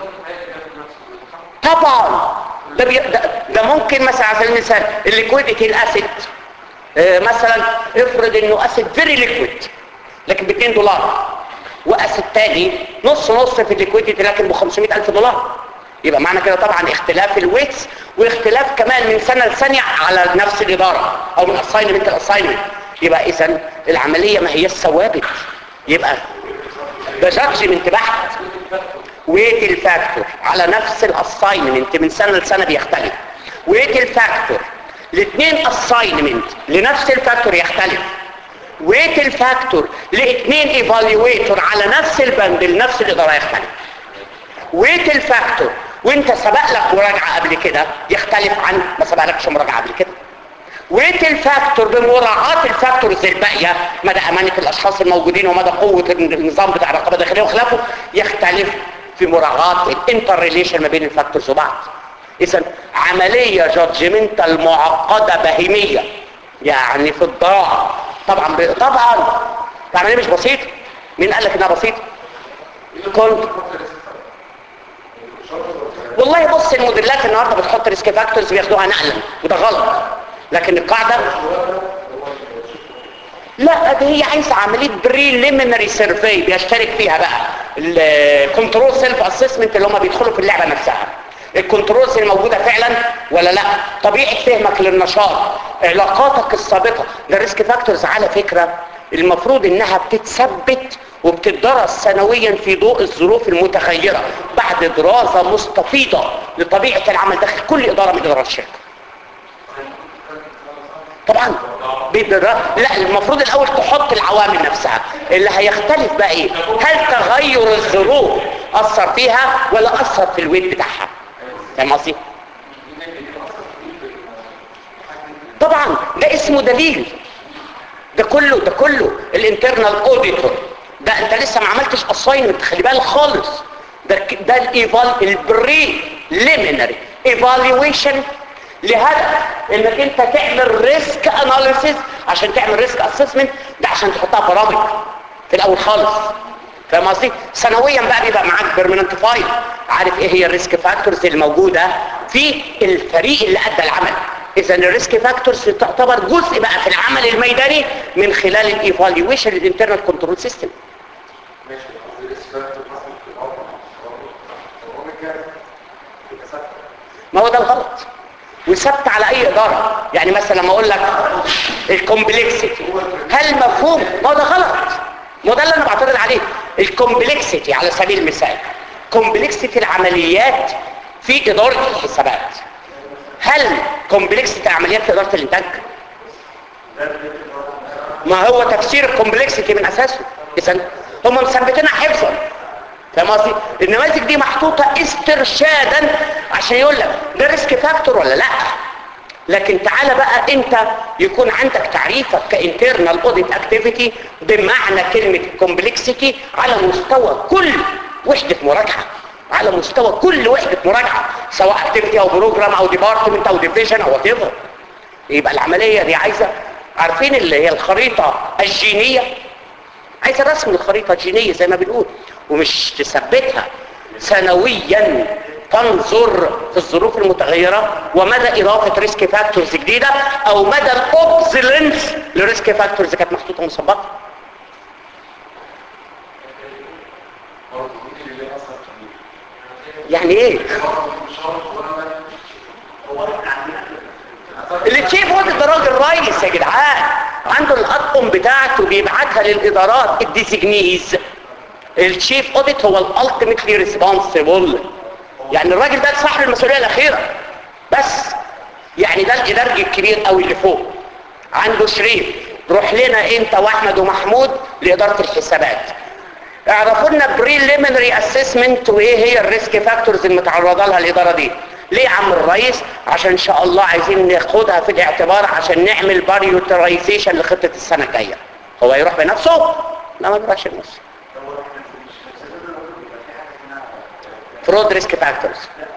طبعا ده, بي... ده, ده ممكن مثلا على سبيل المثال الليكويديتي الاسيد آه مثلا افرض انه اسيد فيري ليكويد لكن ب 2 دولار واسيد تاني نص نص في الليكويديتي لكن ب 500 الف دولار يبقى معنى كده طبعا اختلاف الويتس واختلاف كمان من سنه لثانيه على نفس الاداره او من اساينمنت لاساينمنت يبقى اذا العمليه ما هي ثوابت يبقى ده جادجمنت بحت ويت الفاكتور على نفس الاساينمنت من سنه لسنه بيختلف ويت الفاكتور الاثنين اساينمنت لنفس الفاكتور يختلف ويت الفاكتور لاثنين ايفالويتور على نفس البند لنفس الاداره يختلف ويت الفاكتور وانت سبق لك مراجعه قبل كده يختلف عن ما سبقلكش مراجعه قبل كده ويت الفاكتور بمراعاة الفاكتورز الباقية مدى أمانة الأشخاص الموجودين ومدى قوة النظام بتاع الرقابة الداخلية وخلافه يختلف في مراعاة الانتر ريليشن ما بين الفاكتورز وبعض إذا عملية جادجمنتال معقدة بهيمية يعني في الضاع طبعا ب... طبعا العملية مش بسيطة مين قال لك انها بسيطة؟ كنت والله بص الموديلات النهارده بتحط ريسك فاكتورز بياخدوها نقلا وده غلط لكن القاعدة لا دي هي عايزة عملية بريليمينري سيرفي بيشترك فيها بقى الكنترول سيلف اسسمنت اللي هم بيدخلوا في اللعبة نفسها الكنترولز الموجودة فعلا ولا لا طبيعة فهمك للنشاط علاقاتك السابقة ده الريسك فاكتورز على فكرة المفروض انها بتتثبت وبتدرس سنويا في ضوء الظروف المتغيرة بعد دراسة مستفيضة لطبيعة العمل داخل كل إدارة من إدارات الشركة طبعا بيدرس لا المفروض الاول تحط العوامل نفسها اللي هيختلف بقى ايه هل تغير الظروف اثر فيها ولا اثر في الويت بتاعها فاهم قصدي طبعا ده اسمه دليل ده كله ده كله الانترنال اوديتور ده انت لسه ما عملتش اساينمنت خلي بالك خالص ده ك- ده الايفال البري ليمينري ايفالويشن لهدف انك انت تعمل ريسك اناليسيس عشان تعمل ريسك اسسمنت ده عشان تحطها برامج في الاول خالص فاهم قصدي سنويا بقى بيبقى معاك بيرمننت فايل عارف ايه هي الريسك فاكتورز الموجوده في الفريق اللي ادى العمل اذا الريسك فاكتورز تعتبر جزء بقى في العمل الميداني من خلال الايفالويشن الانترنال كنترول سيستم ماشي قصدي الاسفلت مثلا في الارض الاوميجا يبقى ثابته ما هو ده الغلط وثبت على اي اداره يعني مثلا لما اقول لك الكومبلكسيتي هل مفهوم ما هو ده غلط ما هو ده اللي انا بعترض عليه الكومبلكسيتي على سبيل المثال كومبلكسيتي العمليات في اداره الحسابات هل كومبلكسيتي العمليات في اداره الانتاج ما هو تفسير الكومبلكسيتي من اساسه اذا هم مثبتينها حفظا فاهم قصدي النماذج دي محطوطه استرشادا عشان يقول لك ده ريسك فاكتور ولا لا لكن تعالى بقى انت يكون عندك تعريفك كانترنال اوديت اكتيفيتي بمعنى كلمه كومبلكسيتي على مستوى كل وحده مراجعه على مستوى كل وحده مراجعه سواء اكتيفيتي او بروجرام او ديبارتمنت او ديفيجن او وات يبقى العمليه دي عايزه عارفين اللي هي الخريطه الجينيه عايزه رسم الخريطه الجينيه زي ما بنقول ومش تثبتها سنويا تنظر في الظروف المتغيرة ومدى إضافة ريسك فاكتورز جديدة أو مدى الأوبزلنس لريسك فاكتورز كانت محطوطة مسبقة برضه ممكن يلاقي اثر كبير يعني إيه؟ برضه مش شرط ولا هو اللي تشيف هو ده راجل رئيس يا جدعان عنده الأطقم بتاعته بيبعتها للإدارات الديزيجنيز الشيف اوديت هو الالتيميتلي ريسبونسبل يعني الراجل ده صاحب المسؤوليه الاخيره بس يعني ده الادارج الكبير قوي اللي فوق عنده شريف روح لنا انت واحمد ومحمود لاداره الحسابات اعرفوا لنا بريليمينري اسسمنت وايه هي الريسك فاكتورز المتعرضه لها الاداره دي ليه يا عم الرئيس عشان ان شاء الله عايزين ناخدها في الاعتبار عشان نعمل باريوترايزيشن لخطه السنه الجايه هو يروح بنفسه لا ما يروحش بنفسه فرود ريسك فاكتورز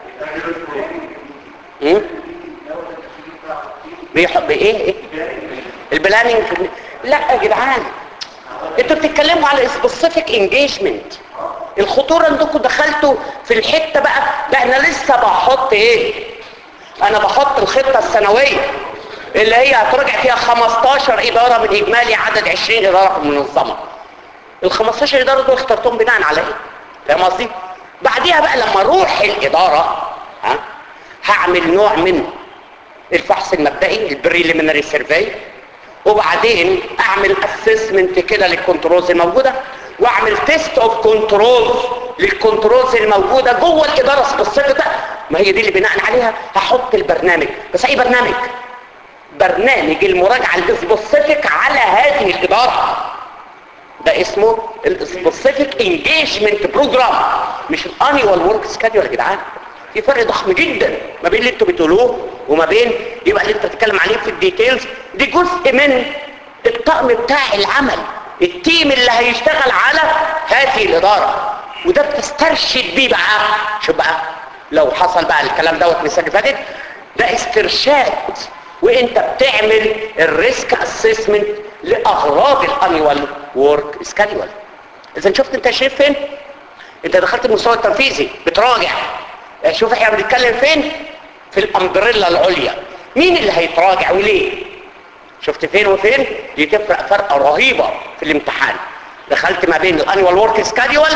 بيحب ايه ايه البلاننج لا يا جدعان انتوا بتتكلموا على سبيسيفيك انجيجمنت الخطوره انكم دخلتوا في الحته بقى ده انا لسه بحط ايه انا بحط الخطه السنويه اللي هي هتراجع فيها 15 اداره من اجمالي عدد 20 اداره في المنظمه ال 15 اداره دول اخترتهم بناء على ايه فاهم قصدي بعديها بقى لما اروح الاداره ها هعمل نوع من الفحص المبدئي البريليمينري سيرفي وبعدين اعمل اسسمنت كده للكنترولز الموجوده واعمل تيست اوف كنترولز للكنترولز الموجوده جوه الاداره سبيسيفيك ما هي دي اللي بناء عليها هحط البرنامج بس اي برنامج برنامج المراجعه السبيسيفيك على هذه الاداره ده اسمه السبيسيفيك انجيجمنت بروجرام مش الانيوال ورك سكادول يا جدعان في فرق ضخم جدا ما بين اللي انتوا بتقولوه وما بين يبقى اللي انت بتتكلم عليه في الديتيلز دي جزء من الطقم بتاع العمل التيم اللي هيشتغل على هذه الاداره وده بتسترشد بيه بقى شوف بقى لو حصل بقى الكلام دوت من السنه اللي فاتت ده استرشاد وانت بتعمل الريسك اسسمنت لاغراض الانيوال ورك سكادول اذا شفت انت شايف فين انت دخلت المستوى التنفيذي بتراجع شوف احنا بنتكلم فين في الامبريلا العليا مين اللي هيتراجع وليه شفت فين وفين دي تفرق فرقه رهيبه في الامتحان دخلت ما بين الانيوال ورك سكادول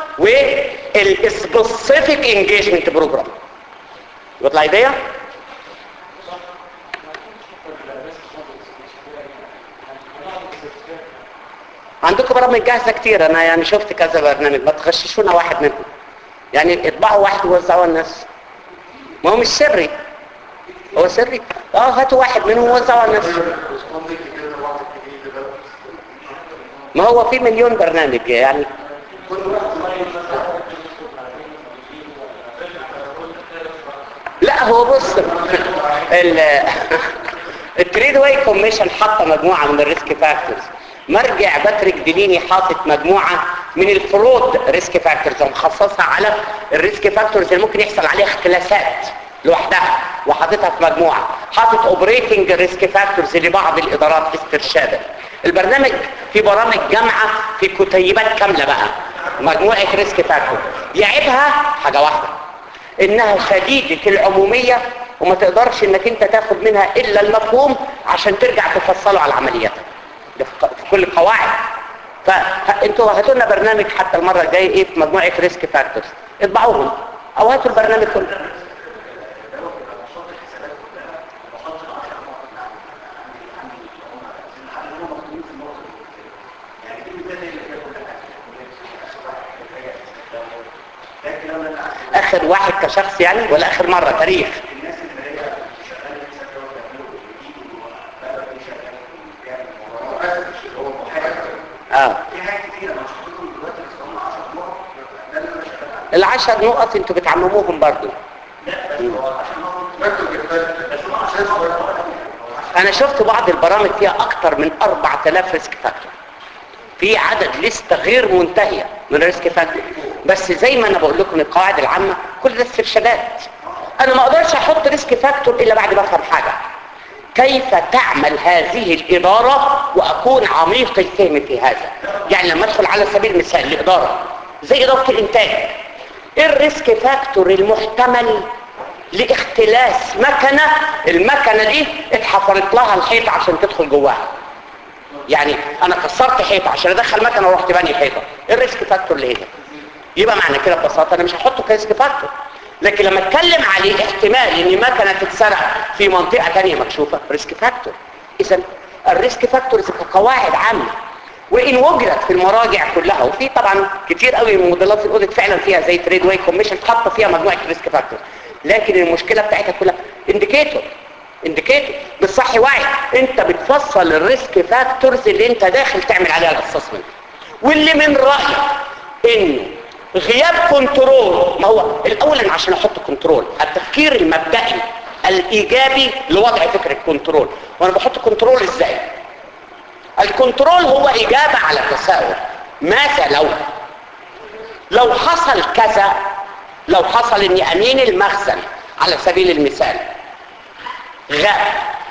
والسبيسيفيك انجيجمنت بروجرام يطلع ايديا عندكم برامج جاهزه كتير انا يعني شفت كذا برنامج ما تغششونا واحد منهم يعني اطبعوا واحد ووزعوا الناس ما هو مش سري هو سري اه هاتوا واحد منهم ووزعوا على الناس ما هو في مليون برنامج يعني لا هو بص ال التريد واي كوميشن حاطه مجموعه من الريسك فاكتورز مرجع باتريك ديليني حاطط مجموعة من الفرود ريسك فاكتورز ومخصصها على الريسك فاكتورز اللي ممكن يحصل عليها اختلاسات لوحدها وحاططها في مجموعة حاطط اوبريتنج ريسك فاكتورز لبعض الادارات استرشادا البرنامج في برامج جامعة في كتيبات كاملة بقى مجموعة ريسك فاكتور يعيبها حاجة واحدة انها شديدة العمومية وما تقدرش انك انت تاخد منها الا المفهوم عشان ترجع تفصله على العمليات ده في في كل القواعد فانتوا هاتوا لنا برنامج حتى المرة الجاية ايه في مجموعة ريسك فاكتورز اطبعوهم او هاتوا البرنامج كله اخر واحد كشخص يعني ولا اخر مرة تاريخ اه العشر نقط انتوا بتعمموهم برضو انا شفت بعض البرامج فيها اكتر من 4000 ريسك فاكتور في عدد لسته غير منتهيه من الريسك فاكتور بس زي ما انا بقول لكم القواعد العامه كل ده استرشادات انا ما اقدرش احط ريسك فاكتور الا بعد ما افهم حاجه كيف تعمل هذه الإدارة وأكون عميق الفهم في هذا يعني لما أدخل على سبيل المثال الإدارة زي إدارة الإنتاج إيه الريسك فاكتور المحتمل لاختلاس مكنة المكنة دي اتحفرت لها الحيطة عشان تدخل جواها يعني أنا كسرت حيطة عشان أدخل مكنة ورحت باني حيطة إيه الريسك فاكتور اللي هنا يبقى معنى كده ببساطة أنا مش هحطه كريسك فاكتور لكن لما اتكلم عليه احتمال ان مكنه تتسرق في منطقه ثانيه مكشوفه ريسك فاكتور اذا الريسك فاكتورز كقواعد عامه وان وجدت في المراجع كلها وفي طبعا كتير قوي من موديلات الاوديت فعلا فيها زي تريد واي كوميشن حاطه فيها مجموعه ريسك فاكتور لكن المشكله بتاعتها كلها انديكيتور انديكيتور بالصح وعي انت بتفصل الريسك فاكتورز اللي انت داخل تعمل عليها الاسسمنت واللي من رايك انه غياب كنترول ما هو الاول انا عشان احط كنترول التفكير المبدئي الايجابي لوضع فكره كنترول وانا بحط كنترول ازاي الكنترول هو اجابه على تساؤل ماذا لو لو حصل كذا لو حصل ان امين المخزن على سبيل المثال غاب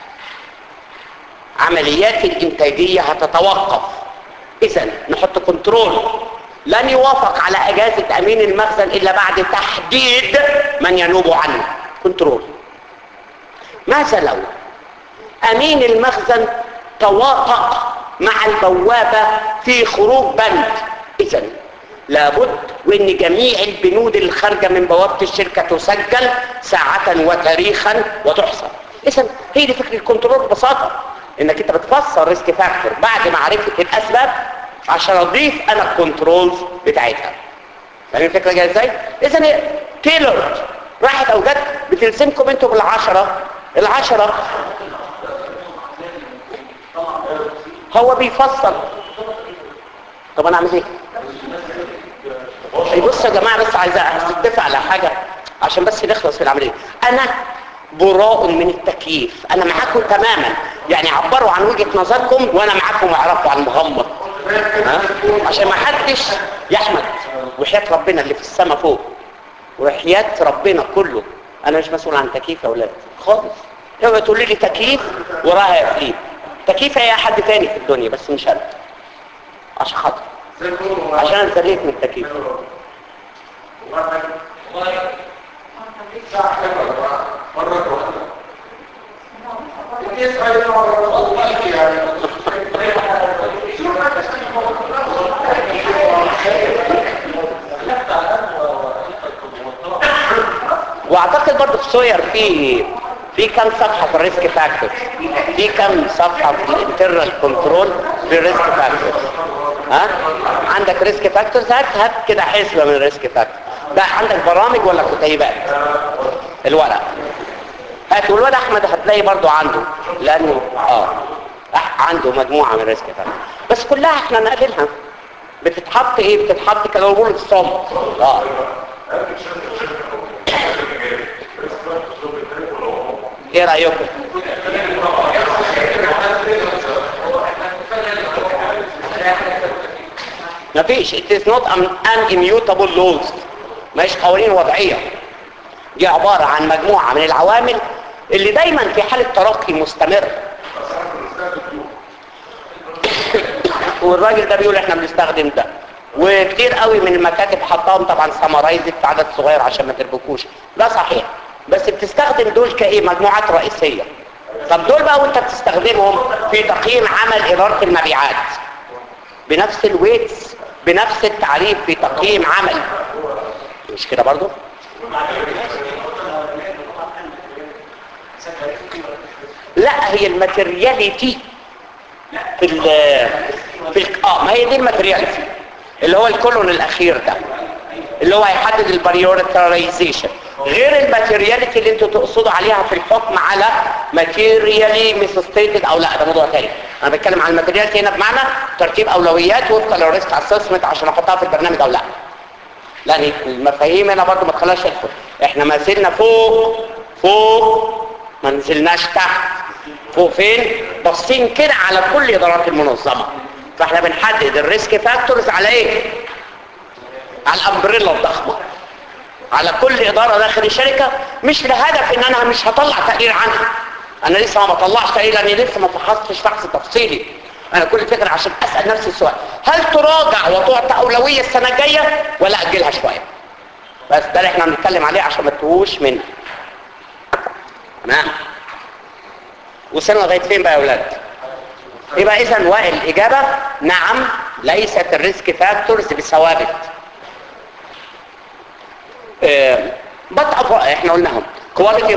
عمليات الانتاجيه هتتوقف اذا نحط كنترول لن يوافق على اجازة امين المخزن الا بعد تحديد من ينوب عنه كنترول ماذا لو امين المخزن تواطأ مع البوابة في خروج بند اذا لابد وان جميع البنود اللي خارجه من بوابة الشركة تسجل ساعة وتاريخا وتحصى اذا هي دي فكرة الكنترول ببساطة انك انت بتفسر ريسك فاكتور بعد معرفة الاسباب عشان اضيف انا الكنترولز بتاعتها فاهم الفكره جايه ازاي اذا هي تيلورد راحت او جت بتلزمكم انتوا بالعشره العشره هو بيفصل طب انا اعمل ايه بصوا يا جماعه بس عايز اتفق على حاجه عشان بس نخلص في العمليه انا براء من التكييف انا معاكم تماما يعني عبروا عن وجهه نظركم وانا معاكم واعرفوا عن المغمض ها؟ عشان ما حدش يا احمد وحياه ربنا اللي في السماء فوق وحياه ربنا كله انا مش مسؤول عن تكييف يا اولاد خالص اوعى تقولي لي تكييف وراها يقين تكييف هي حد تاني في الدنيا بس مش انا عشان خاطر عشان انا اتسليت من التكييف واعتقد برضه في سوير في في كم صفحه في الريسك فاكتورز في كم صفحه في الانترنال كنترول في الريسك فاكتورز ها عندك ريسك فاكتورز هات هات كده حسبه من الريسك فاكتورز ده عندك برامج ولا كتيبات الورق هات والواد احمد هتلاقي برضو عنده لانه اه أح- عنده مجموعه من الريسك فاكتورز بس كلها احنا نقللها بتتحط ايه بتتحط كده بقول الصمت اه ايه رايكم مفيش it is not an, an immutable laws مش قوانين وضعية دي عبارة عن مجموعة من العوامل اللي دايما في حالة ترقي مستمر والراجل ده بيقول احنا بنستخدم ده وكتير قوي من المكاتب حطاهم طبعا سمرايزد في عدد صغير عشان ما تربكوش ده صحيح بس بتستخدم دول كايه مجموعات رئيسية طب دول بقى وانت بتستخدمهم في تقييم عمل ادارة المبيعات بنفس الويتس بنفس التعريف في تقييم عمل مش كده برضو لا هي الماتيرياليتي في ال في ال اه ما هي دي الماتيرياليتي اللي هو الكولون الاخير ده اللي هو هيحدد البريوريتايزيشن غير الماتيرياليتي اللي انتوا تقصدوا عليها في الحكم على ماتيريالي ميسستيتد او لا ده موضوع تاني انا بتكلم عن الماتيرياليتي هنا بمعنى ترتيب اولويات وفقا للريسك اسسمنت عشان احطها في البرنامج او لا لان المفاهيم هنا برضو ما تخليهاش تدخل احنا ما زلنا فوق فوق ما نزلناش تحت فوق فين باصين كده على كل ادارات المنظمه فاحنا بنحدد الريسك فاكتورز على ايه على الامبريلا الضخمه على كل اداره داخل الشركه مش لهدف ان انا مش هطلع تقرير عنها انا لسه ما بطلعش تقرير لاني لسه ما فحصتش فحص تفصيلي انا كل فكره عشان اسال نفسي السؤال هل تراجع وتعطى اولويه السنه الجايه ولا اجلها شويه بس ده اللي احنا بنتكلم عليه عشان ما تتوهوش منه تمام وصلنا لغايه فين بقى يا اولاد يبقى اذا وائل الاجابه نعم ليست الريسك فاكتورز بثوابت but احنا قلناهم quality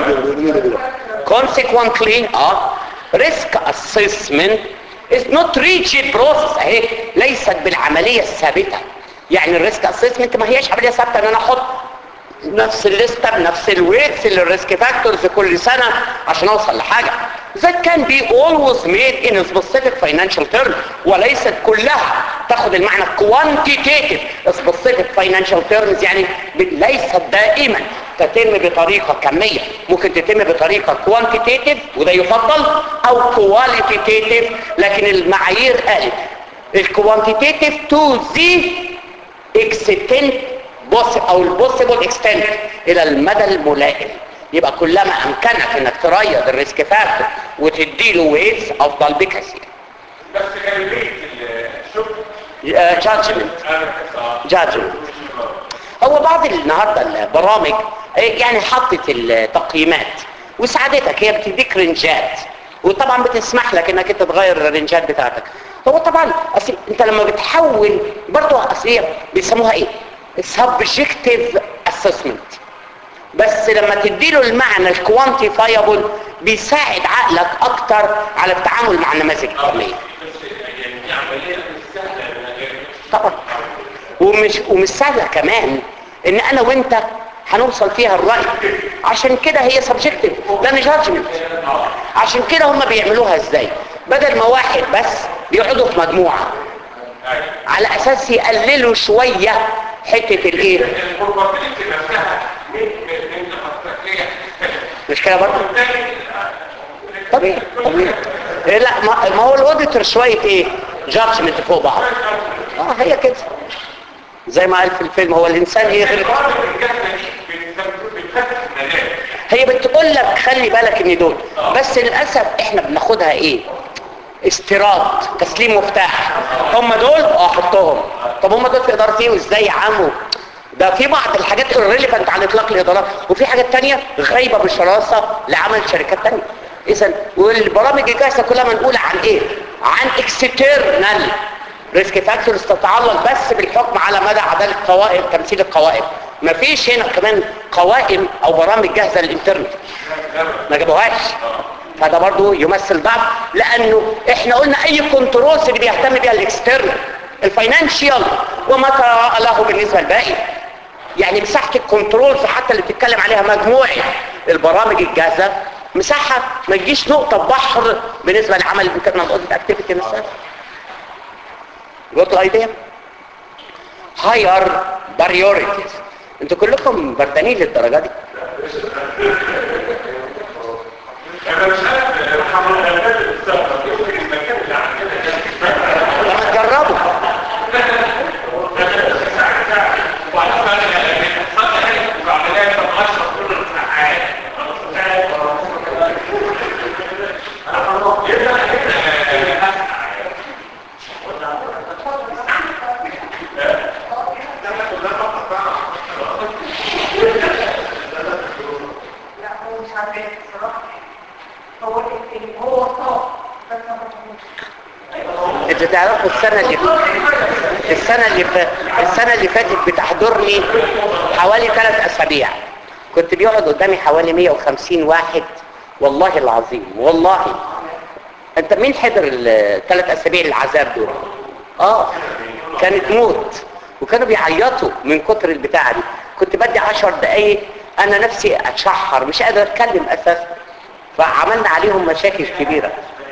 consequently اه risk assessment is not rigid process اهي ليست بالعملية الثابتة يعني الريسك اسسمنت ما هيش عملية ثابتة ان انا احط نفس الليستة بنفس الويتس للريسك فاكتورز كل سنة عشان اوصل لحاجة that can be always made in a specific financial term وليست كلها تاخد المعنى quantitative specific financial terms يعني ليست دائما تتم بطريقة كمية ممكن تتم بطريقة quantitative وده يفضل او qualitative لكن المعايير قالت الكوانتيتيف to the extent بص او البوسيبل اكستنت الى المدى الملائم يبقى كلما امكنك انك تريض الريسك فاكتور وتديله ويتس افضل بكثير بس كان البيت الشغل جادجمنت جادجمنت هو بعض النهارده البرامج يعني حطت التقييمات وساعدتك هي بتديك رنجات وطبعا بتسمح لك انك انت تغير الرنجات بتاعتك هو طبعا اصل انت لما بتحول برضه اصل هي بيسموها ايه subjective assessment بس لما تديله المعنى الكوانتيفايبل بيساعد عقلك اكتر على التعامل مع النماذج الكميه بس يعني دي عمليه مش سهله طبعا ومش ومش سهله كمان ان انا وانت هنوصل فيها الرأي عشان كده هي سبجكتيف ده مش جادجمنت عشان كده هم بيعملوها ازاي بدل ما واحد بس بيقعدوا في مجموعه على اساس يقللوا شويه حته الايه البروبابيلتي نفسها من من من الخطيه مش كده برضه طبيعي طبيعي إيه لا ما ما هو الاوديتور شويه ايه جادجمنت فوق بعض اه هي كده زي ما قال في الفيلم هو الانسان ايه غير البعض الجسد دي بتخفف المناخ هي بتقول لك خلي بالك ان دول بس للاسف احنا بناخدها ايه استيراد تسليم مفتاح هم دول اه حطهم طب هم دول في اداره ايه وازاي يا عمو ده في بعض الحاجات الريليفنت على اطلاق الادارات وفي حاجات تانية غايبه بشراسه لعمل شركات تانية اذا والبرامج الجاهزه كلها منقوله عن ايه عن اكسترنال ريسك فاكتورز تتعلق بس بالحكم على مدى عداله قوائم تمثيل القوائم مفيش هنا كمان قوائم او برامج جاهزه للانترنت ما جابوهاش فده برضو يمثل ضعف لانه احنا قلنا اي كنترولز اللي بيهتم بيها الاكسترنال الفاينانشال وما ترى له بالنسبه للباقي يعني مساحه الكنترولز حتى اللي بتتكلم عليها مجموعه البرامج الجاهزه مساحه ما تجيش نقطه بحر بالنسبه لعمل الانترنال اوديت اكتيفيتي نفسها جوت الايديا هاير بريوريتيز انتوا كلكم بردانين للدرجه دي انا مش عارف رحم الله السفر يمكن المكان اللي عندنا لما تجربوا تعرفوا السنة اللي السنة اللي ف... السنة اللي فاتت بتحضرني حوالي ثلاث أسابيع كنت بيقعد قدامي حوالي 150 واحد والله العظيم والله انت مين حضر الثلاث أسابيع العذاب دول اه كانت موت وكانوا بيعيطوا من كتر البتاعة دي كنت بدي عشر دقايق انا نفسي اتشحر مش قادر اتكلم اساسا فعملنا عليهم مشاكل كبيرة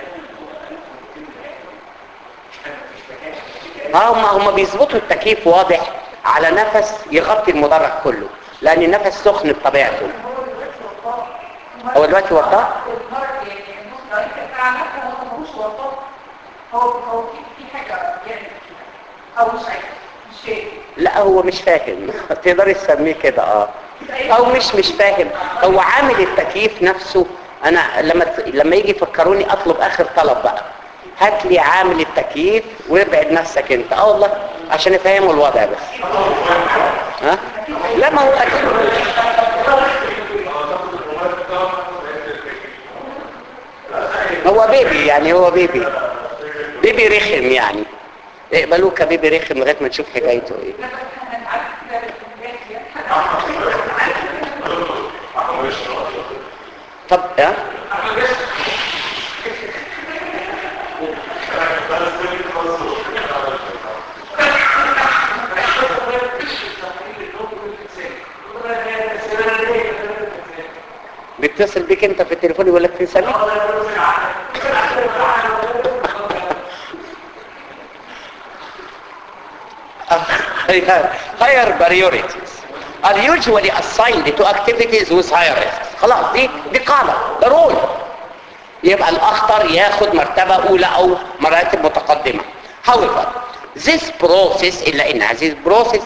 اه هم هم بيظبطوا التكييف واضح على نفس يغطي المدرج كله لان النفس سخن بطبيعته هو دلوقتي وطاه هو هو في في حاجه يعني او مش عارف مش شايف لا هو مش فاهم تقدر تسميه كده اه او مش مش فاهم هو عامل التكييف نفسه انا لما لما يجي يفكروني اطلب اخر طلب بقى هات لي عامل التكييف وابعد نفسك انت اه والله عشان يفهموا الوضع بس ها لا ما هو اكيد هو بيبي يعني هو بيبي بيبي رخم يعني اقبلوه كبيبي رخم لغايه ما تشوف حكايته ايه طب ها بيتصل بيك انت في التليفون يقول لك في سامي higher priorities are usually assigned to activities with higher risks خلاص دي دي قاعدة ده رول يبقى الأخطر ياخد مرتبة أولى أو مراتب متقدمة however this process إلا إن هذه process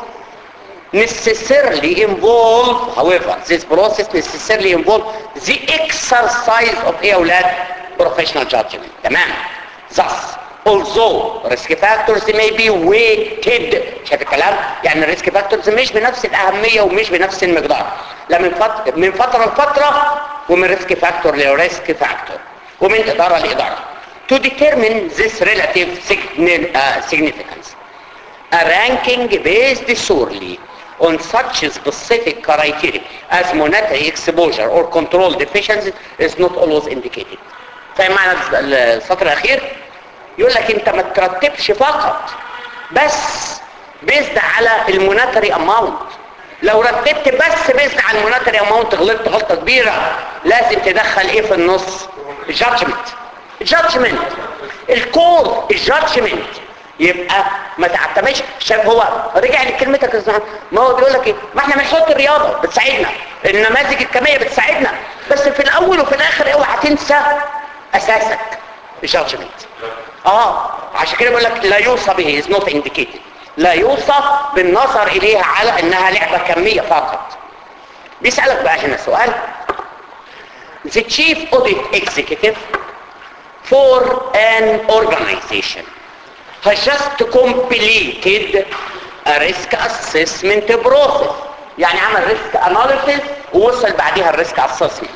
necessarily involve however this process necessarily involve the exercise of ايه يا اولاد professional judgment تمام thus although risk factors may be weighted شايف الكلام يعني الريسك فاكتورز مش بنفس الاهميه ومش بنفس المقدار لا من فتره من فتره لفتره ومن ريسك فاكتور لريسك فاكتور ومن اداره لاداره to determine this relative signi- uh, significance a ranking based solely on such specific criteria as monetary exposure or control deficiency is not always indicated فاهم معنى السطر الاخير يقول لك انت ما ترتبش فقط بس بيزد على المونتري اماونت لو رتبت بس بيزد على المونتري اماونت غلطت غلطه كبيره لازم تدخل ايه في النص جادجمنت جادجمنت الكور الجادجمنت يبقى ما تعتمدش شايف هو رجع لكلمتك الزهر ما هو بيقول لك ايه ما احنا بنحط الرياضه بتساعدنا النماذج الكميه بتساعدنا بس في الاول وفي الاخر اوعى تنسى اساسك الجادجمنت اه عشان كده بقول لك لا يوصى به is not indicated لا يوصى بالنظر اليها على انها لعبه كميه فقط بيسالك بقى هنا سؤال the chief audit executive for an organization has just completed a risk assessment process يعني عمل risk analysis ووصل بعديها الريسك assessment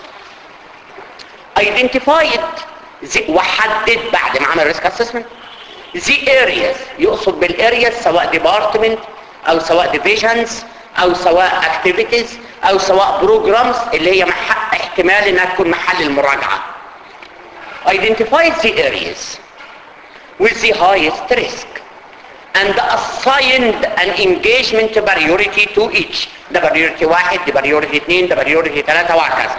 identified the- وحدد بعد ما عمل risk assessment the areas يقصد بالارياز سواء department او سواء divisions او سواء activities او سواء programs اللي هي مح- احتمال انها تكون محل المراجعة identified the areas with the highest risk and assigned an engagement priority to each ده priority واحد ده priority اثنين ده priority ثلاثة وهكذا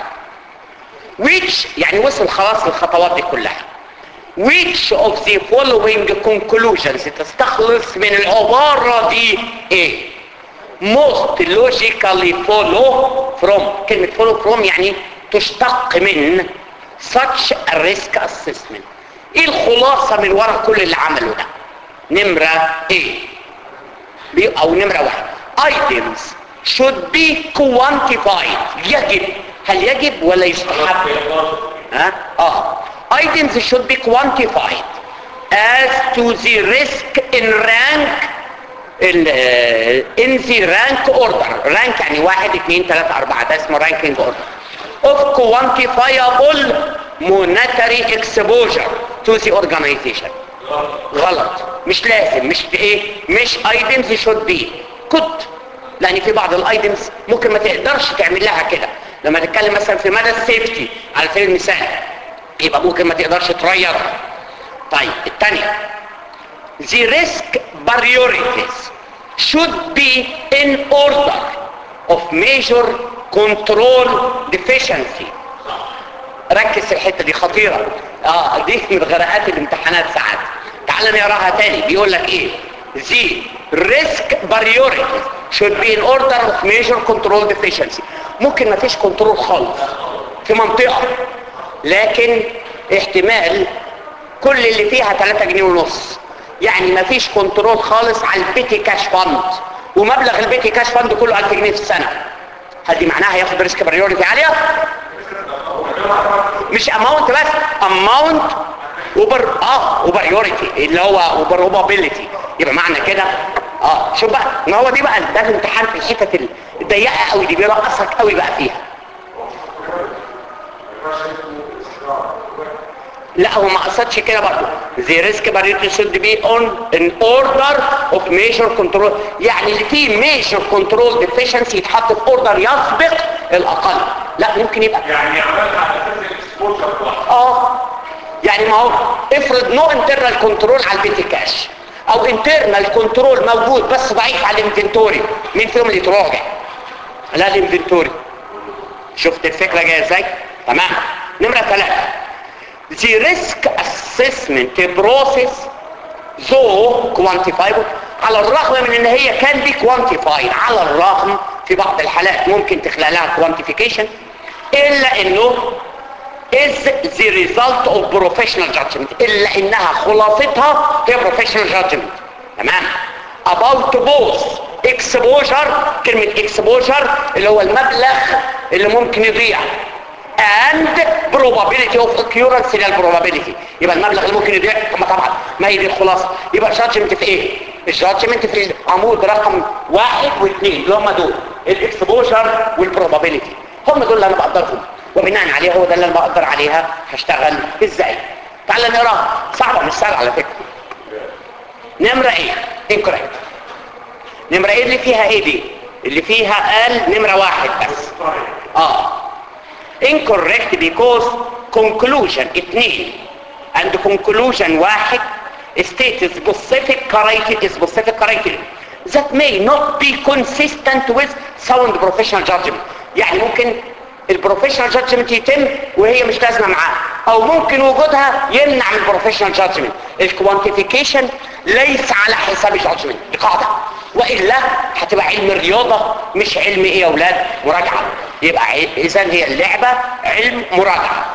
which يعني وصل خلاص للخطوات دي كلها which of the following conclusions تستخلص من العبارة دي ايه most logically follow from كلمة follow from يعني تشتق من such a risk assessment ايه الخلاصة من وراء كل اللي عمله ده نمرة ايه بي او نمرة واحد items should be quantified يجب هل يجب ولا يستحب ها اه items should be quantified as to the risk in rank in, uh, in the rank order rank يعني واحد اثنين ثلاثة أربعة ده اسمه ranking order of quantifiable monetary exposure to the organization غلط مش لازم مش ايه مش items should be could لان في بعض الايتمز ممكن ما تقدرش تعمل لها كده لما تتكلم مثلا في مدى السيفتي على سبيل المثال يبقى ممكن ما تقدرش تغيرها طيب الثانيه the risk priorities should be in order of major control deficiency ركز في الحته دي خطيره اه دي من غرقات الامتحانات ساعات تعال نقراها تاني بيقول لك ايه the risk priorities should be in order of major control deficiency ممكن ما فيش كنترول خالص في منطقه لكن احتمال كل اللي فيها 3 جنيه ونص يعني ما فيش كنترول خالص على البيتي كاش فاند ومبلغ البيتي كاش فاند كله 1000 جنيه في السنه هل دي معناها ياخد ريسك بريوريتي عاليه مش اماونت بس اماونت وبر اه وبريوريتي اللي هو وبروبابيلتي يبقى معنى كده اه شوف بقى ما هو دي بقى ده الامتحان في الحتت الضيقه قوي دي بيرقصك قوي بقى فيها لا هو ما قصدش كده برضه the risk barrier should be on in order of major control يعني اللي فيه major control deficiency يتحط في order يسبق الاقل لا ممكن يبقى يعني عملها على اساس الاكسبوجر بتاعها اه يعني ما هو افرض نو انترنال كنترول على البيتي كاش او انترنال كنترول موجود بس ضعيف على الانفنتوري مين فيهم اللي يتراجع لا الانفنتوري شفت الفكره جايه ازاي تمام نمره ثلاثة the risk assessment process though quantifiable على الرغم من ان هي كان بي quantified على الرغم في بعض الحالات ممكن تخلق لها quantification الا انه is the result of professional judgment الا انها خلاصتها هي professional judgment تمام about both exposure كلمة exposure اللي هو المبلغ اللي ممكن يضيع and probability of occurrence الى probability يبقى المبلغ اللي ممكن يضيع ما طبعا ما هي دي الخلاصه يبقى judgment في ايه الجادجمنت في العمود رقم واحد واثنين اللي هم دول الاكسبوجر والبروبابيلتي هم دول اللي انا بقدرهم وبناء عليه هو ده اللي انا بقدر عليها هشتغل ازاي تعال نقراها صعبه مش سهله على فكره نمره ايه incorrect نمره ايه اللي فيها ايه دي اللي فيها قال نمره واحد بس اه incorrect because conclusion اثنين and conclusion واحد state specific criteria specific criteria that may not be consistent with sound professional judgment يعني ممكن البروفيشنال جادجمنت يتم وهي مش لازمه معاه او ممكن وجودها يمنع من البروفيشنال جادجمنت الكوانتيفيكيشن ليس على حساب الجادجمنت دي قاعده والا هتبقى علم رياضه مش علم ايه يا اولاد مراجعه يبقى اذا هي اللعبه علم مراجعه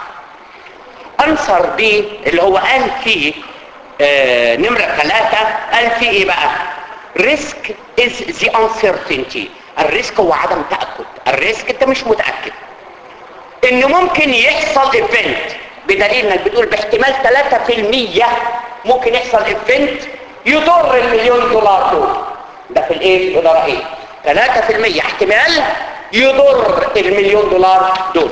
انصر بي اللي هو قال فيه آه نمره ثلاثة قال فيه ايه بقى risk is the uncertainty الريسك هو عدم تأكد الريسك انت مش متأكد ان ممكن يحصل ايفنت بدليل انك بتقول باحتمال 3% ممكن يحصل ايفنت يضر المليون دولار دول ده في الايه في الاداره ايه 3% احتمال يضر المليون دولار دول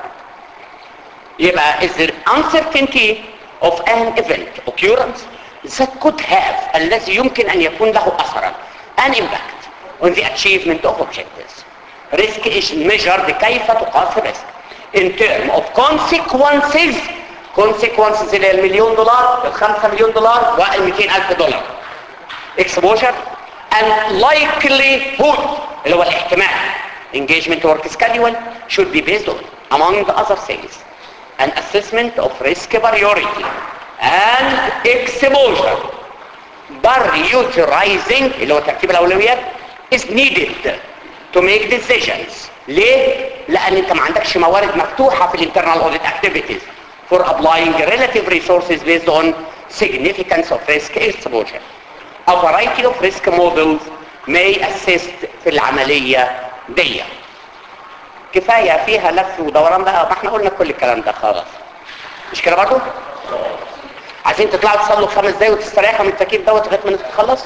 يبقى is there uncertainty of an event occurrence that could have الذي يمكن ان يكون له اثرا an impact on the achievement of objectives risk is measured كيف تقاس الريسك in term of consequences consequences اللي هي المليون دولار الخمسة مليون دولار والمئتين ألف دولار exposure and likelihood اللي هو الاحتمال engagement work schedule should be based on among the other things an assessment of risk priority and exposure prioritizing اللي هو ترتيب الأولويات is needed to make decisions ليه؟ لأن انت ما عندكش موارد مفتوحة في الانترنال audit activities for applying relative resources based on significance of risk exposure. A variety of risk models may assist في العملية دي. كفاية فيها لف ودوران بقى ما احنا قلنا كل الكلام ده خلاص. مش كده برضه؟ عايزين تطلعوا تصلوا خمس دقايق وتستريحوا من التكييف دوت لغايه ما تخلص؟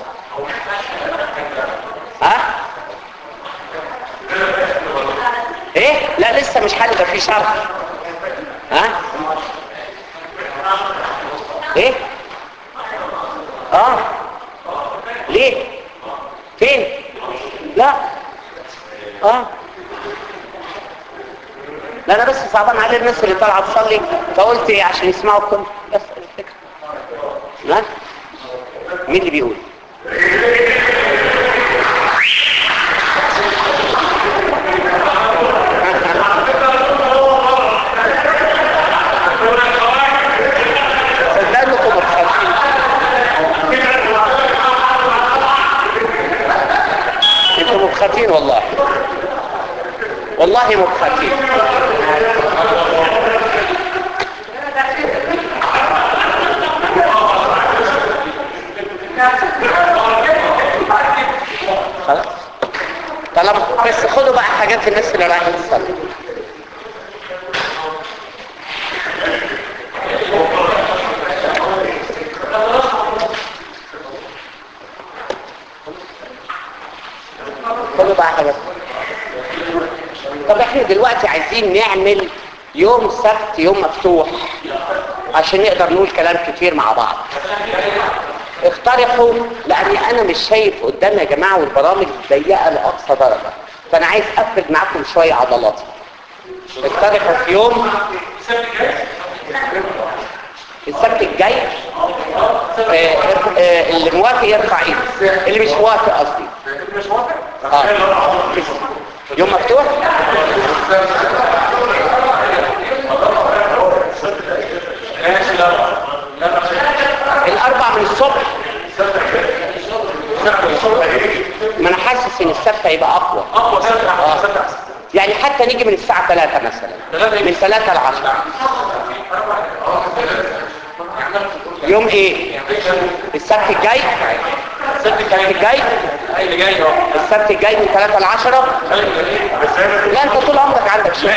ها؟ ايه لا لسه مش حل ده في شرح ها ايه اه اه لا انا بس صعبان على الناس اللي طالعه تصلي فقلت ايه عشان يسمعوا الكل بس الفكره ها مين اللي بيقول صدقنكم متخلفين انتم مبخاتين والله والله مبخاتين خلاص طالما بس خدوا بقى حاجات الناس اللي رايحين تصلي خدوا بقى حاجات طب احنا دلوقتي عايزين نعمل يوم سبت يوم مفتوح عشان نقدر نقول كلام كتير مع بعض اقترحوا لاني انا مش شايف قدامي يا جماعه والبرامج ضيقه لاقصى درجه فانا عايز افرد معاكم شويه عضلاتي اقترحوا في يوم السبت الجاي آه، آه، اللي موافق يرفع ايده اللي مش موافق قصدي مش موافق؟ اه يوم مفتوح ماشي لا لا الاربع من الصبح ما انا حاسس ان السبت هيبقى اقوى اقوى سبت آه. سبت احسن يعني حتى نيجي من الساعة 3 مثلا من 3 ل 10 يوم ايه السبت الجاي السبت السبت الجاي اللي جاي اهو السبت الجاي من 3 ل 10 لا انت طول عمرك عندك شغل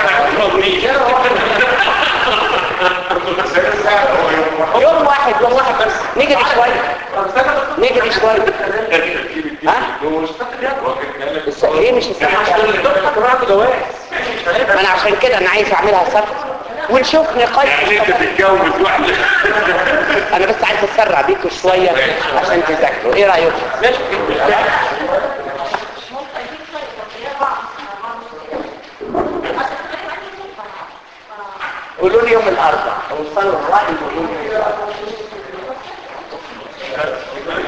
يوم واحد يوم واحد بس نجري شوية نجري شوية ها الس- ليه مش الساعة 10 ما انا عشان كده انا عايز اعملها سبت ونشوف نقاش يعني انت تتجوز واحده انا بس عايز اسرع بيكم شوية عشان تذاكروا ايه رأيكم قولوا لي يوم الاربعاء اوصلوا الرأي وقولوا لي يوم الأربعاء.